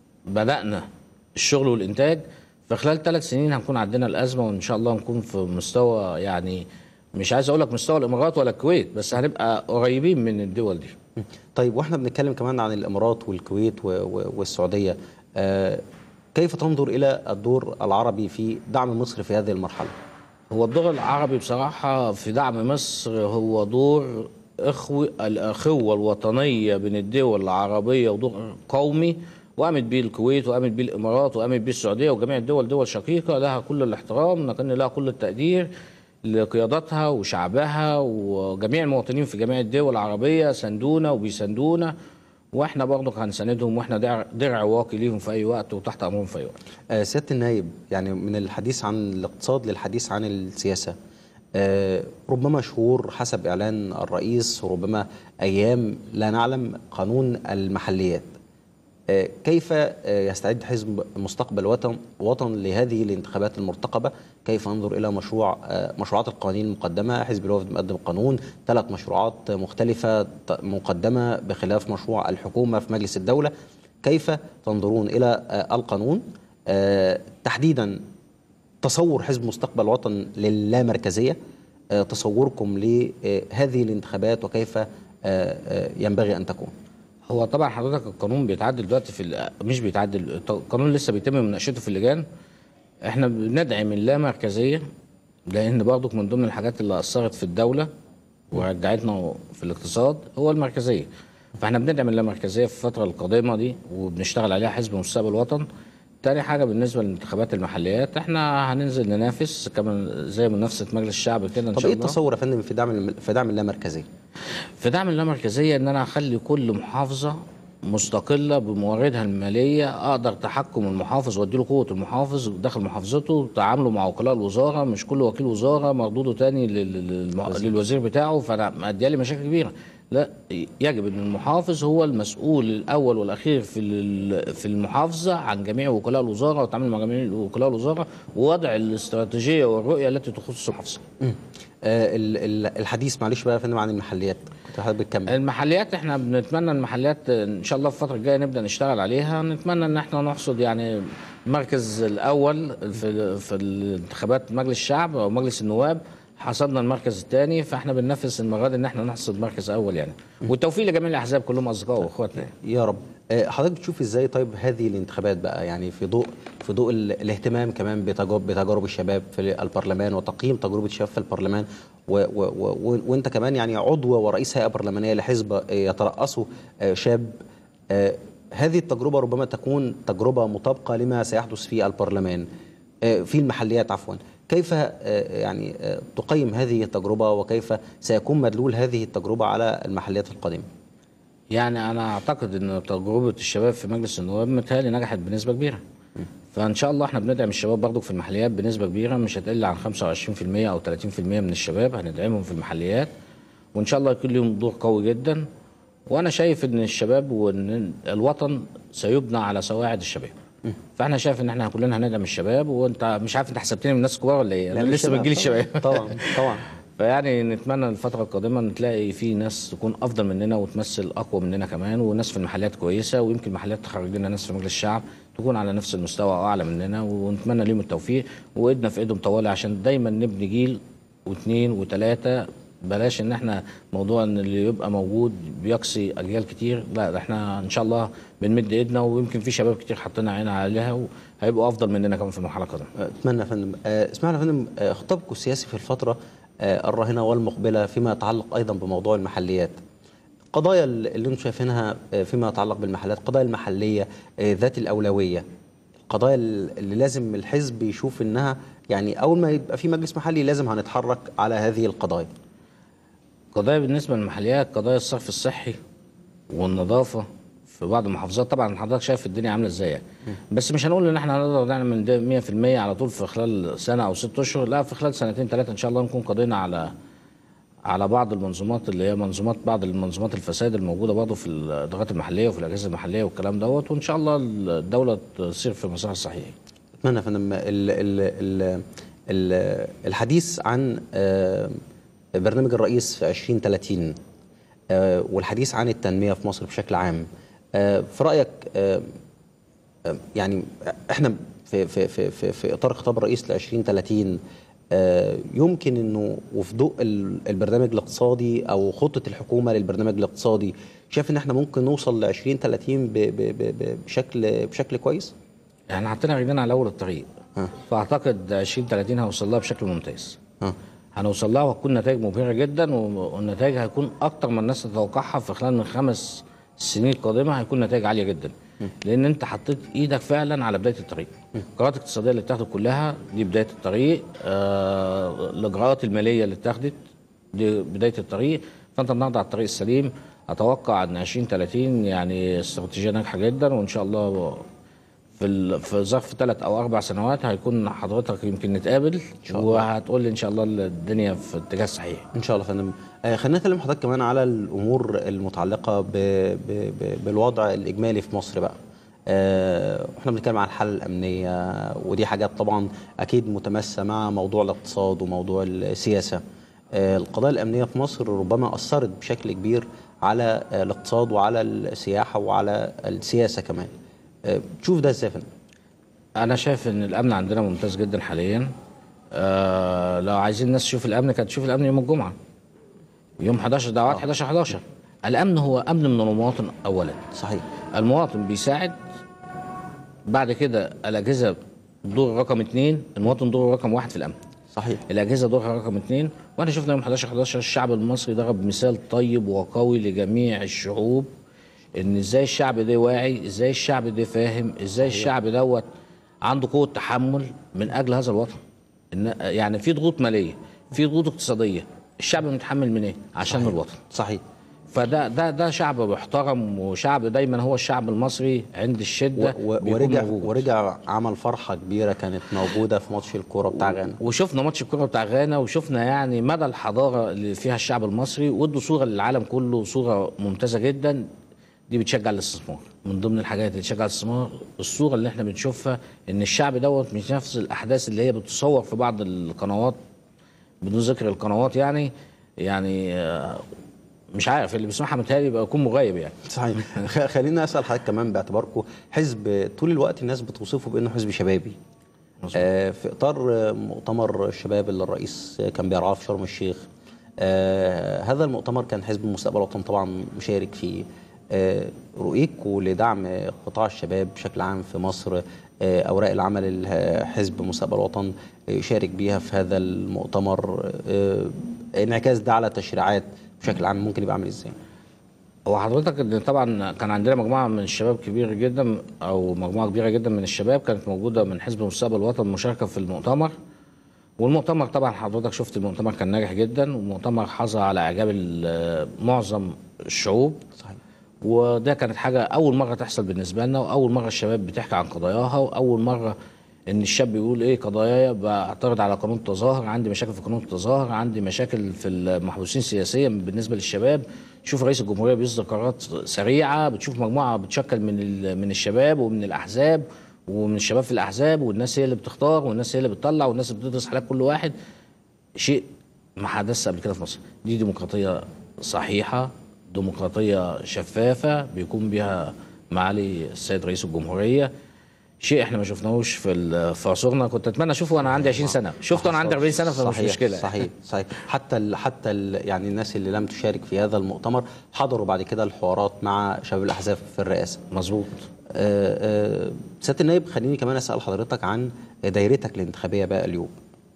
بدانا الشغل والانتاج في خلال ثلاث سنين هنكون عندنا الازمه وان شاء الله نكون في مستوى يعني مش عايز اقول لك مستوى الامارات ولا الكويت بس هنبقى قريبين من الدول دي مم. طيب واحنا بنتكلم كمان عن الامارات والكويت و- و- والسعوديه آه كيف تنظر الى الدور العربي في دعم مصر في هذه المرحله هو الدور العربي بصراحة في دعم مصر هو دور إخوة الأخوة الوطنية بين الدول العربية ودور قومي وقامت بيه الكويت وقامت بيه الإمارات وقامت بيه السعودية وجميع الدول دول شقيقة لها كل الاحترام نكن لها كل التقدير لقيادتها وشعبها وجميع المواطنين في جميع الدول العربية سندونا وبيسندونا واحنا برضه هنساندهم واحنا درع, درع واقي ليهم في اي وقت وتحت امرهم في اي وقت آه، سياده النائب يعني من الحديث عن الاقتصاد للحديث عن السياسه آه، ربما شهور حسب إعلان الرئيس وربما أيام لا نعلم قانون المحليات آه، كيف آه، يستعد حزب مستقبل وطن وطن لهذه الانتخابات المرتقبة كيف ينظر إلى مشروع آه، مشروعات القوانين المقدمة حزب الوفد مقدم قانون ثلاث مشروعات مختلفة ت- مقدمة بخلاف مشروع الحكومة في مجلس الدولة كيف تنظرون إلى آه، القانون آه، تحديدا تصور حزب مستقبل وطن للامركزية آه، تصوركم لهذه الانتخابات وكيف آه، آه، ينبغي أن تكون هو طبعا حضرتك القانون بيتعدل دلوقتي في ال- مش بيتعدل القانون لسه بيتم مناقشته في اللجان احنا بندعم اللامركزيه لان برضك من ضمن الحاجات اللي اثرت في الدوله ورجعتنا في الاقتصاد هو المركزيه فاحنا بندعم اللامركزيه في الفتره القادمه دي وبنشتغل عليها حزب مستقبل وطن تاني حاجة بالنسبة للانتخابات المحليات احنا هننزل ننافس كمان زي منافسة مجلس الشعب كده ان طب شاء إيه الله التصور يا فندم في دعم الم- في دعم اللامركزية؟ في دعم اللامركزيه ان انا اخلي كل محافظه مستقله بمواردها الماليه اقدر تحكم المحافظ واديله قوه المحافظ داخل محافظته تعامله مع وكلاء الوزاره مش كل وكيل وزاره مردوده تاني لل- للمع- للوزير بتاعه فانا مديها لي مشاكل كبيره لا يجب ان المحافظ هو المسؤول الاول والاخير في ال- في المحافظه عن جميع وكلاء الوزاره والتعامل مع جميع وكلاء الوزاره ووضع الاستراتيجيه والرؤيه التي تخص المحافظه آه، ال- ال- الحديث معلش بقى يا فندم عن المحليات كنت حضرتك بتكمل المحليات احنا بنتمنى المحليات ان شاء الله في الفتره الجايه نبدا نشتغل عليها نتمنى ان احنا نحصد يعني المركز الاول في في الانتخابات مجلس الشعب او مجلس النواب حصدنا المركز الثاني فاحنا بننافس المره دي ان احنا نحصد مركز اول يعني والتوفيق لجميع الاحزاب كلهم اصدقاء واخواتنا يعني. يا رب آه، حضرتك بتشوف ازاي طيب هذه الانتخابات بقى يعني في ضوء في ضوء ال- الاهتمام كمان بتجارب بتجارب الشباب في البرلمان وتقييم تجربه الشباب في البرلمان و و و وانت كمان يعني عضو ورئيس هيئه برلمانيه لحزب آه، يترأسه آه، شاب آه، هذه التجربه ربما تكون تجربه مطابقه لما سيحدث في البرلمان آه، في المحليات عفوا كيف آه، يعني آه، تقيم هذه التجربه وكيف سيكون مدلول هذه التجربه على المحليات القادمه يعني انا اعتقد ان تجربه الشباب في مجلس النواب متهيألي نجحت بنسبه كبيره فان شاء الله احنا بندعم الشباب برضو في المحليات بنسبه كبيره مش هتقل عن 25% او 30% من الشباب هندعمهم في المحليات وان شاء الله يكون لهم دور قوي جدا وانا شايف ان الشباب وان الوطن سيبنى على سواعد الشباب فاحنا شايف ان احنا كلنا هندعم الشباب وانت مش عارف انت حسبتني من الناس الكبار ولا ايه لا، انا مش لسه شباب من جيل طبعاً. الشباب طبعا طبعا فيعني نتمنى الفترة القادمة نتلاقي في ناس تكون أفضل مننا وتمثل أقوى مننا كمان وناس في المحلات كويسة ويمكن محلات تخرج لنا ناس في مجلس الشعب تكون على نفس المستوى أو أعلى مننا ونتمنى لهم التوفيق وإيدنا في إيدهم طوالي عشان دايما نبني جيل واثنين وثلاثة بلاش ان احنا موضوع ان اللي يبقى موجود بيقصي اجيال كتير لا ده احنا ان شاء الله بنمد ايدنا ويمكن في شباب كتير حاطين عينها عليها وهيبقوا افضل مننا كمان في المرحله القادمه اتمنى يا فندم آه، اسمعنا يا فندم آه، خطابكم السياسي في الفتره آه، الراهنه والمقبله فيما يتعلق ايضا بموضوع المحليات القضايا اللي انتم شايفينها آه، فيما يتعلق بالمحلات القضايا المحليه آه، ذات الاولويه القضايا اللي لازم الحزب يشوف انها يعني اول ما يبقى في مجلس محلي لازم هنتحرك على هذه القضايا قضايا بالنسبه للمحليات قضايا الصرف الصحي والنظافه في بعض المحافظات طبعا حضرتك شايف الدنيا عامله ازاي يعني. بس مش هنقول ان احنا هنقدر نعمل ده 100% على طول في خلال سنه او ست اشهر لا في خلال سنتين ثلاثه ان شاء الله نكون قضينا على على بعض المنظومات اللي هي منظومات بعض المنظومات الفساد الموجوده برضه في الادارات المحليه وفي الاجهزه المحليه والكلام دوت وان شاء الله الدوله تسير في المسار الصحيح اتمنى يا فندم ال ال ال ال الحديث عن آه، برنامج الرئيس في 2030 آه، والحديث عن التنميه في مصر بشكل عام آه، في رايك آه، آه، يعني احنا في في في في, في اطار خطاب الرئيس ل 2030 آه، يمكن انه وفي ضوء ال- البرنامج الاقتصادي او خطه الحكومه للبرنامج الاقتصادي شايف ان احنا ممكن نوصل ل 2030 ب- ب- ب- ب- بشكل بشكل كويس؟ يعني حطينا رجلنا على اول الطريق ها. فاعتقد 2030 هنوصل لها بشكل ممتاز ها. هنوصل لها وهتكون نتائج مبهره جدا والنتائج هيكون اكتر من الناس تتوقعها في خلال من خمس سنين القادمه هيكون نتائج عاليه جدا لان انت حطيت ايدك فعلا على بدايه الطريق القرارات الاقتصاديه اللي اتخذت كلها دي بدايه الطريق آه الاجراءات الماليه اللي اتخذت دي بدايه الطريق فانت النهارده على الطريق السليم اتوقع ان 2030 يعني استراتيجيه ناجحه جدا وان شاء الله في في ال- في ظرف ثلاث او اربع سنوات هيكون حضرتك يمكن نتقابل وهتقول لي ان شاء الله الدنيا في اتجاه صحيح ان شاء الله يا فندم آه خلينا نكلم حضرتك كمان على الامور المتعلقه ب ب ب بالوضع الاجمالي في مصر بقى آه احنا بنتكلم عن الحاله الامنيه ودي حاجات طبعا اكيد متماسه مع موضوع الاقتصاد وموضوع السياسه آه القضايا الامنيه في مصر ربما اثرت بشكل كبير على آه الاقتصاد وعلى السياحه وعلى السياسه كمان آه تشوف ده ازاي يا فندم انا شايف ان الامن عندنا ممتاز جدا حاليا آه لو عايزين الناس تشوف الامن كانت تشوف الامن يوم الجمعه يوم 11 دعوات 11 11 الامن هو امن من المواطن اولا صحيح المواطن بيساعد بعد كده الاجهزه دور رقم اثنين المواطن دور رقم واحد في الامن صحيح الاجهزه دورها رقم اثنين واحنا شفنا يوم 11 11 الشعب المصري ضرب مثال طيب وقوي لجميع الشعوب ان ازاي الشعب ده واعي ازاي الشعب ده فاهم ازاي الشعب دوت عنده قوه تحمل من اجل هذا الوطن إن يعني في ضغوط ماليه في ضغوط اقتصاديه الشعب متحمل من ايه عشان صحيح. الوطن صحيح فده ده ده شعب محترم وشعب دايما هو الشعب المصري عند الشده و- و- بيكون ورجع موجود. ورجع عمل فرحه كبيره كانت موجوده في ماتش الكوره بتاع غانا وشفنا ماتش الكوره بتاع غانا وشفنا يعني مدى الحضاره اللي فيها الشعب المصري وادوا صوره للعالم كله صوره ممتازه جدا دي بتشجع الاستثمار من ضمن الحاجات اللي تشجع الاستثمار الصوره اللي احنا بنشوفها ان الشعب دوت مش نفس الاحداث اللي هي بتصور في بعض القنوات بدون ذكر القنوات يعني يعني آه، مش عارف اللي بيسمعها متهيألي يبقى يكون مغيب يعني صحيح خ- خليني اسال حضرتك كمان باعتباركم حزب طول الوقت الناس بتوصفه بانه حزب شبابي آه في اطار آه، مؤتمر الشباب اللي الرئيس كان بيرعاه في شرم الشيخ آه هذا المؤتمر كان حزب المستقبل الوطني طبعا مشارك فيه آه رؤيتكم لدعم قطاع الشباب بشكل عام في مصر آه اوراق العمل اللي حزب مستقبل الوطن آه، شارك بيها في هذا المؤتمر آه انعكاس ده على التشريعات بشكل عام ممكن يبقى عامل ازاي؟ هو حضرتك ان طبعا كان عندنا مجموعه من الشباب كبير جدا او مجموعه كبيره جدا من الشباب كانت موجوده من حزب مستقبل الوطن مشاركه في المؤتمر والمؤتمر طبعا حضرتك شفت المؤتمر كان ناجح جدا والمؤتمر حظى على اعجاب ال- معظم الشعوب صحيح وده كانت حاجه اول مره تحصل بالنسبه لنا واول مره الشباب بتحكي عن قضاياها واول مره ان الشاب بيقول ايه قضاياي بعترض على قانون التظاهر عندي مشاكل في قانون التظاهر عندي مشاكل في المحبوسين سياسيا بالنسبه للشباب تشوف رئيس الجمهوريه بيصدر قرارات سريعه بتشوف مجموعه بتشكل من ال- من الشباب ومن الاحزاب ومن الشباب في الاحزاب والناس هي اللي بتختار والناس هي اللي بتطلع والناس اللي بتدرس حالات كل واحد شيء ما حدثش قبل كده في مصر دي ديمقراطيه صحيحه ديمقراطيه شفافه بيكون بها معالي السيد رئيس الجمهوريه شيء احنا ما شفناهوش في ال- في عصورنا كنت اتمنى اشوفه وانا عندي 20 سنه شفته وانا عندي 40 سنه فمش صحيح مشكله صحيح صحيح حتى ال حتى ال يعني الناس اللي لم تشارك في هذا المؤتمر حضروا بعد كده الحوارات مع شباب الاحزاب في الرئاسه مظبوط آه، آه، سياده النائب خليني كمان اسال حضرتك عن دايرتك الانتخابيه بقى اليوم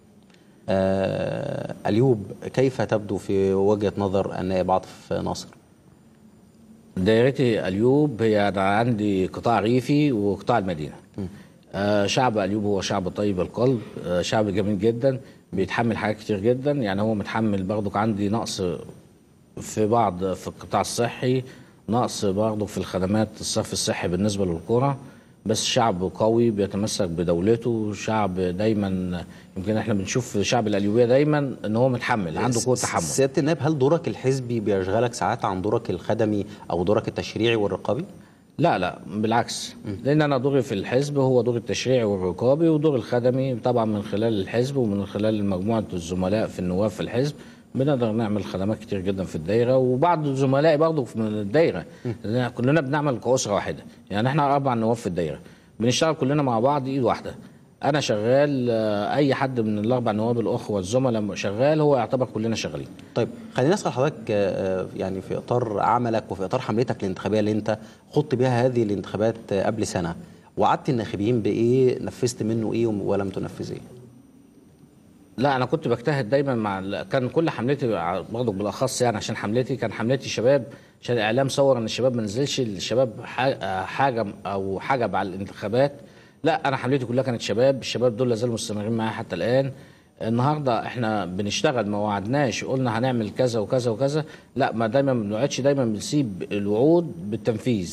آه، اليوب كيف تبدو في وجهه نظر النائب عاطف ناصر دايرتي اليوب هي انا عندي قطاع ريفي وقطاع المدينه آه شعب اليوب هو شعب طيب القلب آه شعب جميل جدا بيتحمل حاجات كتير جدا يعني هو متحمل برضك عندي نقص في بعض في القطاع الصحي نقص برضه في الخدمات الصرف الصحي بالنسبه للقرى بس شعب قوي بيتمسك بدولته شعب دايما يمكن احنا بنشوف في شعب القليوبيه دايما ان هو متحمل عنده قوه تحمل سياده النائب هل دورك الحزبي بيشغلك ساعات عن دورك الخدمي او دورك التشريعي والرقابي؟ لا لا بالعكس لان انا دوري في الحزب هو دور التشريعي والرقابي ودور الخدمي طبعا من خلال الحزب ومن خلال مجموعه الزملاء في النواب في الحزب بنقدر نعمل خدمات كتير جدا في الدايره وبعض زملائي برضه من الدايره لأن كلنا بنعمل كاسره واحده يعني احنا اربع نواب في الدايره بنشتغل كلنا مع بعض ايد واحده انا شغال آه، اي حد من الاربع نواب الاخوه الزملاء شغال هو يعتبر كلنا شغالين طيب خليني اسال حضرتك آه، يعني في اطار عملك وفي اطار حملتك الانتخابيه اللي انت خضت بها هذه الانتخابات آه، قبل سنه وعدت الناخبين بايه نفذت منه ايه ولم تنفذ ايه؟ لا انا كنت بجتهد دايما مع ال- كان كل حملتي ع- برضه بالاخص يعني عشان حملتي كان حملتي شباب عشان الاعلام صور ان الشباب ما نزلش الشباب ح- حاجه او حجب على الانتخابات لا انا حملتي كلها كانت شباب الشباب دول لازالوا مستمرين معايا حتى الان النهارده احنا بنشتغل ما وعدناش قلنا هنعمل كذا وكذا وكذا لا ما دايما ما بنوعدش دايما بنسيب الوعود بالتنفيذ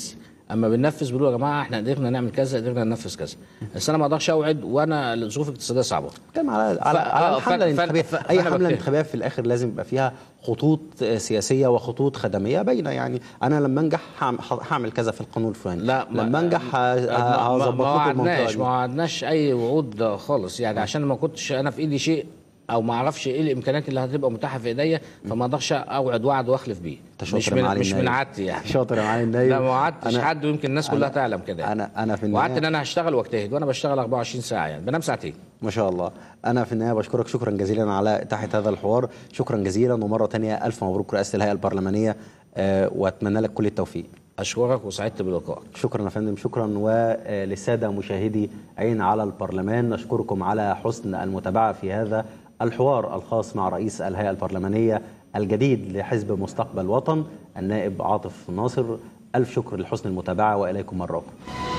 اما بننفذ بنقول يا جماعه احنا قدرنا نعمل كذا قدرنا ننفذ كذا بس انا ما اقدرش اوعد وانا الظروف الاقتصاديه صعبه كلام على على, ف- على آه، الحمله ف- ف- الانتخابيه ف- اي فأنا حمله بتكلم. انتخابيه في الاخر لازم يبقى فيها خطوط آه، سياسيه وخطوط خدميه باينه يعني انا لما انجح هعم- هعمل كذا في القانون الفلاني لا ما- لما انجح ه- ما- ما- هظبط ما لكم المنطقه وعدناش دي. ما وعدناش اي وعود خالص يعني عشان ما كنتش انا في ايدي شيء او ما اعرفش ايه الامكانيات اللي هتبقى متاحه في ايديا فما اقدرش اوعد وعد واخلف بيه أنت شاطر مش يا من معالي مش من النايب. عادتي يعني شاطر يا معالي النايب لا ما وعدتش أنا- حد ويمكن الناس كلها أنا- تعلم كده يعني. انا انا في وعدت ان النهايه انا هشتغل واجتهد وانا بشتغل 24 ساعه يعني بنام ساعتين ما شاء الله انا في النهايه بشكرك شكرا جزيلا على اتاحه هذا الحوار شكرا جزيلا ومره تانية الف مبروك رئاسه الهيئه البرلمانيه آه، واتمنى لك كل التوفيق اشكرك وسعدت بلقائك شكرا يا فندم شكرا وللساده مشاهدي عين على البرلمان نشكركم على حسن المتابعه في هذا الحوار الخاص مع رئيس الهيئه البرلمانيه الجديد لحزب مستقبل وطن النائب عاطف ناصر الف شكر لحسن المتابعه واليكم مره اخرى